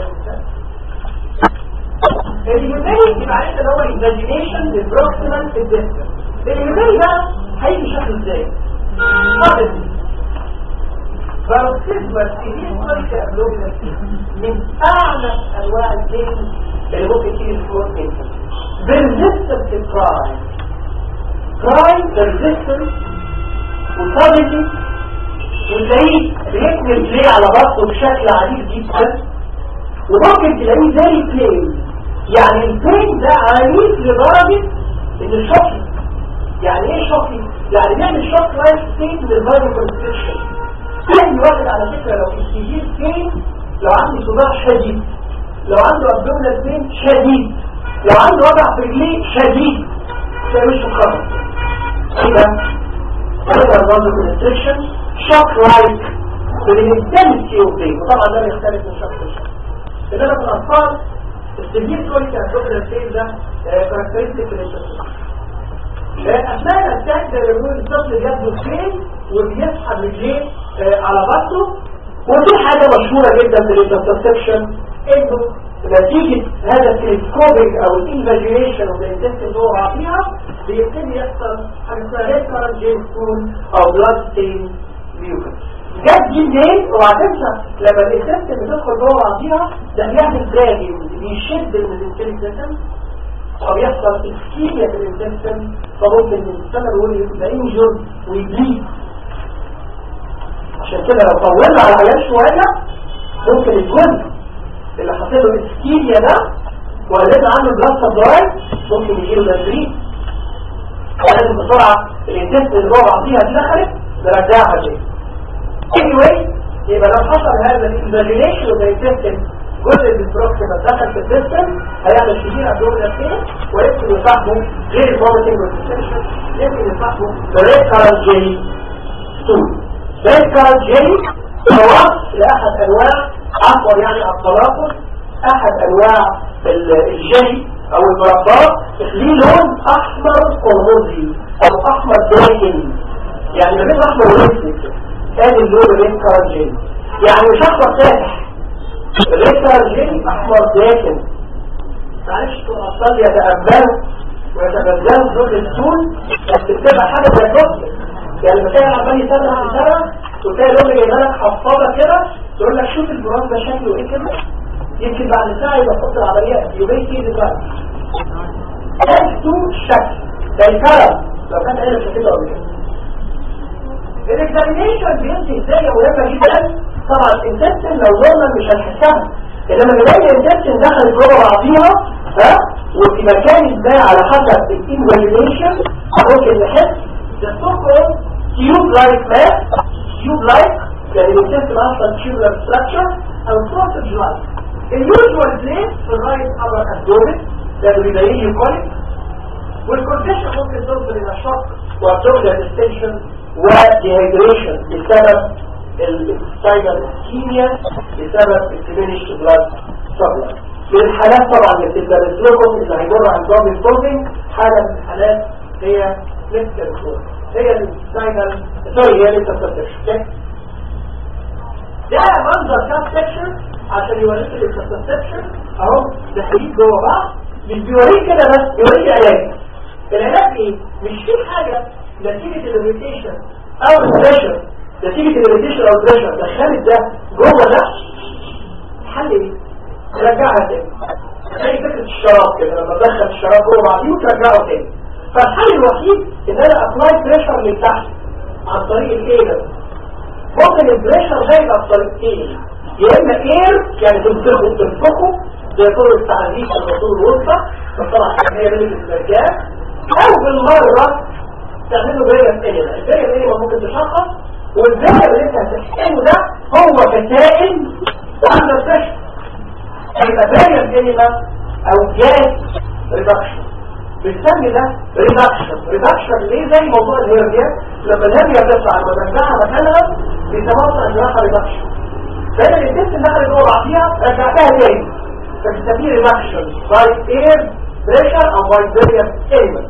اليوتاني يبقى عرفت ان هو imagination للبروكسيمال انتست اليوتاني ده هيجي شكله ازاي؟ خالص فالسيزمر سيرين طريقة أبلوجنا من أعلى أنواع الدين اللي ممكن تيجي الفلور انتر بالريزستنس الكرايم كرايم بالريزستنس وصابتي وتلاقيه بيكمل بلاي على بطنه بشكل عديد جدا وممكن تلاقيه زي بلاي يعني البلاي ده عنيف لدرجة ان الشوكي يعني ايه شوكي؟ يعني بيعمل شوك لايف ستيت للفايرو كونستريكشن اي واحد على فكرة لو السجيل فين لو عنده صداع شديد لو عنده ابدومينال بين شديد لو عنده وجع في رجليه شديد تلاقي وشه خطر كده هذا الرمز كونستريكشن شوك لايك بالانتنسي اوف بين وطبعا ده بيختلف من شخص لشخص انما في الاطفال السجيل كونيك ابدومينال بين ده كاركترستيك للشخص اثناء الاتاك ده يقول الطفل بيبدو فين وبيسحب رجليه على بطنه ودي حاجة مشهورة جدا في الانترسبشن انه نتيجة هذا التلسكوبيك او الانفاجيشن والانتستين جوه فيها بيبتدي يحصل حاجة اسمها ريكارنت جينستون او بلاد ستين ميوكس جت دي منين وهتنسى لما الانتستين بتدخل جوه بعضيها ده بيعمل دراجي بيشد من الانتستين وبيحصل اسكيميا في الانتستين فممكن الانسان يقول يبقى انجر ويبليد عشان كده لو طولنا على العيان شوية ممكن الجزء اللي حاطط له اسكيميا ده وقلنا عنه بلاد سبلاي ممكن يجيله تدريب لازم بسرعة الانتست اللي جوه بعضيها دي دخلت نرجعها تاني anyway يبقى لو حصل هذا الانفاجينيشن اوف الانتستين جزء من البروكسيما دخل في السيستم هيعمل كتير ابدومينال بين ويمكن يصاحبه غير الفوميتنج والسنسيشن يمكن يصاحبه بريكارنت جيلي ستول بريكارنت جيلي هو لأحد أنواع عفوا يعني التناقض أحد أنواع الجيلي أو المربات ليه لون أحمر قرمزي أو أحمر داكن يعني ما بين أحمر وأسود كان اللون بريكارنت جيلي يعني مش أحمر فاتح الريكتر جين احمر داكن معلش تقول اطفال يتأملوا ويتبدلوا دول السول بس بتبقى حاجة زي الكتب يعني لما تلاقي عمال يسرح يسرح وتلاقي الام جايبه لك حفاضه كده تقول لك شوف البراز ده شكله ايه كده يمكن بعد ساعه يبقى تحط العمليه يومين كده دلوقتي نفسه شكل زي الكلام لو كانت عينك شافتها قبل كده الاكزامينيشن بيمشي ازاي مهمه جدا طبعا الانتستين لو نورمال مش هنحسها انما نلاقي الانتستين دخلت جوه بعضيها ها وفي مكان ما على حسب الانفاليديشن ممكن نحس the so-called tube-like mass tube-like يعني الانتستين اصلا tubular structure او sausage-like اليوجوال بليس في الرايت upper abdomen ده اللي بيبين يوكوليك والكونديشن ممكن توصل الى شوك وابدومينال ديستنشن وديهيدريشن بسبب الساينال اسكيميا بسبب الديمينيش بلاد سبلاي في الحالات طبعا اللي بتدرس لكم اللي هيمر عن ضرب الفولدنج حاله من الحالات هي مثل هي الساينال سوري هي الانترسبشن ده منظر كاب سكشن عشان يوريك الانترسبشن اهو دخلين جوه بعض مش بيوريك كده بس بيوريك علاج العلاج ايه مش في حاجه نتيجه الريتيشن او البريشر نتيجه الريتيشن او البريشر دخلت ده جوه ده الحل ايه ترجعها تاني زي فكره الشراب كده لما تدخل الشراب جوه بعضيه وترجعه تاني فالحل الوحيد ان انا ابلاي بريشر من تحت عن طريق الايه ممكن البريشر ده يبقى بطريقتين يا اما اير يعني تنفخه تنفخه زي طول التعذيب الرسول الوسطى فطبعا هي من المرجان او بالمره تعمله بريا سينما البريا سينما ممكن تشخص والبريا اللي انت هتحقنه ده هو كسائل عند الفشل هيبقى بريا سينما او جاز ريدكشن بنسمي ده ريدكشن ريدكشن ليه زي موضوع الهيرجيا لما الهيرجيا تطلع لما نرجعها مكانها بيسموها انها ريدكشن فانا الانتست اللي دخلت جوه بعضيها رجعتها تاني فبنسميه ريدكشن باي اير بريشر او باي بريا ايلمنت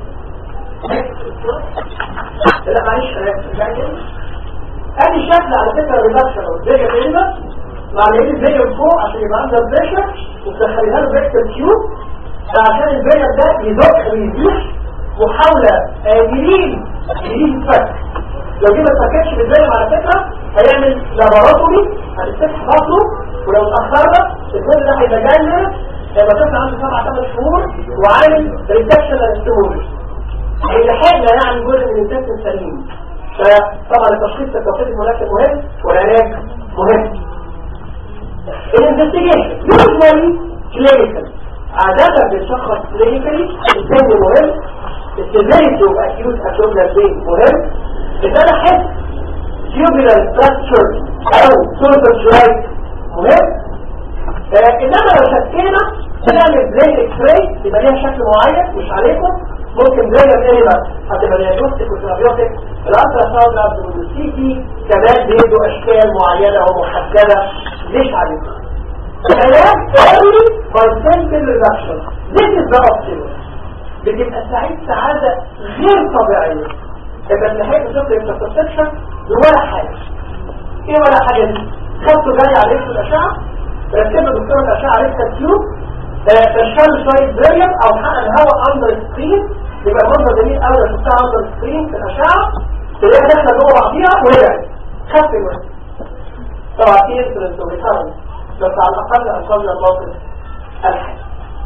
لا معلش انا ادي شكل على فكره ريدكشن او بريا ايلمنت مع ان الفيديو فوق عشان يبقى عندها بريشر وتدخليها له فيكتور تيوب فعشان البيض ده يدق ويزيح محاولة قادرين يريد فك لو دي ما اتفكتش بالبيض على فكرة هيعمل لابوراتوري هنستفتح بطنه ولو اتأخرنا البيض ده هيبقى جنة هيبقى طفل عنده سبع ثمان شهور وعامل ريتكشن للستمول هيلحقنا يعني جزء من الانتستين سليم فطبعا التشخيص التوقيت المناسب مهم والعلاج مهم الانفستيجيشن يوجوالي كلينيكال عادة بنشخص كلينيكالي السن مهم السيفيريتي اوف اكيوت ابدومينال بين مهم ان انا احس tubular structure او سولفر شوية مهم آه انما لو شكينا نعمل برين اكس راي يبقى ليها شكل معين مش عليكم ممكن زي ما كلمة هتبقى دياجنوستيك وثيرابيوتيك الالترا ساوند ابدومينال سي كمان بيدوا اشكال معينة او محددة مش عليكم العلاج early percentage reduction this is the optimal بتبقى سعيد سعادة غير طبيعية يبقى النهاية بشكل الانترسبشن ولا حاجة ايه ولا حاجة دي خدته جاي عليك في الأشعة ركبنا دكتور الأشعة عليك تسيوب تشكل شوية بريم او حقن الهواء اندر سكرين يبقى المنظر جميل قوي لو شفتها اندر سكرين في الأشعة تلاقيها داخلة جوه بعضيها ورجعت خف الوقت طبعا في انسولنس وريكارنس بس على الأقل أنقذنا الموقف الحي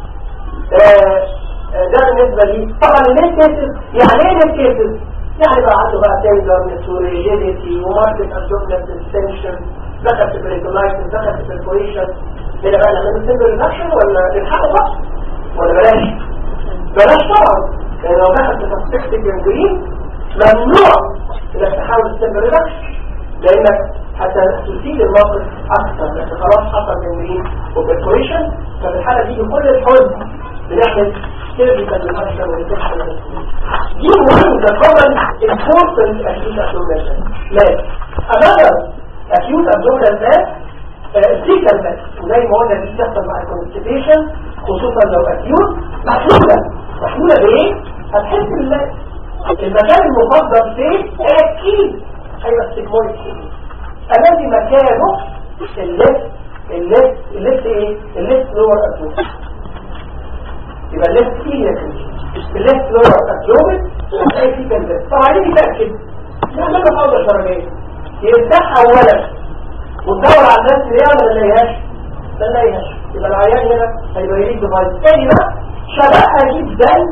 ده بالنسبة لي طبعا النت كيسز يعني ايه النت كيسز؟ يعني بقى عنده بقى تيلر سوريجينيتي وماركت ابدومينال ديستنشن دخل في بريتولايتس دخل في بريكوريشن كده بقى نعمل سيمبل ريدكشن ولا نلحقه بقى ولا بلاش بلاش طبعا لان لو دخل في سسبكت جنجرين ممنوع انك تحاول السيمبل ريدكشن لانك حتى تزيد الموقف اكثر لان خلاص حصل جنجرين وبريكوريشن ففي الحاله دي بكل الحزن بنعمل سيرفيكال ريدكشن وريدكشن دي مهم ده كومن important acute abdominal mass another acute abdominal mass سيكال ماس وزي ما قلنا دي بتحصل مع الكونستيبيشن خصوصا لو اكيوت محلولة محلولة بايه؟ هتحس بالله المكان المفضل فين؟ اكيد هيبقى السيجمويد الذي مكانه الليفت الليفت الليفت ايه؟ الليفت لور ابدومن يبقى الليفت ايه يا كريم؟ الليفت لور ابدومن هتلاقي فيه كلمات طبعا دي بتاكد نعمل له حوضه شرجيه يرتاح اولا وتدور على الناس اللي ما نلاقيهاش ما نلاقيهاش يبقى العيان هنا هيبقى يريد ديفايس تاني بقى شبهها جدا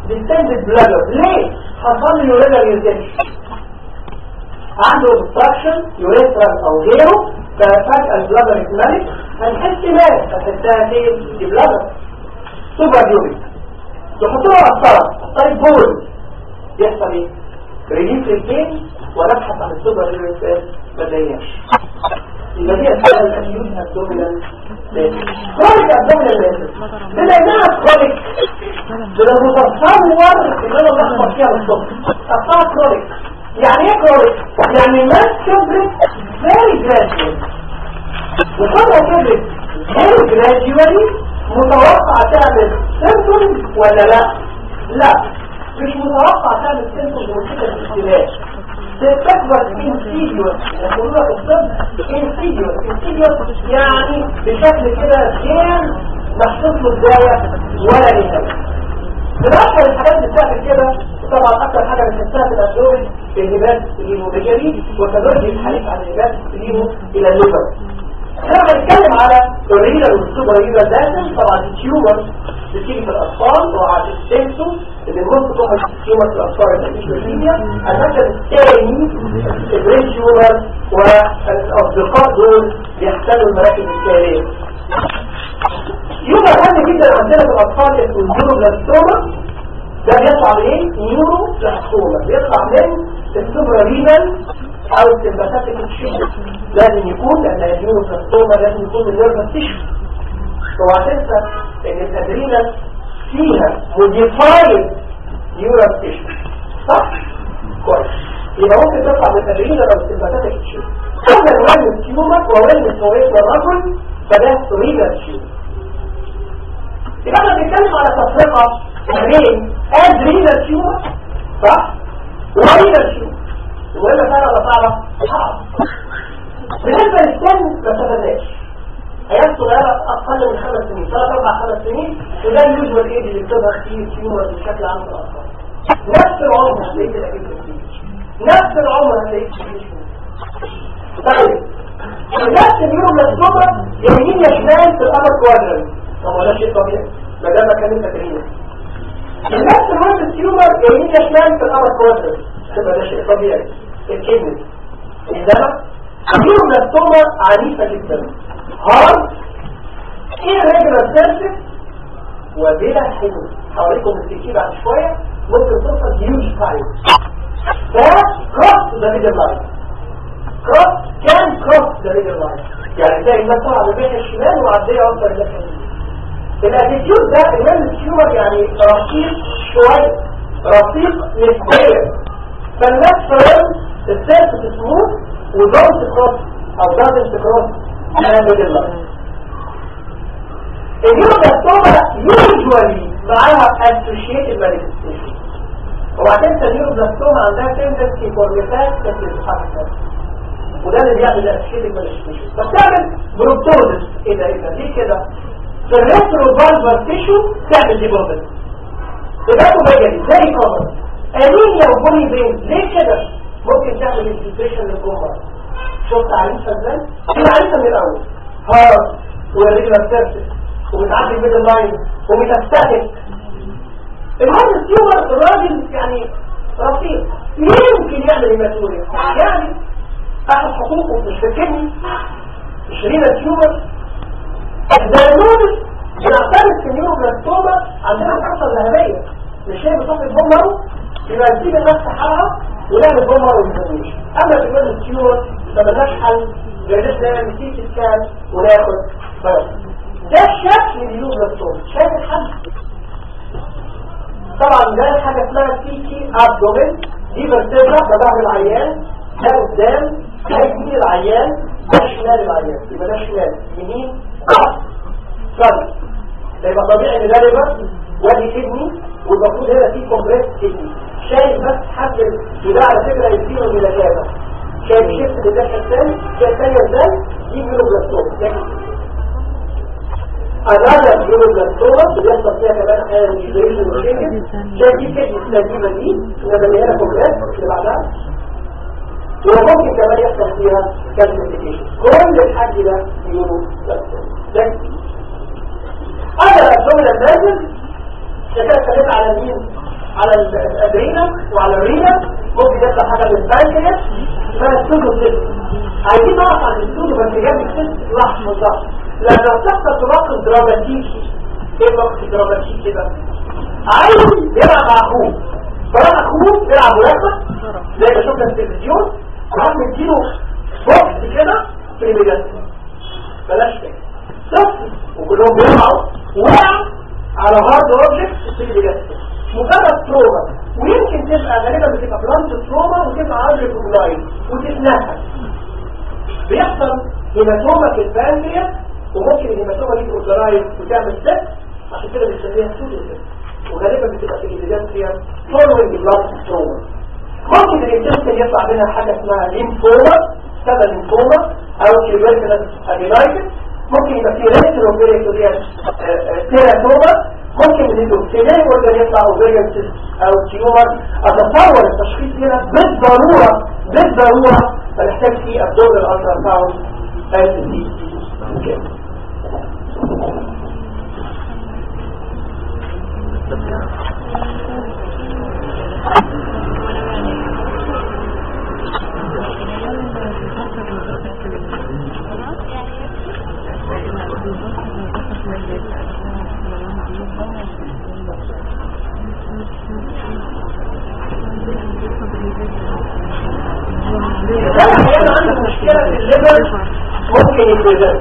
distended bladder ليه؟ حصل له urinary retention عنده obstruction urethral او غيره ففجأة البلادر اتملت هنحس مات هنحسها فين؟ في بلادر سوبر يوريك تحط له قسطرة طيب بول يحصل ايه؟ ريليف للبين ونبحث عن السوبر يوريك ما زيناش يبقى دي اسمها الاكيوت ابدومينال كرونيك ابدومينال ليزر بما انها كرونيك بما متصور ان انا بلخبط فيها بالظبط اصلا كرونيك يعني ايه كرونيك؟ يعني الناس كبرت فيري جراديوال وفترة كبرت فيري جراديوالي متوقع تعمل سيمتومز ولا لا؟ لا مش متوقع تعمل سيمتومز وكده الاختلاف تكبر انسيديوس يقولون في الطب انسيديوس انسيديوس يعني بشكل كده غير محسوس له بداية ولا نهاية من أكثر الحاجات اللي بتعمل كده طبعا أكثر حاجة بنحسها في الأسلوب الهبات الهيموبيجري وتدرج الحديث عن الهبات الهيمو إلى الليفر احنا بنتكلم على الرينال والسوبر رينال داخل طبعا التيومر بتيجي في الاطفال وعلى السيمتو اللي ممكن تكون التيومر في الاطفال التكنيشيا المثل الثاني البرين تيومر والاصدقاء دول بيحتلوا المراكز التاليه يوجد مهم جدا عندنا في الاطفال اسمه النيوروبلاستوما ده بيطلع بايه؟ نيوروبلاستوما بيطلع من السوبر رينال او السمباتاتيك تشيو لازم يكون لان النيوروبلاستوما لازم يكون من نيرفس تيشو اوعى تنسى ان الادرينال فيها موديفايد نيورال تيشو صح؟ كويس يبقى ممكن تطلع من الادرينال او السمباتاتيك تشيو اما الوزن التيومر ووزن الفوائد والرجل فده رينال تشيو يبقى احنا بنتكلم على تفرقه بين ادرينال تيومر صح؟ ورينال تيومر وإلا فعلا ولا صعبة؟ صعب بالنسبة للسن ما تفاداش حياة صغيرة أقل من خمس سنين ثلاث أربع خمس سنين وده اليوجوال ايج اللي بتظهر فيه تيومر بشكل عام في الأطفال نفس العمر هتلاقيه كده كده نفس العمر هتلاقيه كده طيب نفس اليوم للصبر يمين يا شمال في الأمر كوادرن طب ولا شيء طبيعي ما دام كان انت كريم نفس الوقت التيومر يمين يا شمال في الأمر كوادرن تبقى ده شيء طبيعي الكلمة إنما اليوم للصبر عنيفة جدا هارد ايه ريجولار سيرفيس وبلا حلو حواليكم السكين بعد شوية ممكن توصل هيوج سايز ده كروس ذا ميدل لاين كروس كان كروس ذا ميدل لاين يعني تلاقي الناس طالعه من بين الشمال وعديه اكتر من اليمين الاتيتيود ده الناس التيومر يعني رصيق شويه رصيق نسبيا فالناس فاهم السيرفيس سموث ودونت كروس او دونت كروس ذا ميدل لاين النيوروبلاستوما يوجوالي معاها associated manifestation وبعدين النيوروبلاستوما عندها tendency for metastasis factor وده اللي بيعمل associated manifestation فبتعمل بروتوزس ايه ده ايه ده ليه كده في الريترو فالفر تيشو تعمل ديبوزس تبقى مجالي زي كومر انيميا وبولي بين ليه كده ممكن تعمل انفلتريشن للجمهور شفت عريفه ازاي؟ هي عريفه من الاول هارد والريجلر سيرفيس وبتعدي الميدل لاين وبتستهلك المهم التيومر الراجل يعني رصيد يمكن يعمل هيماتوريا يعني اخذ حقوقه مش فاكرني مش رينا التيومر الداينومس بنعتبر في النيوروبلاستوما عندنا الحصه الذهبيه مش هي بتصل بومر يبقى نسيب الناس في حالها ونعمل بومر ونسميش اما في الوزن التيومر ما ملناش حل غير نعمل سي سكان وناخد بس ده الشكل اليوبلاستوم شايف الحل طبعا ده حاجة اسمها سي تي ابدومين دي برتبرة ده ظهر العيان ده قدام ده يمين العيان ده شمال العيان يبقى ده شمال يمين صدر ده يبقى طبيعي ان ده ريفرس وادي كدني والمفروض هنا في كومبريس كدني شايف بس حجم وده على فكرة يديله ميلاجابة شايف شفت الناحية الثانية شايف الثانية ازاي دي نيوروبلاستوم أجازة اليوروبلاستوما بيحصل فيها كمان حالة الجيبريشن وشيكن شايف دي كدني السليمة دي ونبنيها كومبريس اللي بعدها وممكن كمان يحصل فيها كالسيفيكيشن كل الحاج ده يوروبلاستوما ده أنا الأبدومين النازل شكلها اتكلمت على مين؟ على الادرينال وعلى الرينال ممكن يطلع حاجه من البانكرياس اسمها السودو سيست عايزين نعرف عن السودو بانكرياتيك سيست لحظه بالظبط لما بتحصل تناقض دراماتيكي ايه الوقت الدراماتيكي ده عايز يلعب مع اخوه فراح اخوه يلعب ملاكمه زي ما شفنا في التلفزيون راح مديله بوكس كده في الميدان بلاش كده صفر وكلهم بيقعوا وقع على هارد اوبجكت في الميدان مجرد تروما ويمكن تبقى غالبا بتبقى بلانت تروما وتبقى ارجل وتتنفس بيحصل هيماتوما في البانكرياس وممكن الهيماتوما دي اوردرايز وتعمل ست عشان كده بنسميها سودو وغالبا بتبقى في الجلدات فيها فولوينج بلاد تروما ممكن الانتستين يطلع منها حاجه اسمها ليمفوما سبب ليمفوما او كيبركلس ادينايتس ممكن يبقى في ريتروفيريكوليان تيراتوما ممكن الاندوكسينين ولا يطلع اوفيريان او تيومر اتصور التشخيص هنا بالضروره بالضروره فنحتاج فيه الدور الالترا ساوند اس احيانا عندك مشكلة في الليبر ممكن يتوزن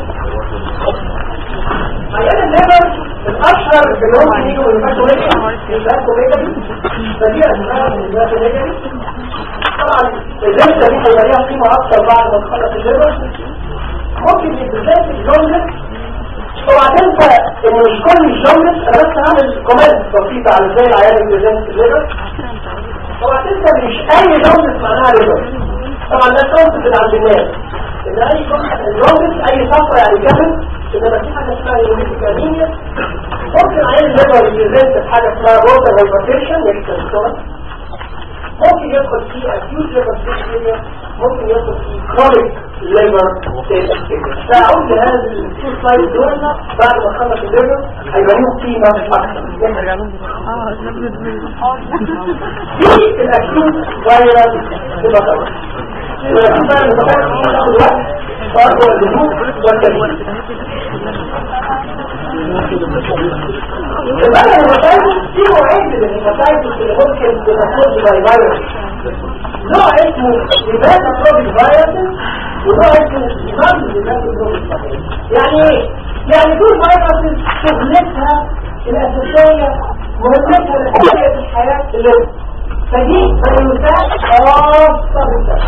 احيانا الليبر الاشهر اللي ممكن يجوا من الفاكتوريكا فدي اسمها الفاكتوريكا طبعا الليبر دي هيبقى ليها قيمة اكتر بعد ما تخلص الليبر ممكن يتوزن الجونلس طبعا تنسى ان مش كل الجونلس انا بس هعمل كومنت بسيطة على ازاي العيال يتوزن في الليبر طبعا تنسى ان مش اي جونلس معناها ليبر طبعا ده كونسبت عند الناس ان اي جونلس اي صفرة يعني جبل انما في حاجه اسمها هيموليتيك انيميا ممكن عين الليبر يبريزنت في حاجه اسمها بوردر هايبرتيشن يكتب الصوره ممكن يدخل فيه acute liver failure ممكن يدخل فيه chronic liver failure فأعود لهذا التو سلايد دول بعد ما خلص الليفر هيبقى لهم قيمة أكثر في الأكيوت فيروس هيباتايتس والأكيوت فيروس هيباتايتس تاخد وقت وأرجو الهدوء والتركيز يبقى الهيباتايتس في نوعين من الهيباتايتس اللي ممكن تنقل باي فيروس نوع اسمه هيباتوتروبيك فيروس ونوع اسمه نون هيباتوتروبيك فيروس يعني ايه؟ يعني دول فيروس شغلتها الأساسية مهمتها الأساسية في الحياة اللي فدي فيروسات خاصة بالدم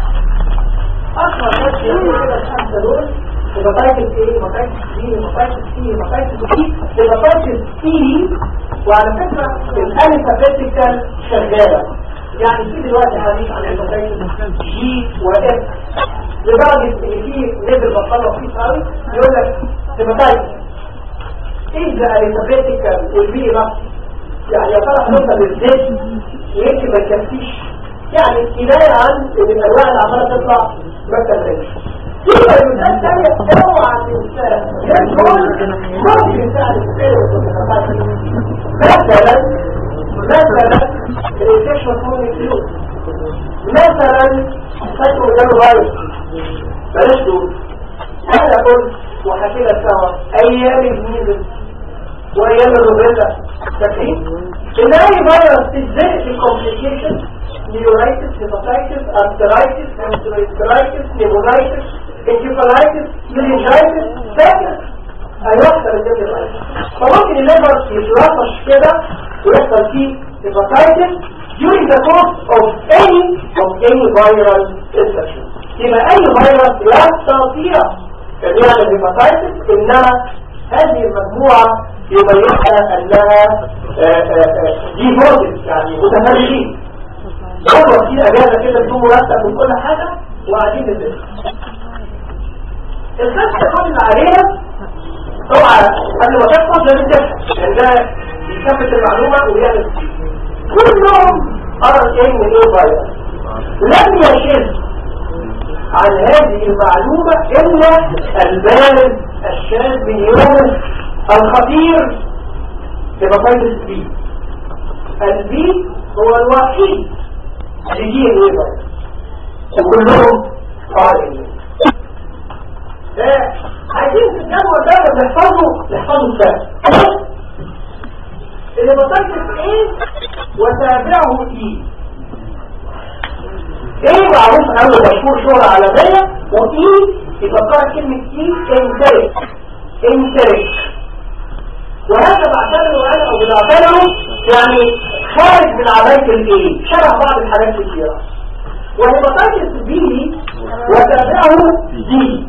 أشهر ناس يقولوا كده الخمسة دول هيباتايتس ايه هيباتايتس سي هيباتايتس سي هيباتايتس بي هيباتايتس سي وعلى فكرة الالفابيتيكال شغالة يعني في دلوقتي حديث عن الهيباتايتس جي واف لدرجة ان في ليفل بطلة فيه قوي يقول لك هيباتايتس ايه ده الالفابيتيكال والبي نفسه يعني يا ترى هنوصل للزيت يمكن ما يكفيش يعني كناية عن ان الانواع اللي عمالة تطلع ما تدريش في فيروسات تانية اوعى تنساها يدخل ممكن يساعد الفيروس مثلا مثلا الانفكشن كرونيك فلوس مثلا سايكو جاله فيروس بلاش دول انا قلت وحكينا سوا ايام الميزل وايام الروبيلا فاكرين ان اي فيروس تتزنق في كومبليكيشن نيورايتس هيباتايتس ارترايتس انترايتس نيمونايتس انكيفالايتس ميلينجايتس فاكر هيحصل الدنيا الرئيسي فممكن الليفر يتلطش كده ويحصل فيه هيباتايتس during the course of any of any viral infection يبقى اي فيروس يستطيع ان يعمل هيباتايتس انما هذه المجموعة يبينها انها دي موديل يعني متفرجين دوروا في اجازة كده بدون مرتب من كل حاجة وقاعدين ندرس الخمسة كل اللي عليها طبعا قبل ما تحفظ لازم تفهم يعني ده يثبت المعلومة ويعمل كلهم ار ان ايه فيروس لم يشذ عن هذه المعلومة إلا البارد الشاذ من يوم الخطير هيباتايتس بي البي هو الوحيد اللي دي ان ايه بس وكلهم قائمين عايزين في الجدول ده لما نحفظه نحفظه السهل اللي بطلت ايه وتابعه ايه ايه معروف عنه مشهور شهرة عالمية وايه يفكرك كلمة ايه انترك انترك وهذا بعتبره انا او بنعتبره يعني خارج من عباية الايه شبه بعض الحاجات كتيرة وهيبطلت بي وتابعه دي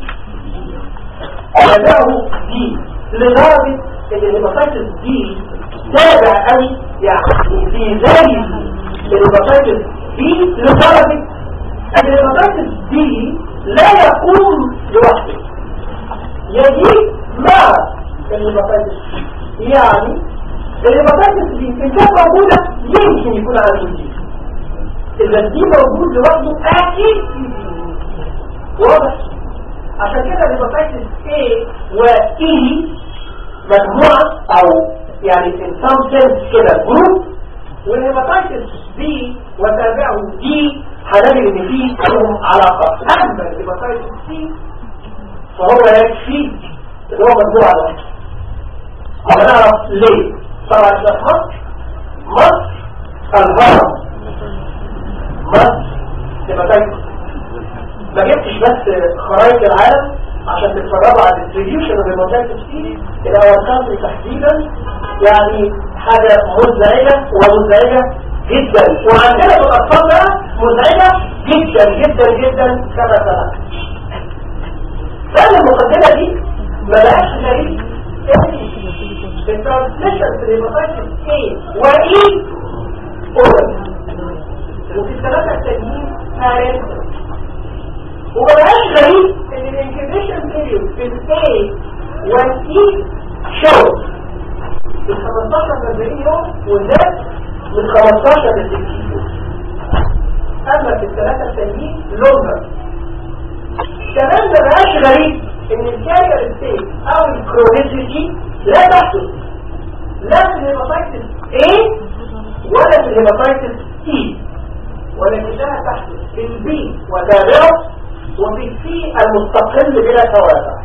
تابعه دي لدرجة ان الهيباتيتس دي تابع قوي يعني في زي الهيباتيتس دي لدرجة ان الهيباتيتس دي لا يقوم لوحده يجي مع الهيباتيتس يعني الهيباتيتس دي ان كانت موجودة يمكن يكون عنده دي اذا دي موجود لوحده اكيد واضح عشان كده الهيباتيتس A و E مجموعة او يعني in some sense كده جروب والهيباتيتس B وتابعه D هنجد ان فيه لهم علاقة اما الهيباتيتس C فهو يكفي ان هو مجموعة لوحده هنعرف ليه طبعا ده مصر مصر الهرم مصر هيباتيتس ما جبتش بس خرائط العالم عشان تتفرجوا على الديستريبيوشن والموتات فيه الاول كانتري تحديدا يعني حاجة مزعجة ومزعجة جدا وعندنا في الاطفال بقى مزعجة جدا جدا جدا كما سبق فأنا المقدمة دي ما بقاش غريب الترانسليشن في الهيباتايتس A و E اورال وفي الثلاثة التانيين parental ومبقاش غريب ان الانكيبيشن بيريود في الاي والاي شورت من 15 ل 40 يوم والناس من 15 ل 60 يوم اما في الثلاثه التانيين لونجر كمان مبقاش غريب ان الكارير ستيت او الكرونيسيتي لا تحدث لا في الهيباتيتس A ولا في الهيباتيتس E ولكنها تحدث في البي وتابعه وفي السي المستقل بلا توابع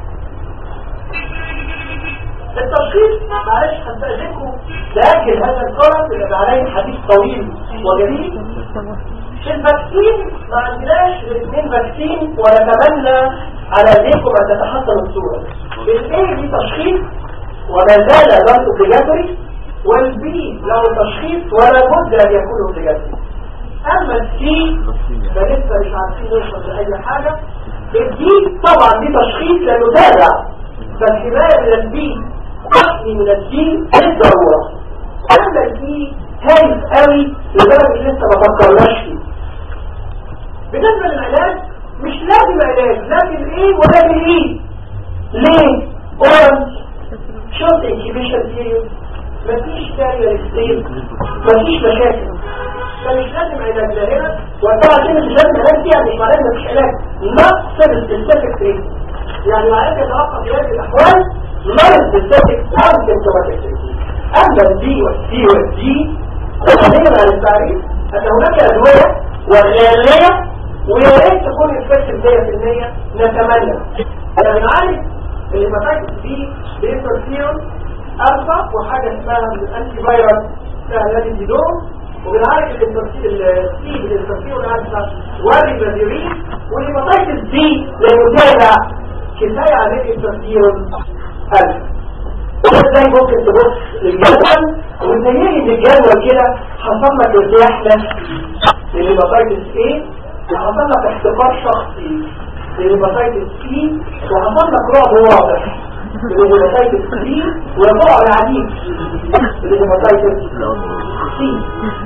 التشخيص معلش هستأذنكم لأجل هذا الكرم اللي عليه حديث طويل وجميل في الفاكسين ما عندناش الاثنين فاكسين ونتمنى على ايديكم ان تتحسن الصورة الايه دي تشخيص وما زال غير اوبليجاتوري والبي له تشخيص ولا بد ان يكون اوبليجاتوري اما السي فلسه مش عارفين نوصل لاي حاجه الدي طبعا دي تشخيص لانه تابع فالحمايه من البي تحمي من الدي بالضروره اما الدي هايف قوي لدرجه لسه ما فكرناش فيه بالنسبه للعلاج مش لازم علاج لكن ايه ولكن ايه ليه اورنج شورت انكيبيشن بيريود مفيش كارير ستيل مفيش مشاكل فمش لازم علاج لا هنا وطبعا كلمه مش لازم علاج فيها مش معناها مفيش علاج نقص السبيسيفيك تريت يعني العلاج يتوقف في هذه الاحوال نقص السبيسيفيك او سيمتوماتيك تريت اما الدي والسي والدي تقريبا عن التعريف ان هناك ادويه وغاليه ويا ريت تكون الفكر 100% نتمنى انا بنعالج الهيباتيتس بي بانترفيرون الفا وحاجه اسمها الانتي فيروس الذي ديدون وبنعالج السي بالانترفيرون الفا والريبازيرين والهيباتيتس بي للمتابع كفايه عليه الانترفيرون الفا ازاي ممكن تبص للجدول وتنيجي من الجدول كده حصل لك ارتياح نفسي للهيباتيتس ايه وحصل لك احتقار شخصي للهيباتيتس سي وحصل لك رعب واضح للهيباتيتس سي ورعب عنيف للهيباتيتس سي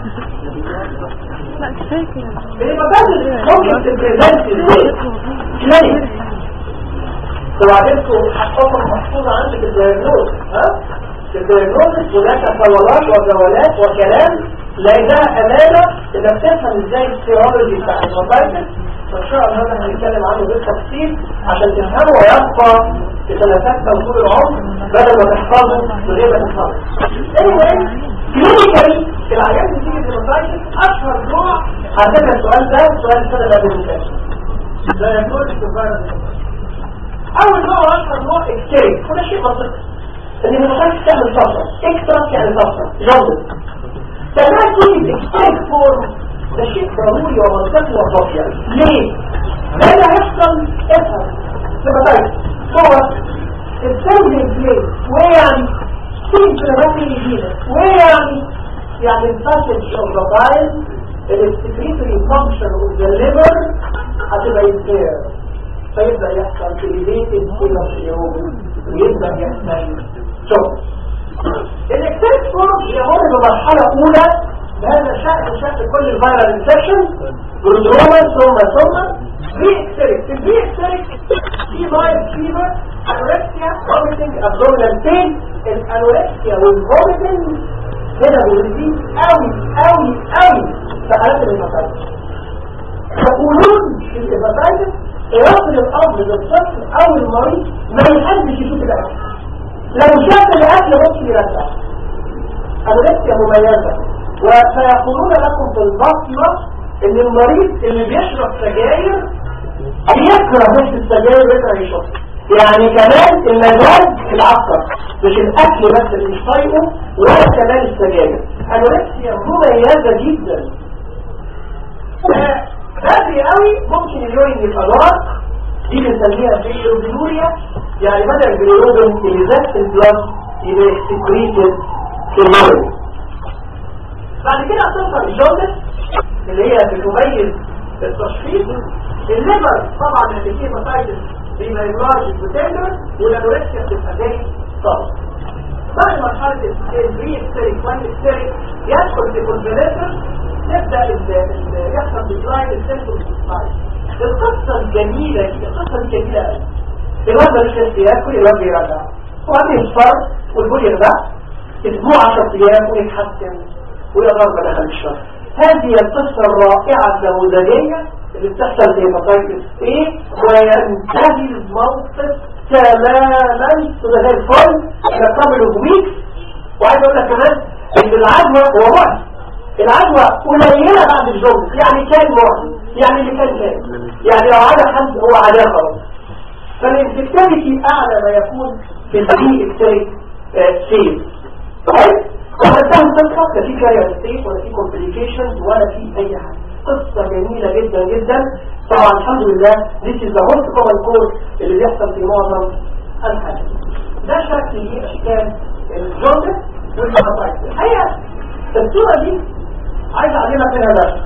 الهيباتيتس ممكن تبريزنت ازاي كلينيك وبعدين حقكم محفوظة عندك الدياجنوز ها في الدياجنوز هناك صولات وجولات وكلام لانها امانة انك تفهم ازاي السيرولوجي بتاع الهيباتيتس فان شاء الله هذا هنتكلم عنه بالتفصيل عشان تفهمه ويبقى تتنفسه طول العمر بدل ما تحفظه من غير ما تفهمه anyway كلينيكالي العيان بتيجي الهيباتايتس اشهر نوع عندنا السؤال ده السؤال السنه اللي قبل كده ده يقول الفيروس اول نوع اشهر نوع اكتيريك وده شيء منطقي ان الهيباتايتس تعمل طفره اكسترا يعني طفره جلد فما تيجي الاكتيريك فورم ده شيء ضروري ومنطقي وطبيعي ليه؟ لان هيحصل افهم هيباتايتس هو السيلز بلاي ويعني سيلز لما يجينا ويعني يعني الباسج اوف ذا بايل الاكسكريتوري فانكشن اوف ذا ليفر هتبقى يمبير فيبدا يحصل elevated كيلوسترول ويبدا يحصل شوك الاكتيك فورم يمر بمرحله اولى بهذا شأن شأن كل الفيرال انفكشن برودروما ثم ثم بري اكتيريك البري اكتيريك في مايل فيبر انوركسيا فوميتنج ابدومينال بين الانوركسيا والفوميتنج هنا بيزيد قوي قوي قوي في حالات الهيباتايتس يقولون في الهيباتايتس يصل الامر للطفل او المريض ما يحبش يشوف الاكل لو شاف الاكل ممكن يرجع انوركسيا مميزه وسيقولون لكم في البطنه ان المريض اللي بيشرب سجاير بيكره مش السجاير بيكره يشرب يعني كمان المزاج العسكر مش الاكل بس اللي مش طايقه ولا كمان السجاير انوركسيا مميزه جدا بدري قوي ممكن اليورين يبقى دارك دي بنسميها بيلوبيوريا يعني بدل البيلوبين اللي زاد البلاد يبقى اكسكريتد في اليورين بعد كده هتوصل الجوندس اللي هي بتميز التشخيص الليفر طبعا اللي فيه مسايتس بيبقى لارج وتندر والانوركسيا بتبقى زي صعب بعد مرحله البري اكستريك وان اكستريك يدخل في كونفريتر نبدا يحصل ديكلاين السيمبتومز القصه الجميله دي القصه الجميله قوي الواد ملوش نفس ياكل الواد بيرجع وبعدين يصفر والبول يرجع اسبوع 10 ايام ويتحسن ويظهر ما دخل الشر هذه القصه الرائعه النموذجيه اللي بتحصل في هيباتايتس ايه وينتهي الموقف تماما وده زي الفل يكمل ويكس وعايز اقول لك كمان ان العدوى هو مرض العدوى قليله بعد الجوز يعني كان مرض يعني اللي كان كان يعني لو عدا حد هو عداه خلاص فالانفكتابيتي اعلى ما يكون في البي اكتريك سيل طيب وحدها القصه لا في كارير ستيت ولا في كومبليكيشنز ولا في اي حاجه قصة جميلة جدا جدا طبعا الحمد لله this is the most common cause اللي بيحصل في معظم الحالات ده شكل ايه اشكال الجوندس والهيباتايتس الحقيقة الصورة دي عايز اعلمك منها درس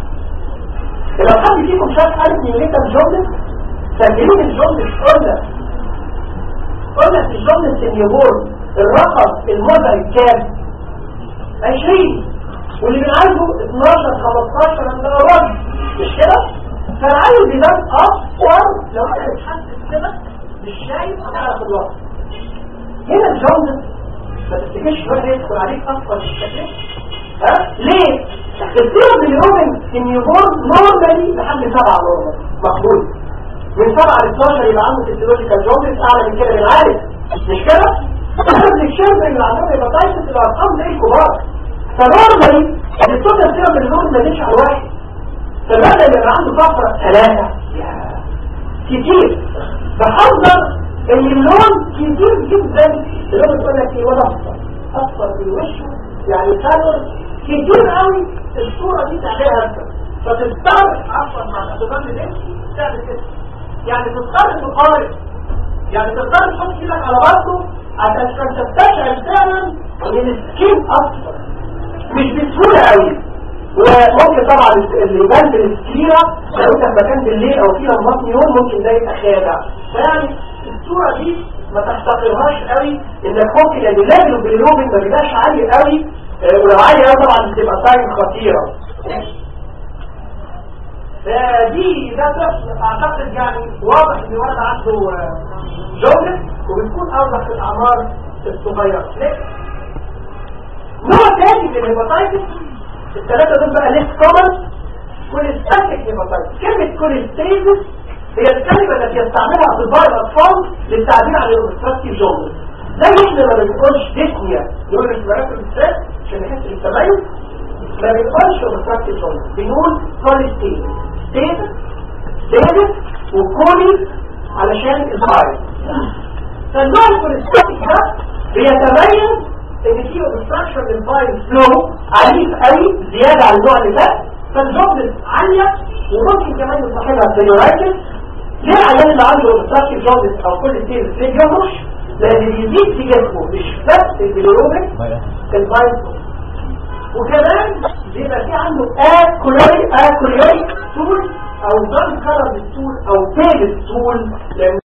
لو حد فيكم شاف حالة نيوليتا الجوندس فاكرين الجوندس قلنا قلنا في الجوندس النيوبورن الرقم المزعج كام 20 واللي بنعالجه 12 15 من الراجل مش كده فالعيل بيبان اصفر لو انت بتحسس كده مش شايف هتعرف الوقت هنا الجوندس ما تفتكرش الوقت يدخل عليك اصفر بالشكل ها ليه السيرم اليومن في النيوبورن نورمالي لحد 7 نورمال مقبول من 7 ل 12 يبقى عنده فيزيولوجيكال جوندس اعلى من كده بنعالج مش كده احنا بنكشف اللي عندهم هيباتايتس الارقام زي الكبار فنورمالي الصوت السيرم اليومن ما جيش على واحد فبدأ يبقى عنده فقرة ثلاثة كتير بحذر ان اللون كتير جدا اللون بتقول لك ايه ولا اصفر اصفر في وشه يعني كالور كتير قوي الصورة دي تعملها انت فتضطر عفوا مع الادوبان دي تعمل كده يعني تضطر تقارن يعني تضطر تحط ايدك على برضه عشان تستشعر فعلا ان السكين اصفر مش بسهولة قوي وممكن طبعا اللي يبان بالسكيرة لو انت في مكان بالليل او فيها مطن يوم ممكن ده يبقى خادع فيعني الصورة دي ما تحتقرهاش قوي انك ممكن يعني لازم باليوم ما بيبقاش عالي قوي اه ولو عالي قوي طبعا بتبقى ساين خطيرة فدي ده طفل اعتقد يعني واضح ان الولد عنده جوزة وبتكون اوضح في الاعمار الصغيرة نوع تاني من الهيباتايتس الثلاثة دول بقى ليس كومن كوليستاتيك هيباتايتس كلمة كوليستيزس هي الكلمة التي يستعملها أطباء الأطفال للتعبير عن الأوبستراكتيف جوندس زي احنا ما بنقولش ديسنيا نقول ريسبيراتوري ستريس عشان نحس بالتميز ما بنقولش obstructive jaundice بنقول polystasis stasis stasis وكولي علشان الفايروس فالنوع البوليستاتيك ده بيتميز ان فيه obstruction للفايروس فلو عنيف قوي زياده عن النوع اللي فات فالجوبلس عاليه وممكن كمان يصاحبها سينورايتس ليه العيان اللي عنده obstructive jaundice او كل ستيل ليه بيهرش لان بيزيد في جسمه مش بس البيلوروبيك الفايروس وكمان بيبقى في عنده اكولاري اكولاري ستول او دان كلر ستول او تيل ستول لان